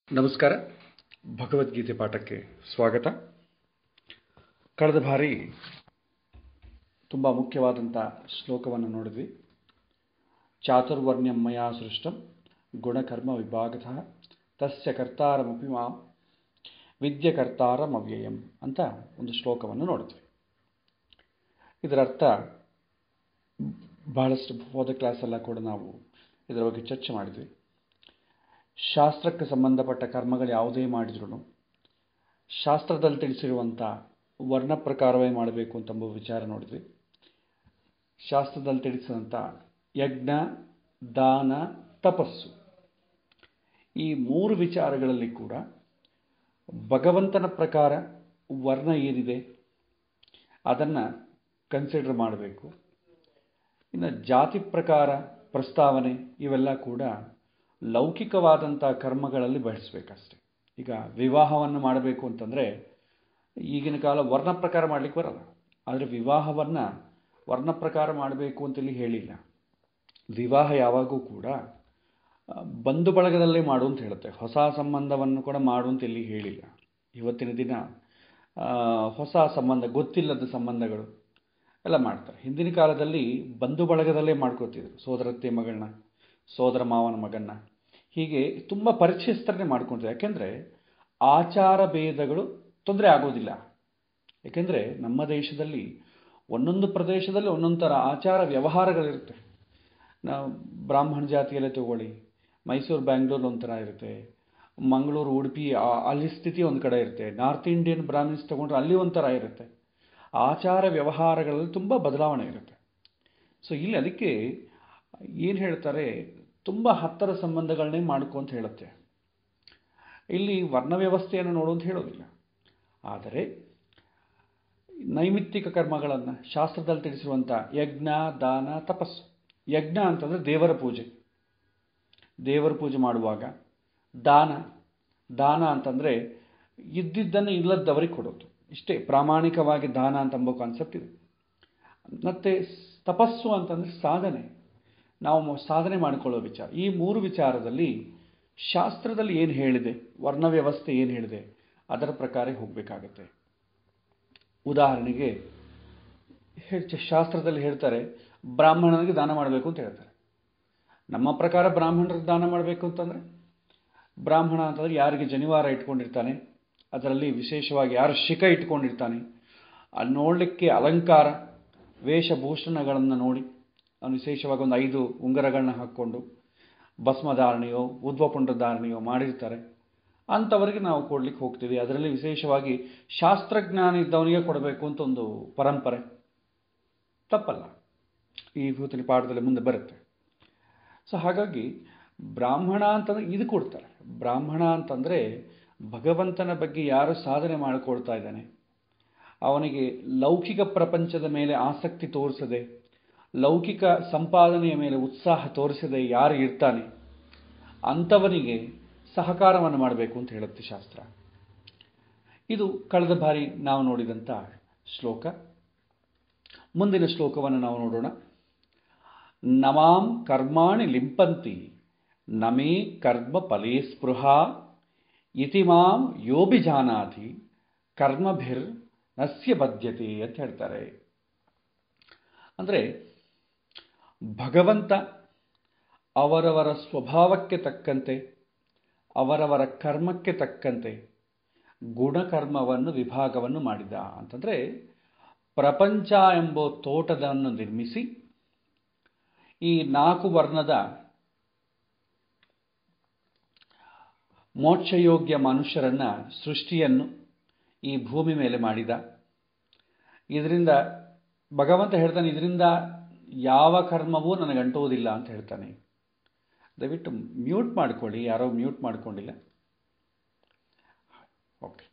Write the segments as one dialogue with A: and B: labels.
A: ನಮಸ್ಕಾರ ಭಗವದ್ಗೀತೆ ಪಾಠಕ್ಕೆ ಸ್ವಾಗತ ಕಳೆದ ಬಾರಿ ತುಂಬ ಮುಖ್ಯವಾದಂಥ ಶ್ಲೋಕವನ್ನು ನೋಡಿದ್ವಿ ಚಾತುರ್ವರ್ಣ್ಯಂ ಮಯಾ ಸೃಷ್ಟಂ ಗುಣಕರ್ಮ ವಿಭಾಗತಃ ತಸ್ಯ ಕರ್ತಾರಮಪಿ ಮಾಂ ವಿದ್ಯಕರ್ತಾರಮವ್ಯಯಂ ಅಂತ ಒಂದು ಶ್ಲೋಕವನ್ನು ನೋಡಿದ್ವಿ ಇದರ ಅರ್ಥ ಬಹಳಷ್ಟು ಹೋದ ಕ್ಲಾಸೆಲ್ಲ ಕೂಡ ನಾವು ಇದರ ಬಗ್ಗೆ ಚರ್ಚೆ ಮಾಡಿದ್ವಿ ಶಾಸ್ತ್ರಕ್ಕೆ ಸಂಬಂಧಪಟ್ಟ ಕರ್ಮಗಳು ಯಾವುದೇ ಮಾಡಿದ್ರು ಶಾಸ್ತ್ರದಲ್ಲಿ ತಿಳಿಸಿರುವಂಥ ವರ್ಣ ಪ್ರಕಾರವೇ ಮಾಡಬೇಕು ಅಂತಂಬ ವಿಚಾರ ನೋಡಿದ್ವಿ ಶಾಸ್ತ್ರದಲ್ಲಿ ತಿಳಿಸಿದಂಥ ಯಜ್ಞ ದಾನ ತಪಸ್ಸು ಈ ಮೂರು ವಿಚಾರಗಳಲ್ಲಿ ಕೂಡ ಭಗವಂತನ ಪ್ರಕಾರ ವರ್ಣ ಏನಿದೆ ಅದನ್ನು ಕನ್ಸಿಡರ್ ಮಾಡಬೇಕು ಇನ್ನು ಜಾತಿ ಪ್ರಕಾರ ಪ್ರಸ್ತಾವನೆ ಇವೆಲ್ಲ ಕೂಡ ಲೌಕಿಕವಾದಂಥ ಕರ್ಮಗಳಲ್ಲಿ ಬಳಸಬೇಕಷ್ಟೆ ಈಗ ವಿವಾಹವನ್ನು ಮಾಡಬೇಕು ಅಂತಂದರೆ ಈಗಿನ ಕಾಲ ವರ್ಣ ಪ್ರಕಾರ ಮಾಡಲಿಕ್ಕೆ ಬರಲ್ಲ ಆದರೆ ವಿವಾಹವನ್ನು ವರ್ಣ ಪ್ರಕಾರ ಮಾಡಬೇಕು ಅಂತೇಳಿ ಹೇಳಿಲ್ಲ ವಿವಾಹ ಯಾವಾಗೂ ಕೂಡ ಬಂಧು ಬಳಗದಲ್ಲೇ ಮಾಡು ಅಂತ ಹೇಳುತ್ತೆ ಹೊಸ ಸಂಬಂಧವನ್ನು ಕೂಡ ಮಾಡು ಅಂತ ಎಲ್ಲಿ ಹೇಳಿಲ್ಲ ಇವತ್ತಿನ ದಿನ ಹೊಸ ಸಂಬಂಧ ಗೊತ್ತಿಲ್ಲದ ಸಂಬಂಧಗಳು ಎಲ್ಲ ಮಾಡ್ತಾರೆ ಹಿಂದಿನ ಕಾಲದಲ್ಲಿ ಬಂಧು ಬಳಗದಲ್ಲೇ ಮಾಡ್ಕೋತಿದ್ರು ಸೋದರತ್ತೆ ಮಗಳನ್ನ ಸೋದರ ಮಾವನ ಮಗನ್ನ ಹೀಗೆ ತುಂಬ ಪರಿಚಯಸ್ಥರನ್ನೇ ಮಾಡ್ಕೊಳ್ತಾರೆ ಯಾಕೆಂದರೆ ಆಚಾರ ಭೇದಗಳು ತೊಂದರೆ ಆಗೋದಿಲ್ಲ ಯಾಕೆಂದರೆ ನಮ್ಮ ದೇಶದಲ್ಲಿ ಒಂದೊಂದು ಪ್ರದೇಶದಲ್ಲಿ ಒಂದೊಂದು ಥರ ಆಚಾರ ವ್ಯವಹಾರಗಳಿರುತ್ತೆ ನಾವು ಬ್ರಾಹ್ಮಣ ಜಾತಿಯಲ್ಲೇ ತಗೊಳ್ಳಿ ಮೈಸೂರು ಬ್ಯಾಂಗ್ಳೂರು ಒಂಥರ ಇರುತ್ತೆ ಮಂಗಳೂರು ಉಡುಪಿ ಅಲ್ಲಿ ಸ್ಥಿತಿ ಒಂದು ಕಡೆ ಇರುತ್ತೆ ನಾರ್ತ್ ಇಂಡಿಯನ್ ಬ್ರಾಹ್ಮಿನ್ಸ್ ತೊಗೊಂಡ್ರೆ ಅಲ್ಲಿ ಒಂಥರ ಇರುತ್ತೆ ಆಚಾರ ವ್ಯವಹಾರಗಳಲ್ಲಿ ತುಂಬ ಬದಲಾವಣೆ ಇರುತ್ತೆ ಸೊ ಇಲ್ಲಿ ಅದಕ್ಕೆ ಏನು ಹೇಳ್ತಾರೆ ತುಂಬ ಹತ್ತರ ಸಂಬಂಧಗಳನ್ನೇ ಮಾಡ್ಕೊ ಅಂತ ಹೇಳುತ್ತೆ ಇಲ್ಲಿ ವರ್ಣ ವ್ಯವಸ್ಥೆಯನ್ನು ನೋಡು ಅಂತ ಹೇಳೋದಿಲ್ಲ ಆದರೆ ನೈಮಿತ್ತಿಕ ಕರ್ಮಗಳನ್ನು ಶಾಸ್ತ್ರದಲ್ಲಿ ತಿಳಿಸಿರುವಂಥ ಯಜ್ಞ ದಾನ ತಪಸ್ಸು ಯಜ್ಞ ಅಂತಂದರೆ ದೇವರ ಪೂಜೆ ದೇವರ ಪೂಜೆ ಮಾಡುವಾಗ ದಾನ ದಾನ ಅಂತಂದರೆ ಇದ್ದಿದ್ದನ್ನು ಇಲ್ಲದವರಿಗೆ ಕೊಡೋದು ಇಷ್ಟೇ ಪ್ರಾಮಾಣಿಕವಾಗಿ ದಾನ ಅಂತಂಬೋ ಕಾನ್ಸೆಪ್ಟ್ ಇದೆ ಮತ್ತು ತಪಸ್ಸು ಅಂತಂದರೆ ಸಾಧನೆ ನಾವು ಸಾಧನೆ ಮಾಡಿಕೊಳ್ಳೋ ವಿಚಾರ ಈ ಮೂರು ವಿಚಾರದಲ್ಲಿ ಶಾಸ್ತ್ರದಲ್ಲಿ ಏನು ಹೇಳಿದೆ ವರ್ಣ ವ್ಯವಸ್ಥೆ ಏನು ಹೇಳಿದೆ ಅದರ ಪ್ರಕಾರ ಹೋಗಬೇಕಾಗತ್ತೆ ಉದಾಹರಣೆಗೆ ಶಾಸ್ತ್ರದಲ್ಲಿ ಹೇಳ್ತಾರೆ ಬ್ರಾಹ್ಮಣನಿಗೆ ದಾನ ಮಾಡಬೇಕು ಅಂತ ಹೇಳ್ತಾರೆ ನಮ್ಮ ಪ್ರಕಾರ ಬ್ರಾಹ್ಮಣರಿಗೆ ದಾನ ಮಾಡಬೇಕು ಅಂತಂದರೆ ಬ್ರಾಹ್ಮಣ ಅಂತಂದರೆ ಯಾರಿಗೆ ಜನಿವಾರ ಇಟ್ಕೊಂಡಿರ್ತಾನೆ ಅದರಲ್ಲಿ ವಿಶೇಷವಾಗಿ ಯಾರು ಶಿಖ ಇಟ್ಕೊಂಡಿರ್ತಾನೆ ಅಲ್ಲಿ ನೋಡಲಿಕ್ಕೆ ಅಲಂಕಾರ ವೇಷಭೂಷಣಗಳನ್ನು ನೋಡಿ ಅವನು ವಿಶೇಷವಾಗಿ ಒಂದು ಐದು ಉಂಗರಗಳನ್ನ ಹಾಕ್ಕೊಂಡು ಭಸ್ಮಧಾರಣೆಯೋ ಉದ್ವಪುಂಡ ಧಾರಣೆಯೋ ಮಾಡಿರ್ತಾರೆ ಅಂಥವರಿಗೆ ನಾವು ಕೊಡ್ಲಿಕ್ಕೆ ಹೋಗ್ತೀವಿ ಅದರಲ್ಲಿ ವಿಶೇಷವಾಗಿ ಶಾಸ್ತ್ರಜ್ಞಾನ ಇದ್ದವನಿಗೆ ಕೊಡಬೇಕು ಅಂತ ಒಂದು ಪರಂಪರೆ ತಪ್ಪಲ್ಲ ಈ ಭೂತಿನ ಪಾಠದಲ್ಲಿ ಮುಂದೆ ಬರುತ್ತೆ ಸೊ ಹಾಗಾಗಿ ಬ್ರಾಹ್ಮಣ ಅಂತಂದರೆ ಇದು ಕೊಡ್ತಾರೆ ಬ್ರಾಹ್ಮಣ ಅಂತಂದರೆ ಭಗವಂತನ ಬಗ್ಗೆ ಯಾರು ಸಾಧನೆ ಮಾಡಿಕೊಳ್ತಾ ಇದ್ದಾನೆ ಅವನಿಗೆ ಲೌಕಿಕ ಪ್ರಪಂಚದ ಮೇಲೆ ಆಸಕ್ತಿ ತೋರಿಸದೆ ಲೌಕಿಕ ಸಂಪಾದನೆಯ ಮೇಲೆ ಉತ್ಸಾಹ ತೋರಿಸದೆ ಯಾರು ಇರ್ತಾನೆ ಅಂಥವನಿಗೆ ಸಹಕಾರವನ್ನು ಮಾಡಬೇಕು ಅಂತ ಹೇಳುತ್ತೆ ಶಾಸ್ತ್ರ ಇದು ಕಳೆದ ಬಾರಿ ನಾವು ನೋಡಿದಂಥ ಶ್ಲೋಕ ಮುಂದಿನ ಶ್ಲೋಕವನ್ನು ನಾವು ನೋಡೋಣ ನಮಾಂ ಕರ್ಮಾಣಿ ಲಿಂಪಂತಿ ನಮೇ ಕರ್ಮ ಫಲೇ ಸ್ಪೃಹ ಇತಿ ಮಾಂ ಯೋಭಿಜಾನಾತಿ ಕರ್ಮಭಿರ್ ನಸ್ಯ ಬದ್ಧತೆ ಅಂತ ಹೇಳ್ತಾರೆ ಅಂದರೆ ಭಗವಂತ ಅವರವರ ಸ್ವಭಾವಕ್ಕೆ ತಕ್ಕಂತೆ ಅವರವರ ಕರ್ಮಕ್ಕೆ ತಕ್ಕಂತೆ ಗುಣಕರ್ಮವನ್ನು ವಿಭಾಗವನ್ನು ಮಾಡಿದ ಅಂತಂದರೆ ಪ್ರಪಂಚ ಎಂಬ ತೋಟದನ್ನು ನಿರ್ಮಿಸಿ ಈ ನಾಲ್ಕು ವರ್ಣದ ಮೋಕ್ಷಯೋಗ್ಯ ಮನುಷ್ಯರನ್ನ ಸೃಷ್ಟಿಯನ್ನು ಈ ಭೂಮಿ ಮೇಲೆ ಮಾಡಿದ ಇದರಿಂದ ಭಗವಂತ ಹೇಳ್ತಾನೆ ಇದರಿಂದ ಯಾವ ಕರ್ಮವೂ ನನಗೆ ಅಂಟುವುದಿಲ್ಲ ಅಂತ ಹೇಳ್ತಾನೆ ದಯವಿಟ್ಟು ಮ್ಯೂಟ್ ಮಾಡ್ಕೊಳ್ಳಿ ಯಾರೋ ಮ್ಯೂಟ್ ಮಾಡ್ಕೊಂಡಿಲ್ಲ ಓಕೆ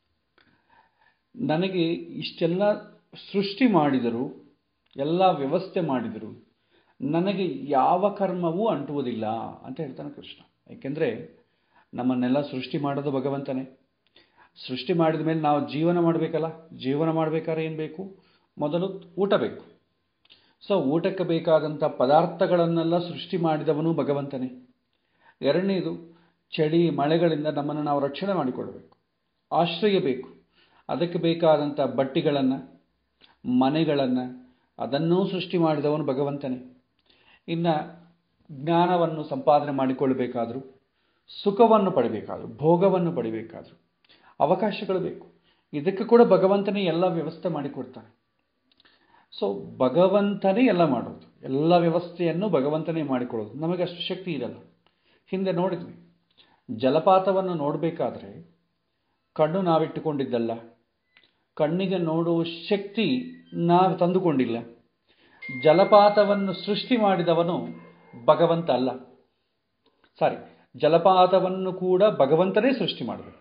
A: ನನಗೆ ಇಷ್ಟೆಲ್ಲ ಸೃಷ್ಟಿ ಮಾಡಿದರು ಎಲ್ಲ ವ್ಯವಸ್ಥೆ ಮಾಡಿದರು ನನಗೆ ಯಾವ ಕರ್ಮವೂ ಅಂಟುವುದಿಲ್ಲ ಅಂತ ಹೇಳ್ತಾನೆ ಕೃಷ್ಣ ಏಕೆಂದರೆ ನಮ್ಮನ್ನೆಲ್ಲ ಸೃಷ್ಟಿ ಮಾಡೋದು ಭಗವಂತನೇ ಸೃಷ್ಟಿ ಮಾಡಿದ ಮೇಲೆ ನಾವು ಜೀವನ ಮಾಡಬೇಕಲ್ಲ ಜೀವನ ಮಾಡಬೇಕಾದ್ರೆ ಏನು ಬೇಕು ಮೊದಲು ಊಟ ಬೇಕು ಸೊ ಊಟಕ್ಕೆ ಬೇಕಾದಂಥ ಪದಾರ್ಥಗಳನ್ನೆಲ್ಲ ಸೃಷ್ಟಿ ಮಾಡಿದವನು ಭಗವಂತನೇ ಎರಡನೇದು ಚಳಿ ಮಳೆಗಳಿಂದ ನಮ್ಮನ್ನು ನಾವು ರಕ್ಷಣೆ ಮಾಡಿಕೊಳ್ಳಬೇಕು ಆಶ್ರಯ ಬೇಕು ಅದಕ್ಕೆ ಬೇಕಾದಂಥ ಬಟ್ಟೆಗಳನ್ನು ಮನೆಗಳನ್ನು ಅದನ್ನೂ ಸೃಷ್ಟಿ ಮಾಡಿದವನು ಭಗವಂತನೇ ಇನ್ನು ಜ್ಞಾನವನ್ನು ಸಂಪಾದನೆ ಮಾಡಿಕೊಳ್ಳಬೇಕಾದರೂ ಸುಖವನ್ನು ಪಡಿಬೇಕಾದರೂ ಭೋಗವನ್ನು ಪಡಿಬೇಕಾದರೂ ಅವಕಾಶಗಳು ಬೇಕು ಇದಕ್ಕೆ ಕೂಡ ಭಗವಂತನೇ ಎಲ್ಲ ವ್ಯವಸ್ಥೆ ಮಾಡಿಕೊಡ್ತಾನೆ ಸೊ ಭಗವಂತನೇ ಎಲ್ಲ ಮಾಡೋದು ಎಲ್ಲ ವ್ಯವಸ್ಥೆಯನ್ನು ಭಗವಂತನೇ ಮಾಡಿಕೊಳ್ಳೋದು ನಮಗೆ ಅಷ್ಟು ಶಕ್ತಿ ಇರಲ್ಲ ಹಿಂದೆ ನೋಡಿದ್ವಿ ಜಲಪಾತವನ್ನು ನೋಡಬೇಕಾದ್ರೆ ಕಣ್ಣು ನಾವಿಟ್ಟುಕೊಂಡಿದ್ದಲ್ಲ ಕಣ್ಣಿಗೆ ನೋಡುವ ಶಕ್ತಿ ನಾವು ತಂದುಕೊಂಡಿಲ್ಲ ಜಲಪಾತವನ್ನು ಸೃಷ್ಟಿ ಮಾಡಿದವನು ಭಗವಂತ ಅಲ್ಲ ಸಾರಿ ಜಲಪಾತವನ್ನು ಕೂಡ ಭಗವಂತನೇ ಸೃಷ್ಟಿ ಮಾಡಬೇಕು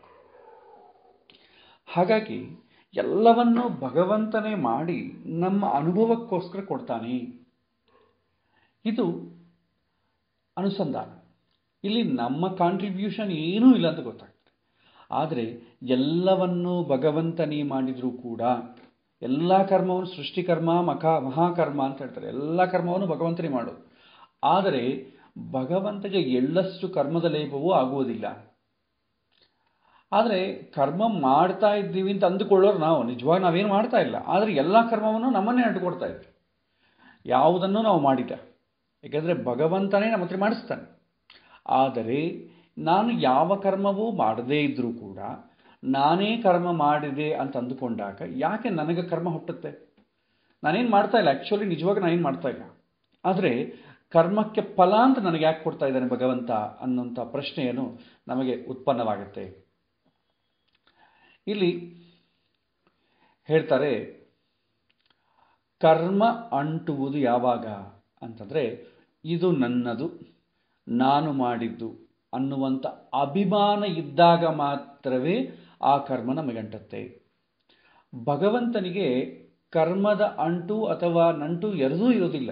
A: ಹಾಗಾಗಿ ಎಲ್ಲವನ್ನೂ ಭಗವಂತನೇ ಮಾಡಿ ನಮ್ಮ ಅನುಭವಕ್ಕೋಸ್ಕರ ಕೊಡ್ತಾನೆ ಇದು ಅನುಸಂಧಾನ ಇಲ್ಲಿ ನಮ್ಮ ಕಾಂಟ್ರಿಬ್ಯೂಷನ್ ಏನೂ ಇಲ್ಲ ಅಂತ ಗೊತ್ತಾಗ್ತದೆ ಆದರೆ ಎಲ್ಲವನ್ನೂ ಭಗವಂತನೇ ಮಾಡಿದರೂ ಕೂಡ ಎಲ್ಲ ಕರ್ಮವನ್ನು ಸೃಷ್ಟಿಕರ್ಮ ಮಖ ಮಹಾಕರ್ಮ ಅಂತ ಹೇಳ್ತಾರೆ ಎಲ್ಲ ಕರ್ಮವನ್ನು ಭಗವಂತನೇ ಮಾಡೋದು ಆದರೆ ಭಗವಂತಗೆ ಎಳ್ಳಷ್ಟು ಕರ್ಮದ ಲೇಪವೂ ಆಗುವುದಿಲ್ಲ ಆದರೆ ಕರ್ಮ ಮಾಡ್ತಾ ಇದ್ದೀವಿ ಅಂತ ಅಂದುಕೊಳ್ಳೋರು ನಾವು ನಿಜವಾಗಿ ನಾವೇನು ಮಾಡ್ತಾ ಇಲ್ಲ ಆದರೆ ಎಲ್ಲ ಕರ್ಮವನ್ನು ನಮ್ಮನ್ನೇ ಅಂಟುಕೊಡ್ತಾ ಇದ್ವಿ ಯಾವುದನ್ನು ನಾವು ಮಾಡಿಲ್ಲ ಯಾಕೆಂದರೆ ಭಗವಂತನೇ ನಮ್ಮ ಹತ್ರ ಮಾಡಿಸ್ತಾನೆ ಆದರೆ ನಾನು ಯಾವ ಕರ್ಮವೂ ಮಾಡದೇ ಇದ್ದರೂ ಕೂಡ ನಾನೇ ಕರ್ಮ ಮಾಡಿದೆ ಅಂತ ಅಂದುಕೊಂಡಾಗ ಯಾಕೆ ನನಗೆ ಕರ್ಮ ಹುಟ್ಟುತ್ತೆ ನಾನೇನು ಮಾಡ್ತಾ ಇಲ್ಲ ಆ್ಯಕ್ಚುಲಿ ನಿಜವಾಗಿ ನಾನೇನು ಮಾಡ್ತಾ ಇಲ್ಲ ಆದರೆ ಕರ್ಮಕ್ಕೆ ಫಲ ಅಂತ ನನಗೆ ಯಾಕೆ ಕೊಡ್ತಾ ಇದ್ದಾನೆ ಭಗವಂತ ಅನ್ನೋಂಥ ಪ್ರಶ್ನೆಯನ್ನು ನಮಗೆ ಉತ್ಪನ್ನವಾಗುತ್ತೆ ಇಲ್ಲಿ ಹೇಳ್ತಾರೆ ಕರ್ಮ ಅಂಟುವುದು ಯಾವಾಗ ಅಂತಂದರೆ ಇದು ನನ್ನದು ನಾನು ಮಾಡಿದ್ದು ಅನ್ನುವಂಥ ಅಭಿಮಾನ ಇದ್ದಾಗ ಮಾತ್ರವೇ ಆ ಕರ್ಮ ನಮಗಂಟತ್ತೆ ಭಗವಂತನಿಗೆ ಕರ್ಮದ ಅಂಟು ಅಥವಾ ನಂಟು ಎರಡೂ ಇರೋದಿಲ್ಲ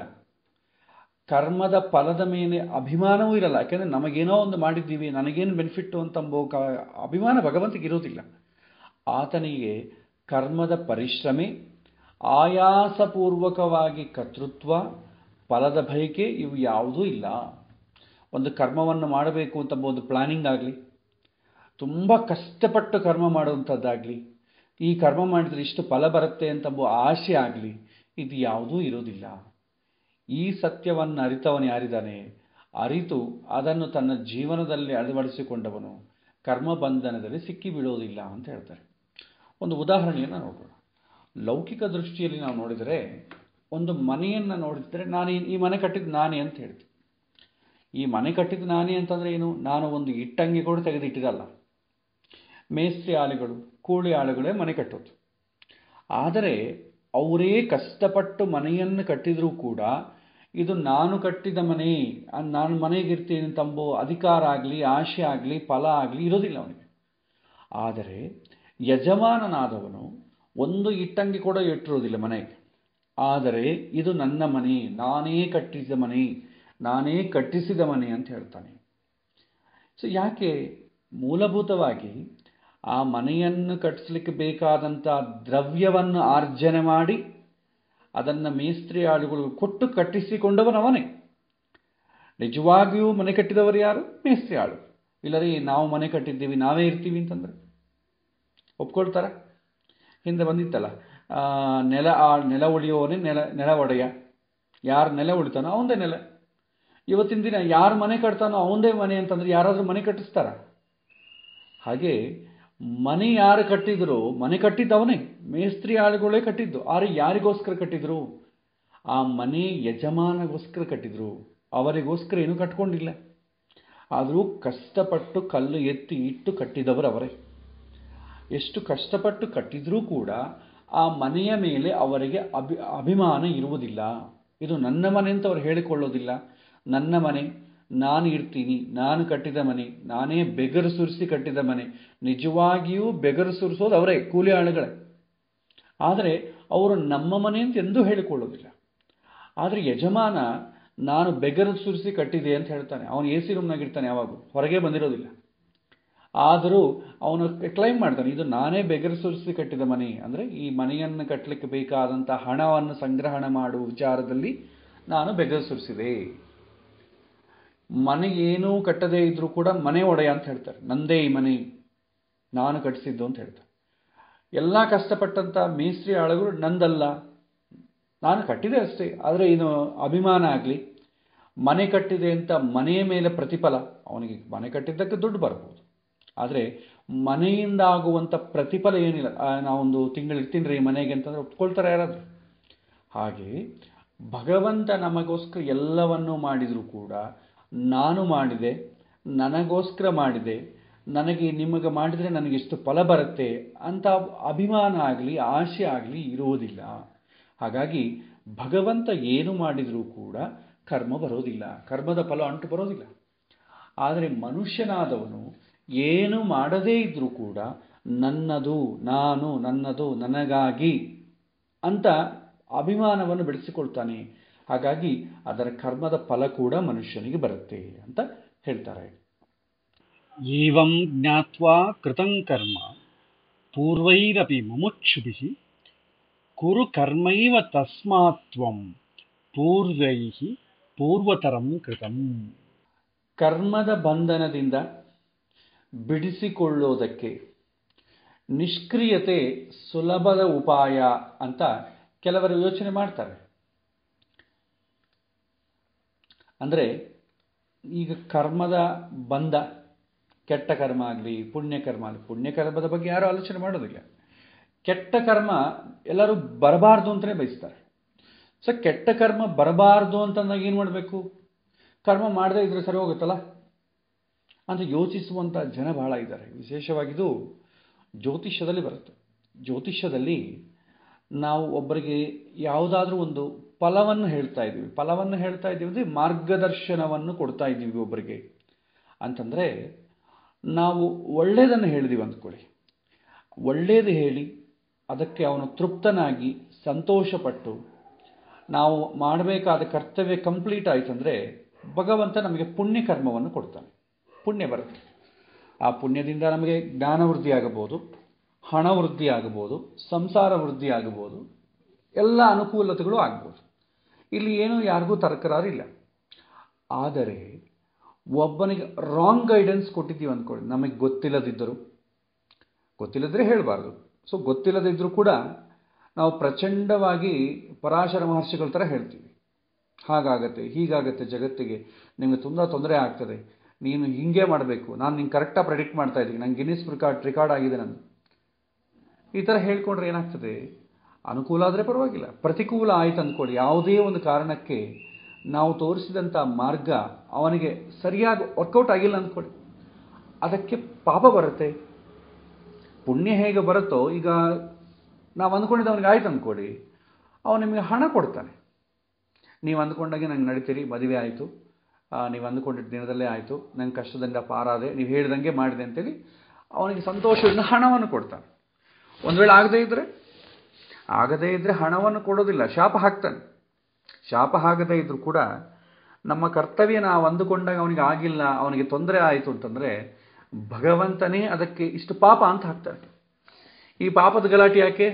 A: ಕರ್ಮದ ಫಲದ ಮೇಲೆ ಅಭಿಮಾನವೂ ಇರಲ್ಲ ಯಾಕೆಂದರೆ ನಮಗೇನೋ ಒಂದು ಮಾಡಿದ್ದೀವಿ ನನಗೇನು ಬೆನಿಫಿಟ್ಟು ಅಂತಂಬೋ ಕ ಅಭಿಮಾನ ಭಗವಂತನಿಗೆ ಇರೋದಿಲ್ಲ ಆತನಿಗೆ ಕರ್ಮದ ಪರಿಶ್ರಮೆ ಆಯಾಸಪೂರ್ವಕವಾಗಿ ಕರ್ತೃತ್ವ ಫಲದ ಬಯಕೆ ಇವು ಯಾವುದೂ ಇಲ್ಲ ಒಂದು ಕರ್ಮವನ್ನು ಮಾಡಬೇಕು ಅಂತ ಒಂದು ಪ್ಲಾನಿಂಗ್ ಆಗಲಿ ತುಂಬ ಕಷ್ಟಪಟ್ಟು ಕರ್ಮ ಮಾಡುವಂಥದ್ದಾಗಲಿ ಈ ಕರ್ಮ ಮಾಡಿದರೆ ಇಷ್ಟು ಫಲ ಬರುತ್ತೆ ಅಂತಂಬೋ ಆಸೆ ಆಗಲಿ ಇದು ಯಾವುದೂ ಇರೋದಿಲ್ಲ ಈ ಸತ್ಯವನ್ನು ಅರಿತವನು ಯಾರಿದ್ದಾನೆ ಅರಿತು ಅದನ್ನು ತನ್ನ ಜೀವನದಲ್ಲಿ ಅಳವಡಿಸಿಕೊಂಡವನು ಕರ್ಮ ಬಂಧನದಲ್ಲಿ ಸಿಕ್ಕಿ ಬೀಳೋದಿಲ್ಲ ಅಂತ ಹೇಳ್ತಾರೆ ಒಂದು ಉದಾಹರಣೆಯನ್ನು ನೋಡೋಣ ಲೌಕಿಕ ದೃಷ್ಟಿಯಲ್ಲಿ ನಾವು ನೋಡಿದರೆ ಒಂದು ಮನೆಯನ್ನು ನೋಡಿದರೆ ನಾನು ಈ ಮನೆ ಕಟ್ಟಿದ್ದು ನಾನೇ ಅಂತ ಹೇಳ್ತೀನಿ ಈ ಮನೆ ಕಟ್ಟಿದ್ದು ನಾನೇ ಅಂತಂದರೆ ಏನು ನಾನು ಒಂದು ಇಟ್ಟಂಗಿ ಕೂಡ ತೆಗೆದಿಟ್ಟಿರಲ್ಲ ಮೇಸ್ತ್ರಿ ಆಳುಗಳು ಕೂಲಿ ಆಳುಗಳೇ ಮನೆ ಕಟ್ಟೋದು ಆದರೆ ಅವರೇ ಕಷ್ಟಪಟ್ಟು ಮನೆಯನ್ನು ಕಟ್ಟಿದರೂ ಕೂಡ ಇದು ನಾನು ಕಟ್ಟಿದ ಮನೆ ನಾನು ಮನೆಗಿರ್ತೀನಿ ತಂಬೋ ಅಧಿಕಾರ ಆಗಲಿ ಆಶೆ ಆಗಲಿ ಫಲ ಆಗಲಿ ಇರೋದಿಲ್ಲ ಅವನಿಗೆ ಆದರೆ ಯಜಮಾನನಾದವನು ಒಂದು ಇಟ್ಟಂಗಿ ಕೂಡ ಇಟ್ಟಿರೋದಿಲ್ಲ ಮನೆಗೆ ಆದರೆ ಇದು ನನ್ನ ಮನೆ ನಾನೇ ಕಟ್ಟಿಸಿದ ಮನೆ ನಾನೇ ಕಟ್ಟಿಸಿದ ಮನೆ ಅಂತ ಹೇಳ್ತಾನೆ ಸೊ ಯಾಕೆ ಮೂಲಭೂತವಾಗಿ ಆ ಮನೆಯನ್ನು ಕಟ್ಟಿಸ್ಲಿಕ್ಕೆ ಬೇಕಾದಂಥ ದ್ರವ್ಯವನ್ನು ಆರ್ಜನೆ ಮಾಡಿ ಅದನ್ನು ಮೇಸ್ತ್ರಿ ಆಳುಗಳು ಕೊಟ್ಟು ಕಟ್ಟಿಸಿಕೊಂಡವನವನೇ ನಿಜವಾಗಿಯೂ ಮನೆ ಕಟ್ಟಿದವರು ಯಾರು ಮೇಸ್ತ್ರಿ ಆಳು ಇಲ್ಲರಿ ನಾವು ಮನೆ ಕಟ್ಟಿದ್ದೀವಿ ನಾವೇ ಇರ್ತೀವಿ ಅಂತಂದ್ರೆ ಒಪ್ಕೊಳ್ತಾರ ಹಿಂದೆ ಬಂದಿತ್ತಲ್ಲ ನೆಲ ಆ ನೆಲ ಉಳಿಯೋವನೇ ನೆಲ ನೆಲ ಒಡೆಯ ಯಾರು ನೆಲ ಉಳಿತಾನೋ ಅವಂದೇ ನೆಲ ಇವತ್ತಿನ ದಿನ ಯಾರು ಮನೆ ಕಟ್ತಾನೋ ಅವಂದೇ ಮನೆ ಅಂತಂದ್ರೆ ಯಾರಾದರೂ ಮನೆ ಕಟ್ಟಿಸ್ತಾರ ಹಾಗೆ ಮನೆ ಯಾರು ಕಟ್ಟಿದ್ರು ಮನೆ ಕಟ್ಟಿದ್ದವನೇ ಮೇಸ್ತ್ರಿ ಆಳುಗಳೇ ಕಟ್ಟಿದ್ದು ಆದ್ರೆ ಯಾರಿಗೋಸ್ಕರ ಕಟ್ಟಿದ್ರು ಆ ಮನೆ ಯಜಮಾನಗೋಸ್ಕರ ಕಟ್ಟಿದ್ರು ಅವರಿಗೋಸ್ಕರ ಏನೂ ಕಟ್ಕೊಂಡಿಲ್ಲ ಆದರೂ ಕಷ್ಟಪಟ್ಟು ಕಲ್ಲು ಎತ್ತಿ ಇಟ್ಟು ಕಟ್ಟಿದವರು ಅವರೇ ಎಷ್ಟು ಕಷ್ಟಪಟ್ಟು ಕಟ್ಟಿದ್ರೂ ಕೂಡ ಆ ಮನೆಯ ಮೇಲೆ ಅವರಿಗೆ ಅಭಿ ಅಭಿಮಾನ ಇರುವುದಿಲ್ಲ ಇದು ನನ್ನ ಮನೆ ಅಂತ ಅವರು ಹೇಳಿಕೊಳ್ಳೋದಿಲ್ಲ ನನ್ನ ಮನೆ ನಾನು ಇರ್ತೀನಿ ನಾನು ಕಟ್ಟಿದ ಮನೆ ನಾನೇ ಬೆಗರು ಸುರಿಸಿ ಕಟ್ಟಿದ ಮನೆ ನಿಜವಾಗಿಯೂ ಬೆಗರು ಸುರಿಸೋದು ಅವರೇ ಕೂಲಿ ಆಳುಗಳೇ ಆದರೆ ಅವರು ನಮ್ಮ ಮನೆ ಅಂತ ಎಂದೂ ಹೇಳಿಕೊಳ್ಳೋದಿಲ್ಲ ಆದರೆ ಯಜಮಾನ ನಾನು ಬೆಗರು ಸುರಿಸಿ ಕಟ್ಟಿದೆ ಅಂತ ಹೇಳ್ತಾನೆ ಅವನು ಎ ಸಿ ರೂಮ್ನಾಗಿರ್ತಾನೆ ಯಾವಾಗೂ ಹೊರಗೆ ಬಂದಿರೋದಿಲ್ಲ ಆದರೂ ಅವನು ಕ್ಲೈಮ್ ಮಾಡ್ತಾನೆ ಇದು ನಾನೇ ಬೆಗರು ಸುರಿಸಿ ಕಟ್ಟಿದ ಮನೆ ಅಂದರೆ ಈ ಮನೆಯನ್ನು ಕಟ್ಟಲಿಕ್ಕೆ ಬೇಕಾದಂಥ ಹಣವನ್ನು ಸಂಗ್ರಹಣ ಮಾಡುವ ವಿಚಾರದಲ್ಲಿ ನಾನು ಬೆಗರು ಸುರಿಸಿದೆ ಮನೆಗೆ ಏನೂ ಕಟ್ಟದೇ ಇದ್ರೂ ಕೂಡ ಮನೆ ಒಡೆಯ ಅಂತ ಹೇಳ್ತಾರೆ ನಂದೇ ಈ ಮನೆ ನಾನು ಕಟ್ಟಿಸಿದ್ದು ಅಂತ ಹೇಳ್ತಾರೆ ಎಲ್ಲ ಕಷ್ಟಪಟ್ಟಂಥ ಮೇಸ್ತ್ರಿ ಆಳುಗಳು ನಂದಲ್ಲ ನಾನು ಕಟ್ಟಿದೆ ಅಷ್ಟೇ ಆದರೆ ಇದು ಅಭಿಮಾನ ಆಗಲಿ ಮನೆ ಕಟ್ಟಿದೆ ಅಂತ ಮನೆಯ ಮೇಲೆ ಪ್ರತಿಫಲ ಅವನಿಗೆ ಮನೆ ಕಟ್ಟಿದ್ದಕ್ಕೆ ದುಡ್ಡು ಬರ್ಬೋದು ಆದರೆ ಮನೆಯಿಂದ ಆಗುವಂಥ ಪ್ರತಿಫಲ ಏನಿಲ್ಲ ಆ, ನಾವೊಂದು ತಿಂಗಳು ಇರ್ತೀನಿ ರೀ ಮನೆಗೆ ಅಂತಂದ್ರೆ ಒಪ್ಕೊಳ್ತಾರೆ ಯಾರಾದರೂ ಹಾಗೆ ಭಗವಂತ ನಮಗೋಸ್ಕರ ಎಲ್ಲವನ್ನೂ ಮಾಡಿದರೂ ಕೂಡ ನಾನು ಮಾಡಿದೆ ನನಗೋಸ್ಕರ ಮಾಡಿದೆ ನನಗೆ ನಿಮಗೆ ಮಾಡಿದರೆ ನನಗೆ ಎಷ್ಟು ಫಲ ಬರುತ್ತೆ ಅಂತ ಅಭಿಮಾನ ಆಗಲಿ ಆಸೆ ಆಗಲಿ ಇರುವುದಿಲ್ಲ ಹಾಗಾಗಿ ಭಗವಂತ ಏನು ಮಾಡಿದರೂ ಕೂಡ ಕರ್ಮ ಬರೋದಿಲ್ಲ ಕರ್ಮದ ಫಲ ಅಂಟು ಬರೋದಿಲ್ಲ ಆದರೆ ಮನುಷ್ಯನಾದವನು ಏನು ಮಾಡದೇ ಇದ್ರೂ ಕೂಡ ನನ್ನದು ನಾನು ನನ್ನದು ನನಗಾಗಿ ಅಂತ ಅಭಿಮಾನವನ್ನು ಬೆಳೆಸಿಕೊಳ್ತಾನೆ ಹಾಗಾಗಿ ಅದರ ಕರ್ಮದ ಫಲ ಕೂಡ ಮನುಷ್ಯನಿಗೆ ಬರುತ್ತೆ ಅಂತ ಹೇಳ್ತಾರೆ
B: ಏವಂ ಜ್ಞಾತ್ವಾ ಕೃತಂ ಕರ್ಮ ಪೂರ್ವೈರಪಿ ಮುಮುಕ್ಷುಭಿಃ ಕುರು ಕರ್ಮೈವ ತಸ್ಮಾತ್ ತ್ವಂ ಪೂರ್ವೈಃ ಪೂರ್ವತರಂ ಕೃತಂ
A: ಕರ್ಮದ ಬಂಧನದಿಂದ ಬಿಡಿಸಿಕೊಳ್ಳೋದಕ್ಕೆ ನಿಷ್ಕ್ರಿಯತೆ ಸುಲಭದ ಉಪಾಯ ಅಂತ ಕೆಲವರು ಯೋಚನೆ ಮಾಡ್ತಾರೆ ಅಂದರೆ ಈಗ ಕರ್ಮದ ಬಂಧ ಕೆಟ್ಟ ಕರ್ಮ ಆಗಲಿ ಪುಣ್ಯಕರ್ಮ ಆಗಲಿ ಪುಣ್ಯಕರ್ಮದ ಬಗ್ಗೆ ಯಾರೂ ಆಲೋಚನೆ ಮಾಡೋದಿಲ್ಲ ಕೆಟ್ಟ ಕರ್ಮ ಎಲ್ಲರೂ ಬರಬಾರ್ದು ಅಂತಲೇ ಬಯಸ್ತಾರೆ ಸೊ ಕೆಟ್ಟ ಕರ್ಮ ಬರಬಾರ್ದು ಅಂತಂದಾಗ ಏನು ಮಾಡಬೇಕು ಕರ್ಮ ಮಾಡದೇ ಇದ್ರೆ ಸರಿ ಹೋಗುತ್ತಲ್ಲ ಅಂತ ಯೋಚಿಸುವಂಥ ಜನ ಬಹಳ ಇದ್ದಾರೆ ವಿಶೇಷವಾಗಿದು ಜ್ಯೋತಿಷ್ಯದಲ್ಲಿ ಬರುತ್ತೆ ಜ್ಯೋತಿಷ್ಯದಲ್ಲಿ ನಾವು ಒಬ್ಬರಿಗೆ ಯಾವುದಾದ್ರೂ ಒಂದು ಫಲವನ್ನು ಹೇಳ್ತಾ ಇದ್ದೀವಿ ಫಲವನ್ನು ಹೇಳ್ತಾ ಇದ್ದೀವಿ ಅಂದರೆ ಮಾರ್ಗದರ್ಶನವನ್ನು ಕೊಡ್ತಾ ಇದ್ದೀವಿ ಒಬ್ಬರಿಗೆ ಅಂತಂದರೆ ನಾವು ಒಳ್ಳೆಯದನ್ನು ಹೇಳಿದೀವಿ ಅಂದ್ಕೊಳ್ಳಿ ಒಳ್ಳೆಯದು ಹೇಳಿ ಅದಕ್ಕೆ ಅವನು ತೃಪ್ತನಾಗಿ ಸಂತೋಷಪಟ್ಟು ನಾವು ಮಾಡಬೇಕಾದ ಕರ್ತವ್ಯ ಕಂಪ್ಲೀಟ್ ಆಯ್ತಂದರೆ ಭಗವಂತ ನಮಗೆ ಪುಣ್ಯ ಕರ್ಮವನ್ನು ಕೊಡ್ತಾನೆ ಪುಣ್ಯ ಬರುತ್ತೆ ಆ ಪುಣ್ಯದಿಂದ ನಮಗೆ ಜ್ಞಾನ ವೃದ್ಧಿ ಆಗಬಹುದು ಹಣ ವೃದ್ಧಿ ಆಗಬಹುದು ಸಂಸಾರ ವೃದ್ಧಿ ಆಗಬಹುದು ಎಲ್ಲ ಅನುಕೂಲತೆಗಳು ಆಗ್ಬೋದು ಇಲ್ಲಿ ಏನೂ ಯಾರಿಗೂ ತಕರಾರಿಲ್ಲ ಆದರೆ ಒಬ್ಬನಿಗೆ ರಾಂಗ್ ಗೈಡೆನ್ಸ್ ಕೊಟ್ಟಿದ್ದೀವಿ ಅಂದ್ಕೊಳ್ಳಿ ನಮಗೆ ಗೊತ್ತಿಲ್ಲದಿದ್ದರು ಗೊತ್ತಿಲ್ಲದ್ರೆ ಹೇಳಬಾರ್ದು ಸೊ ಗೊತ್ತಿಲ್ಲದಿದ್ದರೂ ಕೂಡ ನಾವು ಪ್ರಚಂಡವಾಗಿ ಪರಾಶರ ಮಹರ್ಷಿಗಳ ಥರ ಹೇಳ್ತೀವಿ ಹಾಗಾಗತ್ತೆ ಹೀಗಾಗತ್ತೆ ಜಗತ್ತಿಗೆ ನಿಮಗೆ ತುಂಬ ತೊಂದರೆ ಆಗ್ತದೆ ನೀನು ಹೀಗೆ ಮಾಡಬೇಕು ನಾನು ನಿಂಗೆ ಕರೆಕ್ಟಾಗಿ ಪ್ರೆಡಿಕ್ಟ್ ಮಾಡ್ತಾ ಇದ್ದೀನಿ ನಂಗೆ ಗಿನ್ನಿಸ್ ರಿಕಾರ್ಡ್ ರೆಕಾರ್ಡ್ ಆಗಿದೆ ನಂದು ಈ ಥರ ಹೇಳ್ಕೊಂಡ್ರೆ ಏನಾಗ್ತದೆ ಅನುಕೂಲ ಆದರೆ ಪರವಾಗಿಲ್ಲ ಪ್ರತಿಕೂಲ ಆಯ್ತು ಅಂದ್ಕೊಳ್ಳಿ ಯಾವುದೇ ಒಂದು ಕಾರಣಕ್ಕೆ ನಾವು ತೋರಿಸಿದಂಥ ಮಾರ್ಗ ಅವನಿಗೆ ಸರಿಯಾಗಿ ವರ್ಕೌಟ್ ಆಗಿಲ್ಲ ಅಂದ್ಕೊಳ್ಳಿ ಅದಕ್ಕೆ ಪಾಪ ಬರುತ್ತೆ ಪುಣ್ಯ ಹೇಗೆ ಬರುತ್ತೋ ಈಗ ನಾವು ಅಂದ್ಕೊಂಡಿದ್ದು ಅವನಿಗೆ ಆಯ್ತು ಅಂದ್ಕೊಳ್ಳಿ ಅವನು ನಿಮಗೆ ಹಣ ಕೊಡ್ತಾನೆ ನೀವು ಅಂದ್ಕೊಂಡಾಗೆ ನಂಗೆ ನಡೀತೀರಿ ಮದುವೆ ಆಯಿತು ನೀವು ಅಂದ್ಕೊಂಡಿದ್ದ ದಿನದಲ್ಲೇ ಆಯಿತು ನಂಗೆ ಕಷ್ಟದಿಂದ ಪಾರಾದೆ ನೀವು ಹೇಳಿದಂಗೆ ಮಾಡಿದೆ ಅಂತೇಳಿ ಅವನಿಗೆ ಸಂತೋಷದಿಂದ ಹಣವನ್ನು ಕೊಡ್ತಾನೆ ಒಂದು ವೇಳೆ ಆಗದೇ ಇದ್ದರೆ ಆಗದೇ ಇದ್ದರೆ ಹಣವನ್ನು ಕೊಡೋದಿಲ್ಲ ಶಾಪ ಹಾಕ್ತಾನೆ ಶಾಪ ಆಗದೇ ಇದ್ದರೂ ಕೂಡ ನಮ್ಮ ಕರ್ತವ್ಯ ನಾವು ಅಂದುಕೊಂಡಾಗ ಅವನಿಗೆ ಆಗಿಲ್ಲ ಅವನಿಗೆ ತೊಂದರೆ ಆಯಿತು ಅಂತಂದರೆ ಭಗವಂತನೇ ಅದಕ್ಕೆ ಇಷ್ಟು ಪಾಪ ಅಂತ ಹಾಕ್ತಾನೆ ಈ ಪಾಪದ ಗಲಾಟೆ ಯಾಕೆ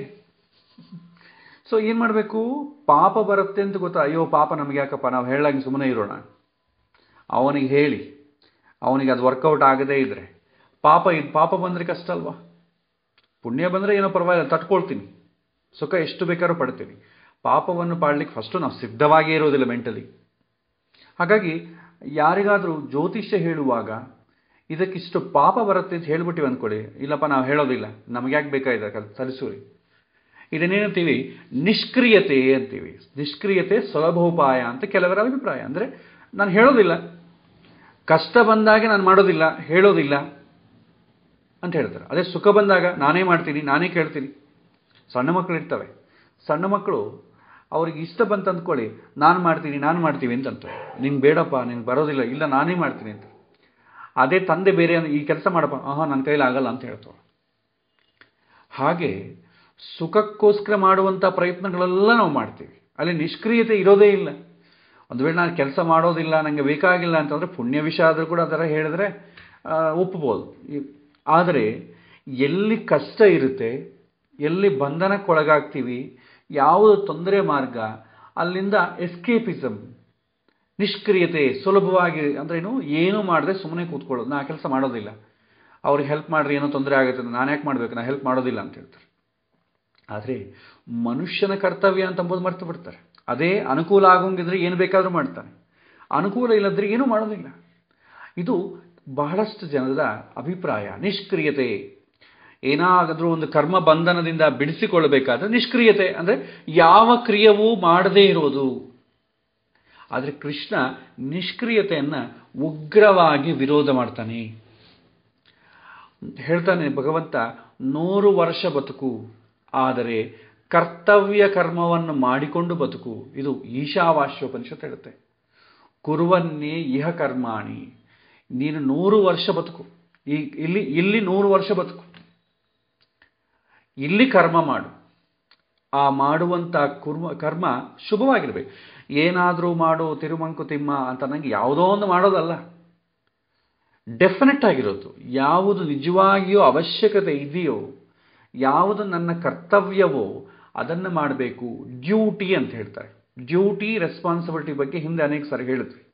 A: ಸೊ ಏನು ಮಾಡಬೇಕು ಪಾಪ ಬರುತ್ತೆ ಅಂತ ಗೊತ್ತಾ ಅಯ್ಯೋ ಪಾಪ ನಮಗೆ ಯಾಕಪ್ಪ ನಾವು ಹೇಳಂಗೆ ಸುಮ್ಮನೆ ಇರೋಣ ಅವನಿಗೆ ಹೇಳಿ ಅವನಿಗೆ ಅದು ವರ್ಕೌಟ್ ಆಗದೇ ಇದ್ದರೆ ಪಾಪ ಇದು ಪಾಪ ಬಂದರೆ ಕಷ್ಟ ಅಲ್ವಾ ಪುಣ್ಯ ಬಂದರೆ ಏನೋ ಪರವಾಗಿಲ್ಲ ತಟ್ಕೊಳ್ತೀನಿ ಸುಖ ಎಷ್ಟು ಬೇಕಾದ್ರೂ ಪಡ್ತೀನಿ ಪಾಪವನ್ನು ಪಾಡಲಿಕ್ಕೆ ಫಸ್ಟು ನಾವು ಸಿದ್ಧವಾಗಿಯೇ ಇರೋದಿಲ್ಲ ಮೆಂಟಲಿ ಹಾಗಾಗಿ ಯಾರಿಗಾದರೂ ಜ್ಯೋತಿಷ್ಯ ಹೇಳುವಾಗ ಇದಕ್ಕಿಷ್ಟು ಪಾಪ ಬರುತ್ತೆ ಅಂತ ಹೇಳ್ಬಿಟ್ಟಿವಿ ಅಂದ್ಕೊಳ್ಳಿ ಇಲ್ಲಪ್ಪ ನಾವು ಹೇಳೋದಿಲ್ಲ ನಮಗೆ ಯಾಕೆ ಬೇಕಾಗಿದೆ ಸರಿಸೂರಿ ಇದನ್ನೇನಂತೀವಿ ನಿಷ್ಕ್ರಿಯತೆ ಅಂತೀವಿ ನಿಷ್ಕ್ರಿಯತೆ ಸುಲಭೋಪಾಯ ಅಂತ ಕೆಲವರ ಅಭಿಪ್ರಾಯ ಅಂದರೆ ನಾನು ಹೇಳೋದಿಲ್ಲ ಕಷ್ಟ ಬಂದಾಗ ನಾನು ಮಾಡೋದಿಲ್ಲ ಹೇಳೋದಿಲ್ಲ ಅಂತ ಹೇಳ್ತಾರೆ ಅದೇ ಸುಖ ಬಂದಾಗ ನಾನೇ ಮಾಡ್ತೀನಿ ನಾನೇ ಕೇಳ್ತೀನಿ ಸಣ್ಣ ಮಕ್ಕಳು ಇರ್ತವೆ ಸಣ್ಣ ಮಕ್ಕಳು ಅವ್ರಿಗೆ ಇಷ್ಟ ಬಂತು ಅಂದ್ಕೊಳ್ಳಿ ನಾನು ಮಾಡ್ತೀನಿ ನಾನು ಮಾಡ್ತೀವಿ ಅಂತಂತಾರೆ ನಿಂಗೆ ಬೇಡಪ್ಪ ನಿನ್ಗೆ ಬರೋದಿಲ್ಲ ಇಲ್ಲ ನಾನೇ ಮಾಡ್ತೀನಿ ಅಂತ ಅದೇ ತಂದೆ ಬೇರೆ ಈ ಕೆಲಸ ಮಾಡಪ್ಪ ಆಹಾ ನನ್ನ ಕೈಲಿ ಆಗಲ್ಲ ಅಂತ ಹೇಳ್ತಾವೆ ಹಾಗೆ ಸುಖಕ್ಕೋಸ್ಕರ ಮಾಡುವಂಥ ಪ್ರಯತ್ನಗಳೆಲ್ಲ ನಾವು ಮಾಡ್ತೀವಿ ಅಲ್ಲಿ ನಿಷ್ಕ್ರಿಯತೆ ಇರೋದೇ ಇಲ್ಲ ಒಂದು ವೇಳೆ ನಾನು ಕೆಲಸ ಮಾಡೋದಿಲ್ಲ ನನಗೆ ಬೇಕಾಗಿಲ್ಲ ಅಂತಂದರೆ ಪುಣ್ಯ ವಿಷಯ ಆದರೂ ಕೂಡ ಅದರ ಹೇಳಿದ್ರೆ ಒಪ್ಬೋದು ಆದರೆ ಎಲ್ಲಿ ಕಷ್ಟ ಇರುತ್ತೆ ಎಲ್ಲಿ ಬಂಧನಕ್ಕೊಳಗಾಗ್ತೀವಿ ಯಾವುದು ತೊಂದರೆ ಮಾರ್ಗ ಅಲ್ಲಿಂದ ಎಸ್ಕೇಪಿಸಮ್ ನಿಷ್ಕ್ರಿಯತೆ ಸುಲಭವಾಗಿ ಅಂದ್ರೆ ಏನು ಏನು ಮಾಡದೆ ಸುಮ್ಮನೆ ಕೂತ್ಕೊಳ್ಳೋದು ನಾ ಕೆಲಸ ಮಾಡೋದಿಲ್ಲ ಅವ್ರಿಗೆ ಹೆಲ್ಪ್ ಮಾಡ್ರಿ ಏನೋ ತೊಂದರೆ ಆಗುತ್ತೆ ನಾನು ಯಾಕೆ ಮಾಡಬೇಕು ನಾ ಹೆಲ್ಪ್ ಮಾಡೋದಿಲ್ಲ ಅಂತ ಹೇಳ್ತಾರೆ ಆದರೆ ಮನುಷ್ಯನ ಕರ್ತವ್ಯ ಅಂತ ಅಂಬೋದು ಮರ್ತು ಬಿಡ್ತಾರೆ ಅದೇ ಅನುಕೂಲ ಆಗೋಂಗಿದ್ರೆ ಏನು ಬೇಕಾದರೂ ಮಾಡ್ತಾನೆ ಅನುಕೂಲ ಇಲ್ಲದ್ರೆ ಏನೂ ಮಾಡೋದಿಲ್ಲ ಇದು ಬಹಳಷ್ಟು ಜನರ ಅಭಿಪ್ರಾಯ ನಿಷ್ಕ್ರಿಯತೆ ಏನಾದರೂ ಒಂದು ಕರ್ಮ ಬಂಧನದಿಂದ ಬಿಡಿಸಿಕೊಳ್ಳಬೇಕಾದ್ರೆ ನಿಷ್ಕ್ರಿಯತೆ ಅಂದರೆ ಯಾವ ಕ್ರಿಯವೂ ಮಾಡದೇ ಇರೋದು ಆದರೆ ಕೃಷ್ಣ ನಿಷ್ಕ್ರಿಯತೆಯನ್ನು ಉಗ್ರವಾಗಿ ವಿರೋಧ ಮಾಡ್ತಾನೆ ಹೇಳ್ತಾನೆ ಭಗವಂತ ನೂರು ವರ್ಷ ಬದುಕು ಆದರೆ ಕರ್ತವ್ಯ ಕರ್ಮವನ್ನು ಮಾಡಿಕೊಂಡು ಬದುಕು ಇದು ಈಶಾವಾಸ್ಯೋಪನಿಷತ್ ಹೇಳುತ್ತೆ ಕುರುವನ್ನೇ ಇಹ ಕರ್ಮಾಣಿ ನೀನು ನೂರು ವರ್ಷ ಬದುಕು ಈ ಇಲ್ಲಿ ಇಲ್ಲಿ ನೂರು ವರ್ಷ ಬದುಕು ಇಲ್ಲಿ ಕರ್ಮ ಮಾಡು ಆ ಮಾಡುವಂಥ ಕುರ್ಮ ಕರ್ಮ ಶುಭವಾಗಿರ್ಬೇಕು ಏನಾದರೂ ಮಾಡು ತಿರುಮಂಕು ತಿಮ್ಮ ಅಂತ ನನಗೆ ಯಾವುದೋ ಒಂದು ಮಾಡೋದಲ್ಲ ಡೆಫಿನೆಟ್ ಆಗಿರೋದು ಯಾವುದು ನಿಜವಾಗಿಯೂ ಅವಶ್ಯಕತೆ ಇದೆಯೋ ಯಾವುದು ನನ್ನ ಕರ್ತವ್ಯವೋ ಅದನ್ನು ಮಾಡಬೇಕು ಡ್ಯೂಟಿ ಅಂತ ಹೇಳ್ತಾರೆ ಡ್ಯೂಟಿ ರೆಸ್ಪಾನ್ಸಿಬಿಲಿಟಿ ಬಗ್ಗೆ ಹಿಂದೆ ಅನೇಕ ಸಾರಿ ಹೇಳಿದ್ವಿ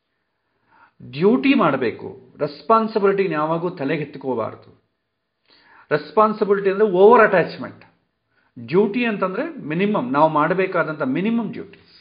A: ಡ್ಯೂಟಿ ಮಾಡಬೇಕು ರೆಸ್ಪಾನ್ಸಿಬಿಲಿಟಿನ ಯಾವಾಗೂ ತಲೆಗೆತ್ತಿಕೋಬಾರ್ದು ರೆಸ್ಪಾನ್ಸಿಬಿಲಿಟಿ ಅಂದರೆ ಓವರ್ ಅಟ್ಯಾಚ್ಮೆಂಟ್ ಡ್ಯೂಟಿ ಅಂತಂದರೆ ಮಿನಿಮಮ್ ನಾವು ಮಾಡಬೇಕಾದಂಥ ಮಿನಿಮಮ್ ಡ್ಯೂಟೀಸ್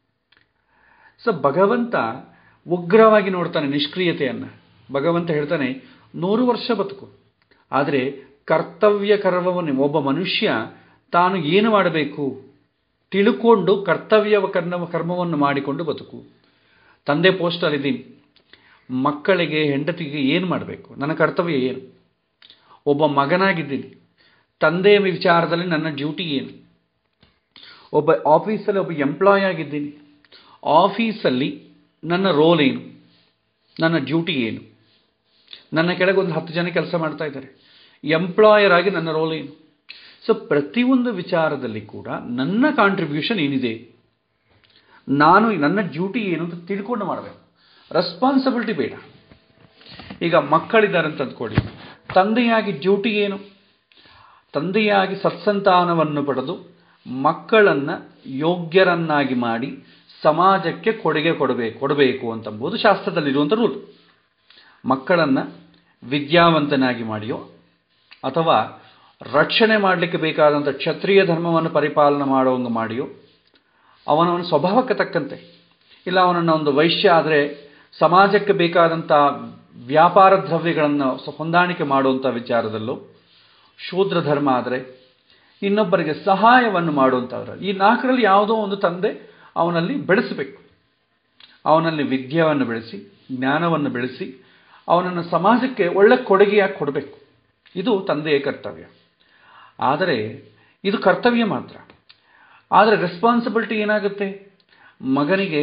A: ಸೊ ಭಗವಂತ ಉಗ್ರವಾಗಿ ನೋಡ್ತಾನೆ ನಿಷ್ಕ್ರಿಯತೆಯನ್ನು ಭಗವಂತ ಹೇಳ್ತಾನೆ ನೂರು ವರ್ಷ ಬದುಕು ಆದರೆ ಕರ್ತವ್ಯ ಕರ್ಮವನ್ನು ಒಬ್ಬ ಮನುಷ್ಯ ತಾನು ಏನು ಮಾಡಬೇಕು ತಿಳ್ಕೊಂಡು ಕರ್ತವ್ಯ ಕರ್ಮ ಕರ್ಮವನ್ನು ಮಾಡಿಕೊಂಡು ಬದುಕು ತಂದೆ ಪೋಸ್ಟಲ್ಲಿದ್ದೀನಿ ಮಕ್ಕಳಿಗೆ ಹೆಂಡತಿಗೆ ಏನು ಮಾಡಬೇಕು ನನ್ನ ಕರ್ತವ್ಯ ಏನು ಒಬ್ಬ ಮಗನಾಗಿದ್ದೀನಿ ತಂದೆಯ ವಿಚಾರದಲ್ಲಿ ನನ್ನ ಡ್ಯೂಟಿ ಏನು ಒಬ್ಬ ಆಫೀಸಲ್ಲಿ ಒಬ್ಬ ಎಂಪ್ಲಾಯ್ ಆಗಿದ್ದೀನಿ ಆಫೀಸಲ್ಲಿ ನನ್ನ ರೋಲ್ ಏನು ನನ್ನ ಡ್ಯೂಟಿ ಏನು ನನ್ನ ಕೆಳಗೆ ಒಂದು ಹತ್ತು ಜನ ಕೆಲಸ ಮಾಡ್ತಾ ಇದ್ದಾರೆ ಎಂಪ್ಲಾಯರ್ ಆಗಿ ನನ್ನ ರೋಲ್ ಏನು ಸೊ ಪ್ರತಿಯೊಂದು ವಿಚಾರದಲ್ಲಿ ಕೂಡ ನನ್ನ ಕಾಂಟ್ರಿಬ್ಯೂಷನ್ ಏನಿದೆ ನಾನು ನನ್ನ ಡ್ಯೂಟಿ ಏನು ಅಂತ ತಿಳ್ಕೊಂಡು ಮಾಡಬೇಕು ರೆಸ್ಪಾನ್ಸಿಬಿಲಿಟಿ ಬೇಡ ಈಗ ಮಕ್ಕಳಿದ್ದಾರೆ ಅಂತ ಅಂದ್ಕೊಳ್ಳಿ ತಂದೆಯಾಗಿ ಡ್ಯೂಟಿ ಏನು ತಂದೆಯಾಗಿ ಸತ್ಸಂತಾನವನ್ನು ಪಡೆದು ಮಕ್ಕಳನ್ನು ಯೋಗ್ಯರನ್ನಾಗಿ ಮಾಡಿ ಸಮಾಜಕ್ಕೆ ಕೊಡುಗೆ ಕೊಡಬೇಕು ಕೊಡಬೇಕು ಅಂತಂಬುದು ಶಾಸ್ತ್ರದಲ್ಲಿರುವಂಥ ರೂಲ್ ಮಕ್ಕಳನ್ನು ವಿದ್ಯಾವಂತನಾಗಿ ಮಾಡಿಯೋ ಅಥವಾ ರಕ್ಷಣೆ ಮಾಡಲಿಕ್ಕೆ ಬೇಕಾದಂಥ ಕ್ಷತ್ರಿಯ ಧರ್ಮವನ್ನು ಪರಿಪಾಲನೆ ಮಾಡುವಂಗೆ ಮಾಡಿಯೋ ಅವನವನ ಸ್ವಭಾವಕ್ಕೆ ತಕ್ಕಂತೆ ಇಲ್ಲ ಅವನನ್ನು ಒಂದು ವೈಶ್ಯ ಆದರೆ ಸಮಾಜಕ್ಕೆ ಬೇಕಾದಂಥ ವ್ಯಾಪಾರ ದ್ರವ್ಯಗಳನ್ನು ಹೊಂದಾಣಿಕೆ ಮಾಡುವಂಥ ವಿಚಾರದಲ್ಲೂ ಶೂದ್ರ ಧರ್ಮ ಆದರೆ ಇನ್ನೊಬ್ಬರಿಗೆ ಸಹಾಯವನ್ನು ಮಾಡುವಂಥವ್ರು ಈ ನಾಲ್ಕರಲ್ಲಿ ಯಾವುದೋ ಒಂದು ತಂದೆ ಅವನಲ್ಲಿ ಬೆಳೆಸಬೇಕು ಅವನಲ್ಲಿ ವಿದ್ಯೆಯನ್ನು ಬೆಳೆಸಿ ಜ್ಞಾನವನ್ನು ಬೆಳೆಸಿ ಅವನನ್ನು ಸಮಾಜಕ್ಕೆ ಒಳ್ಳೆ ಕೊಡುಗೆಯಾಗಿ ಕೊಡಬೇಕು ಇದು ತಂದೆಯ ಕರ್ತವ್ಯ ಆದರೆ ಇದು ಕರ್ತವ್ಯ ಮಾತ್ರ ಆದರೆ ರೆಸ್ಪಾನ್ಸಿಬಿಲಿಟಿ ಏನಾಗುತ್ತೆ ಮಗನಿಗೆ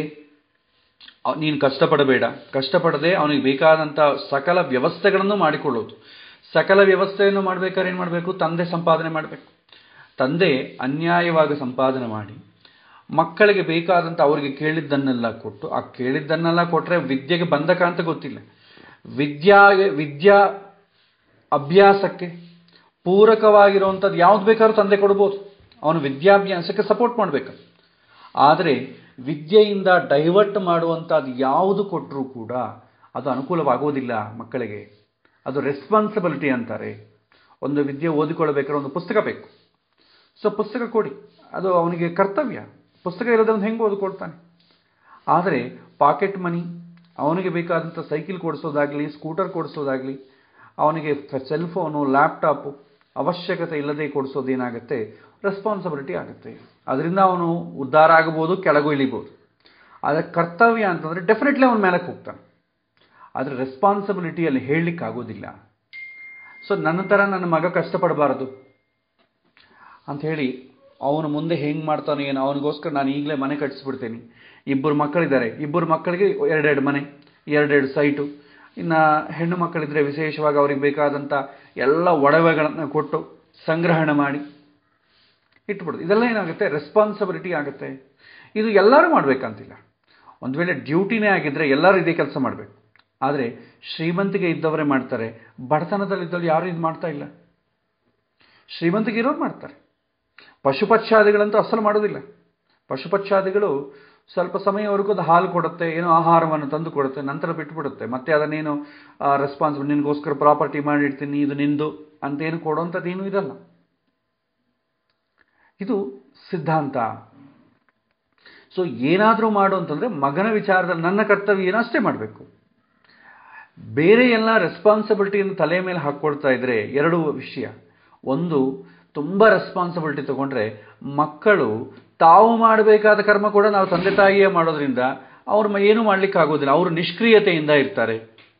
A: ನೀನು ಕಷ್ಟಪಡಬೇಡ ಕಷ್ಟಪಡದೆ ಅವನಿಗೆ ಬೇಕಾದಂಥ ಸಕಲ ವ್ಯವಸ್ಥೆಗಳನ್ನು ಮಾಡಿಕೊಳ್ಳೋದು ಸಕಲ ವ್ಯವಸ್ಥೆಯನ್ನು ಮಾಡಬೇಕಾದ್ರೆ ಏನು ಮಾಡಬೇಕು ತಂದೆ ಸಂಪಾದನೆ ಮಾಡಬೇಕು ತಂದೆ ಅನ್ಯಾಯವಾಗಿ ಸಂಪಾದನೆ ಮಾಡಿ ಮಕ್ಕಳಿಗೆ ಬೇಕಾದಂಥ ಅವರಿಗೆ ಕೇಳಿದ್ದನ್ನೆಲ್ಲ ಕೊಟ್ಟು ಆ ಕೇಳಿದ್ದನ್ನೆಲ್ಲ ಕೊಟ್ಟರೆ ವಿದ್ಯೆಗೆ ಬಂಧಕ ಅಂತ ಗೊತ್ತಿಲ್ಲ ವಿದ್ಯಾ ವಿದ್ಯಾ ಅಭ್ಯಾಸಕ್ಕೆ ಪೂರಕವಾಗಿರುವಂಥದ್ದು ಯಾವ್ದು ಬೇಕಾದ್ರೂ ತಂದೆ ಕೊಡ್ಬೋದು ಅವನು ವಿದ್ಯಾಭ್ಯಾಸಕ್ಕೆ ಸಪೋರ್ಟ್ ಮಾಡಬೇಕು ಆದರೆ ವಿದ್ಯೆಯಿಂದ ಡೈವರ್ಟ್ ಮಾಡುವಂಥದ್ದು ಯಾವುದು ಕೊಟ್ಟರೂ ಕೂಡ ಅದು ಅನುಕೂಲವಾಗುವುದಿಲ್ಲ ಮಕ್ಕಳಿಗೆ ಅದು ರೆಸ್ಪಾನ್ಸಿಬಿಲಿಟಿ ಅಂತಾರೆ ಒಂದು ವಿದ್ಯೆ ಓದಿಕೊಳ್ಳಬೇಕಾದ್ರೆ ಒಂದು ಪುಸ್ತಕ ಬೇಕು ಸೊ ಪುಸ್ತಕ ಕೊಡಿ ಅದು ಅವನಿಗೆ ಕರ್ತವ್ಯ ಪುಸ್ತಕ ಇಲ್ಲದೆ ಅವನು ಹೆಂಗೆ ಓದಿಕೊಳ್ತಾನೆ ಆದರೆ ಪಾಕೆಟ್ ಮನಿ ಅವನಿಗೆ ಬೇಕಾದಂಥ ಸೈಕಲ್ ಕೊಡಿಸೋದಾಗಲಿ ಸ್ಕೂಟರ್ ಕೊಡಿಸೋದಾಗಲಿ ಅವನಿಗೆ ಸೆಲ್ ಫೋನು ಲ್ಯಾಪ್ಟಾಪು ಅವಶ್ಯಕತೆ ಇಲ್ಲದೆ ಕೊಡಿಸೋದೇನಾಗುತ್ತೆ ರೆಸ್ಪಾನ್ಸಿಬಿಲಿಟಿ ಆಗುತ್ತೆ ಅದರಿಂದ ಅವನು ಉದ್ಧಾರ ಆಗಬಹುದು ಕೆಳಗೂ ಇಳಿಬೋದು ಆದರೆ ಕರ್ತವ್ಯ ಅಂತಂದರೆ ಡೆಫಿನೆಟ್ಲಿ ಅವನ ಮೇಲಕ್ಕೆ ಹೋಗ್ತಾನೆ ಆದರೆ ರೆಸ್ಪಾನ್ಸಿಬಿಲಿಟಿಯಲ್ಲಿ ಹೇಳಲಿಕ್ಕಾಗೋದಿಲ್ಲ ಸೊ ನನ್ನ ಥರ ನನ್ನ ಮಗ ಕಷ್ಟಪಡಬಾರದು ಅಂಥೇಳಿ ಅವನು ಮುಂದೆ ಹೆಂಗೆ ಮಾಡ್ತಾನೆ ಏನು ಅವನಿಗೋಸ್ಕರ ನಾನು ಈಗಲೇ ಮನೆ ಕಟ್ಟಿಸ್ಬಿಡ್ತೀನಿ ಇಬ್ಬರು ಮಕ್ಕಳಿದ್ದಾರೆ ಇಬ್ಬರು ಮಕ್ಕಳಿಗೆ ಎರಡೆರಡು ಮನೆ ಎರಡೆರಡು ಸೈಟು ಇನ್ನು ಹೆಣ್ಣು ಮಕ್ಕಳಿದ್ರೆ ವಿಶೇಷವಾಗಿ ಅವ್ರಿಗೆ ಬೇಕಾದಂಥ ಎಲ್ಲ ಒಡವೆಗಳನ್ನು ಕೊಟ್ಟು ಸಂಗ್ರಹಣೆ ಮಾಡಿ ಇಟ್ಬಿಡೋದು ಇದೆಲ್ಲ ಏನಾಗುತ್ತೆ ರೆಸ್ಪಾನ್ಸಿಬಿಲಿಟಿ ಆಗುತ್ತೆ ಇದು ಎಲ್ಲರೂ ಮಾಡಬೇಕಂತಿಲ್ಲ ಒಂದು ವೇಳೆ ಡ್ಯೂಟಿನೇ ಆಗಿದ್ದರೆ ಎಲ್ಲರೂ ಇದೇ ಕೆಲಸ ಮಾಡಬೇಕು ಆದರೆ ಶ್ರೀಮಂತಿಗೆ ಇದ್ದವರೇ ಮಾಡ್ತಾರೆ ಬಡತನದಲ್ಲಿದ್ದವ್ರು ಯಾರೂ ಇದು ಮಾಡ್ತಾ ಇಲ್ಲ ಶ್ರೀಮಂತಿಗೆ ಇರೋರು ಮಾಡ್ತಾರೆ ಪಶುಪಕ್ಷಾದಿಗಳಂತೂ ಅಸಲು ಮಾಡೋದಿಲ್ಲ ಪಶುಪಕ್ಷಾದಿಗಳು ಸ್ವಲ್ಪ ಸಮಯವರೆಗೂ ಅದು ಹಾಲು ಕೊಡುತ್ತೆ ಏನೋ ಆಹಾರವನ್ನು ತಂದು ಕೊಡುತ್ತೆ ನಂತರ ಬಿಟ್ಬಿಡುತ್ತೆ ಮತ್ತೆ ಅದನ್ನೇನು ರೆಸ್ಪಾನ್ಸಿಬಲ್ ನಿನಗೋಸ್ಕರ ಪ್ರಾಪರ್ಟಿ ಮಾಡಿಡ್ತೀನಿ ಇದು ನಿಂದು ಅಂತೇನು ಕೊಡುವಂಥದ್ದೇನು ಇರಲ್ಲ ಇದು ಸಿದ್ಧಾಂತ ಸೊ ಏನಾದರೂ ಮಾಡು ಅಂತಂದರೆ ಮಗನ ವಿಚಾರದಲ್ಲಿ ನನ್ನ ಕರ್ತವ್ಯ ಏನೋ ಅಷ್ಟೇ ಮಾಡಬೇಕು ಬೇರೆ ಎಲ್ಲ ರೆಸ್ಪಾನ್ಸಿಬಿಲಿಟಿಯನ್ನು ತಲೆ ಮೇಲೆ ಹಾಕ್ಕೊಳ್ತಾ ಇದ್ರೆ ಎರಡು ವಿಷಯ ಒಂದು ತುಂಬ ರೆಸ್ಪಾನ್ಸಿಬಿಲಿಟಿ ತಗೊಂಡ್ರೆ ಮಕ್ಕಳು ತಾವು ಮಾಡಬೇಕಾದ ಕರ್ಮ ಕೂಡ ನಾವು ತಂದೆ ತಾಯಿಯೇ ಮಾಡೋದ್ರಿಂದ ಅವ್ರು ಏನೂ ಮಾಡ್ಲಿಕ್ಕೆ ಆಗೋದಿಲ್ಲ ಅವರು ನಿಷ್ಕ್ರಿಯತೆಯಿಂದ ಇರ್ತಾರೆ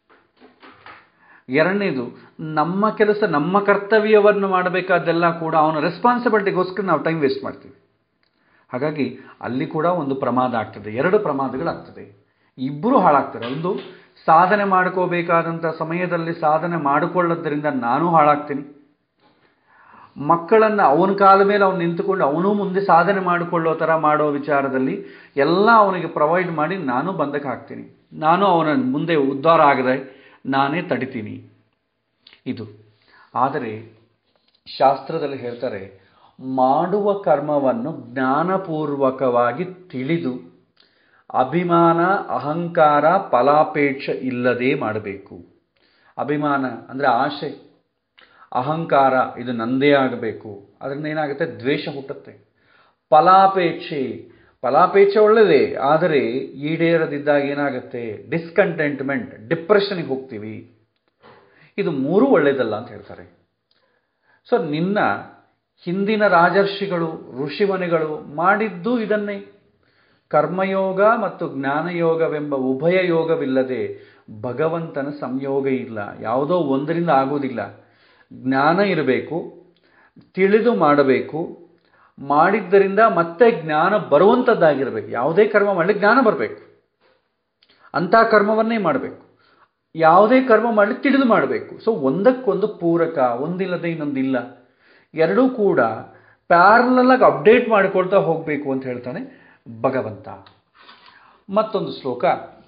A: ಎರಡನೇದು ನಮ್ಮ ಕೆಲಸ ನಮ್ಮ ಕರ್ತವ್ಯವನ್ನು ಮಾಡಬೇಕಾದ್ದೆಲ್ಲ ಕೂಡ ಅವನ ರೆಸ್ಪಾನ್ಸಿಬಿಲಿಟಿಗೋಸ್ಕರ ನಾವು ಟೈಮ್ ವೇಸ್ಟ್ ಮಾಡ್ತೀವಿ ಹಾಗಾಗಿ ಅಲ್ಲಿ ಕೂಡ ಒಂದು ಪ್ರಮಾದ ಆಗ್ತದೆ ಎರಡು ಪ್ರಮಾದಗಳಾಗ್ತದೆ ಇಬ್ಬರು ಹಾಳಾಗ್ತಾರೆ ಒಂದು ಸಾಧನೆ ಮಾಡ್ಕೋಬೇಕಾದಂಥ ಸಮಯದಲ್ಲಿ ಸಾಧನೆ ಮಾಡಿಕೊಳ್ಳೋದ್ರಿಂದ ನಾನು ಹಾಳಾಗ್ತೀನಿ ಮಕ್ಕಳನ್ನು ಅವನ ಕಾಲ ಮೇಲೆ ಅವನು ನಿಂತುಕೊಂಡು ಅವನು ಮುಂದೆ ಸಾಧನೆ ಮಾಡಿಕೊಳ್ಳೋ ಥರ ಮಾಡೋ ವಿಚಾರದಲ್ಲಿ ಎಲ್ಲ ಅವನಿಗೆ ಪ್ರೊವೈಡ್ ಮಾಡಿ ನಾನು ಬಂಧಕ್ಕೆ ಹಾಕ್ತೀನಿ ನಾನು ಅವನ ಮುಂದೆ ಉದ್ಧಾರ ಆಗದೆ ನಾನೇ ತಡಿತೀನಿ ಇದು ಆದರೆ ಶಾಸ್ತ್ರದಲ್ಲಿ ಹೇಳ್ತಾರೆ ಮಾಡುವ ಕರ್ಮವನ್ನು ಜ್ಞಾನಪೂರ್ವಕವಾಗಿ ತಿಳಿದು ಅಭಿಮಾನ ಅಹಂಕಾರ ಫಲಾಪೇಕ್ಷೆ ಇಲ್ಲದೆ ಮಾಡಬೇಕು ಅಭಿಮಾನ ಅಂದರೆ ಆಸೆ ಅಹಂಕಾರ ಇದು ನಂದೇ ಆಗಬೇಕು ಅದರಿಂದ ಏನಾಗುತ್ತೆ ದ್ವೇಷ ಹುಟ್ಟುತ್ತೆ ಫಲಾಪೇಕ್ಷೆ ಫಲಾಪೇಕ್ಷೆ ಒಳ್ಳೆಯದೇ ಆದರೆ ಈಡೇರದಿದ್ದಾಗ ಏನಾಗುತ್ತೆ ಡಿಸ್ಕಂಟೆಂಟ್ಮೆಂಟ್ ಡಿಪ್ರೆಷನ್ಗೆ ಹೋಗ್ತೀವಿ ಇದು ಮೂರೂ ಒಳ್ಳೆಯದಲ್ಲ ಅಂತ ಹೇಳ್ತಾರೆ ಸೊ ನಿನ್ನ ಹಿಂದಿನ ರಾಜರ್ಷಿಗಳು ಋಷಿಮನಿಗಳು ಮಾಡಿದ್ದು ಇದನ್ನೇ ಕರ್ಮಯೋಗ ಮತ್ತು ಜ್ಞಾನಯೋಗವೆಂಬ ಉಭಯ ಯೋಗವಿಲ್ಲದೆ ಭಗವಂತನ ಸಂಯೋಗ ಇಲ್ಲ ಯಾವುದೋ ಒಂದರಿಂದ ಆಗೋದಿಲ್ಲ ಜ್ಞಾನ ಇರಬೇಕು ತಿಳಿದು ಮಾಡಬೇಕು ಮಾಡಿದ್ದರಿಂದ ಮತ್ತೆ ಜ್ಞಾನ ಬರುವಂಥದ್ದಾಗಿರಬೇಕು ಯಾವುದೇ ಕರ್ಮ ಮಾಡಲಿ ಜ್ಞಾನ ಬರಬೇಕು ಅಂಥ ಕರ್ಮವನ್ನೇ ಮಾಡಬೇಕು ಯಾವುದೇ ಕರ್ಮ ಮಾಡಲಿ ತಿಳಿದು ಮಾಡಬೇಕು ಸೊ ಒಂದಕ್ಕೊಂದು ಪೂರಕ ಒಂದಿಲ್ಲದೆ ಇನ್ನೊಂದಿಲ್ಲ ಎರಡೂ ಕೂಡ ಪ್ಯಾರಲಾಗಿ ಅಪ್ಡೇಟ್ ಮಾಡಿಕೊಳ್ತಾ ಹೋಗಬೇಕು ಅಂತ ಹೇಳ್ತಾನೆ ಭಗವಂತ ಮತ್ತೊಂದು ಶ್ಲೋಕ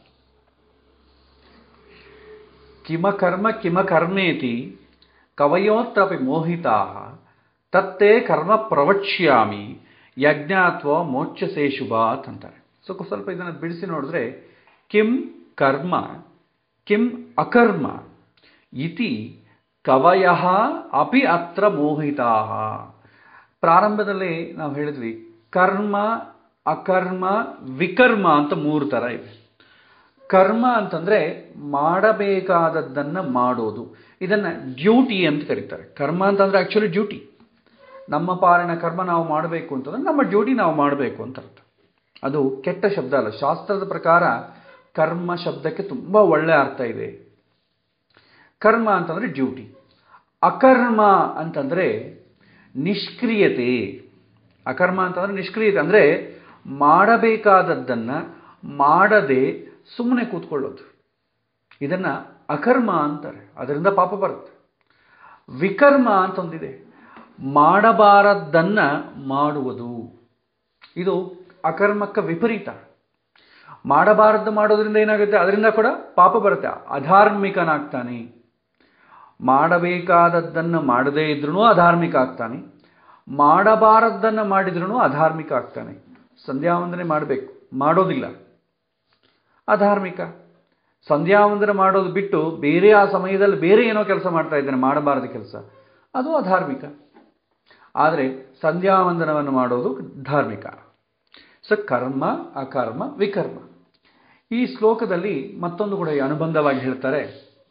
A: ಕಿಮ ಕರ್ಮ ಕಿಮ ಕರ್ಮೇತಿ ಕವಯೋತ್ರಪಿ ಮೋಹಿತಾ ತತ್ತೇ ಕರ್ಮ ಪ್ರವಕ್ಷ್ಯಾಮಿ ಯಜ್ಞಾತ್ವ ಮೋಕ್ಷಸೇ ಶುಭಾತ್ ಅಂತಾರೆ ಸೊ ಸ್ವಲ್ಪ ಇದನ್ನು ಬಿಡಿಸಿ ನೋಡಿದ್ರೆ ಕಿಂ ಕರ್ಮ ಕಿಂ ಅಕರ್ಮ ಇತಿ ಕವಯ ಅಪಿ ಅತ್ರ ಮೋಹಿತಾ ಪ್ರಾರಂಭದಲ್ಲಿ ನಾವು ಹೇಳಿದ್ವಿ ಕರ್ಮ ಅಕರ್ಮ ವಿಕರ್ಮ ಅಂತ ಮೂರು ಥರ ಇವೆ ಕರ್ಮ ಅಂತಂದರೆ ಮಾಡಬೇಕಾದದ್ದನ್ನು ಮಾಡೋದು ಇದನ್ನು ಡ್ಯೂಟಿ ಅಂತ ಕರೀತಾರೆ ಕರ್ಮ ಅಂತಂದರೆ ಆ್ಯಕ್ಚುಲಿ ಡ್ಯೂಟಿ ನಮ್ಮ ಪಾಲಿನ ಕರ್ಮ ನಾವು ಮಾಡಬೇಕು ಅಂತಂದರೆ ನಮ್ಮ ಡ್ಯೂಟಿ ನಾವು ಮಾಡಬೇಕು ಅಂತ ಅರ್ಥ ಅದು ಕೆಟ್ಟ ಶಬ್ದ ಅಲ್ಲ ಶಾಸ್ತ್ರದ ಪ್ರಕಾರ ಕರ್ಮ ಶಬ್ದಕ್ಕೆ ತುಂಬ ಒಳ್ಳೆಯ ಅರ್ಥ ಇದೆ ಕರ್ಮ ಅಂತಂದರೆ ಡ್ಯೂಟಿ ಅಕರ್ಮ ಅಂತಂದರೆ ನಿಷ್ಕ್ರಿಯತೆ ಅಕರ್ಮ ಅಂತಂದರೆ ನಿಷ್ಕ್ರಿಯತೆ ಅಂದರೆ ಮಾಡಬೇಕಾದದ್ದನ್ನು ಮಾಡದೆ ಸುಮ್ಮನೆ ಕೂತ್ಕೊಳ್ಳೋದು ಇದನ್ನು ಅಕರ್ಮ ಅಂತಾರೆ ಅದರಿಂದ ಪಾಪ ಬರುತ್ತೆ ವಿಕರ್ಮ ಅಂತ ಒಂದಿದೆ ಮಾಡಬಾರದ್ದನ್ನು ಮಾಡುವುದು ಇದು ಅಕರ್ಮಕ್ಕೆ ವಿಪರೀತ ಮಾಡಬಾರದ್ದು ಮಾಡೋದ್ರಿಂದ ಏನಾಗುತ್ತೆ ಅದರಿಂದ ಕೂಡ ಪಾಪ ಬರುತ್ತೆ ಅಧಾರ್ಮಿಕನಾಗ್ತಾನೆ ಮಾಡಬೇಕಾದದ್ದನ್ನು ಮಾಡದೇ ಇದ್ರೂ ಅಧಾರ್ಮಿಕ ಆಗ್ತಾನೆ ಮಾಡಬಾರದ್ದನ್ನು ಮಾಡಿದ್ರೂ ಅಧಾರ್ಮಿಕ ಆಗ್ತಾನೆ ಸಂಧ್ಯಾವಂದನೆ ಮಾಡಬೇಕು ಮಾಡೋದಿಲ್ಲ ಅಧಾರ್ಮಿಕ ಸಂಧ್ಯಾವಂದನೆ ಮಾಡೋದು ಬಿಟ್ಟು ಬೇರೆ ಆ ಸಮಯದಲ್ಲಿ ಬೇರೆ ಏನೋ ಕೆಲಸ ಮಾಡ್ತಾ ಇದ್ದಾನೆ ಮಾಡಬಾರದು ಕೆಲಸ ಅದು ಅಧಾರ್ಮಿಕ ಆದರೆ ಸಂಧ್ಯಾವಂದನವನ್ನು ಮಾಡೋದು ಧಾರ್ಮಿಕ ಸೊ ಕರ್ಮ ಅಕರ್ಮ ವಿಕರ್ಮ ಈ ಶ್ಲೋಕದಲ್ಲಿ ಮತ್ತೊಂದು ಕೂಡ ಈ ಅನುಬಂಧವಾಗಿ ಹೇಳ್ತಾರೆ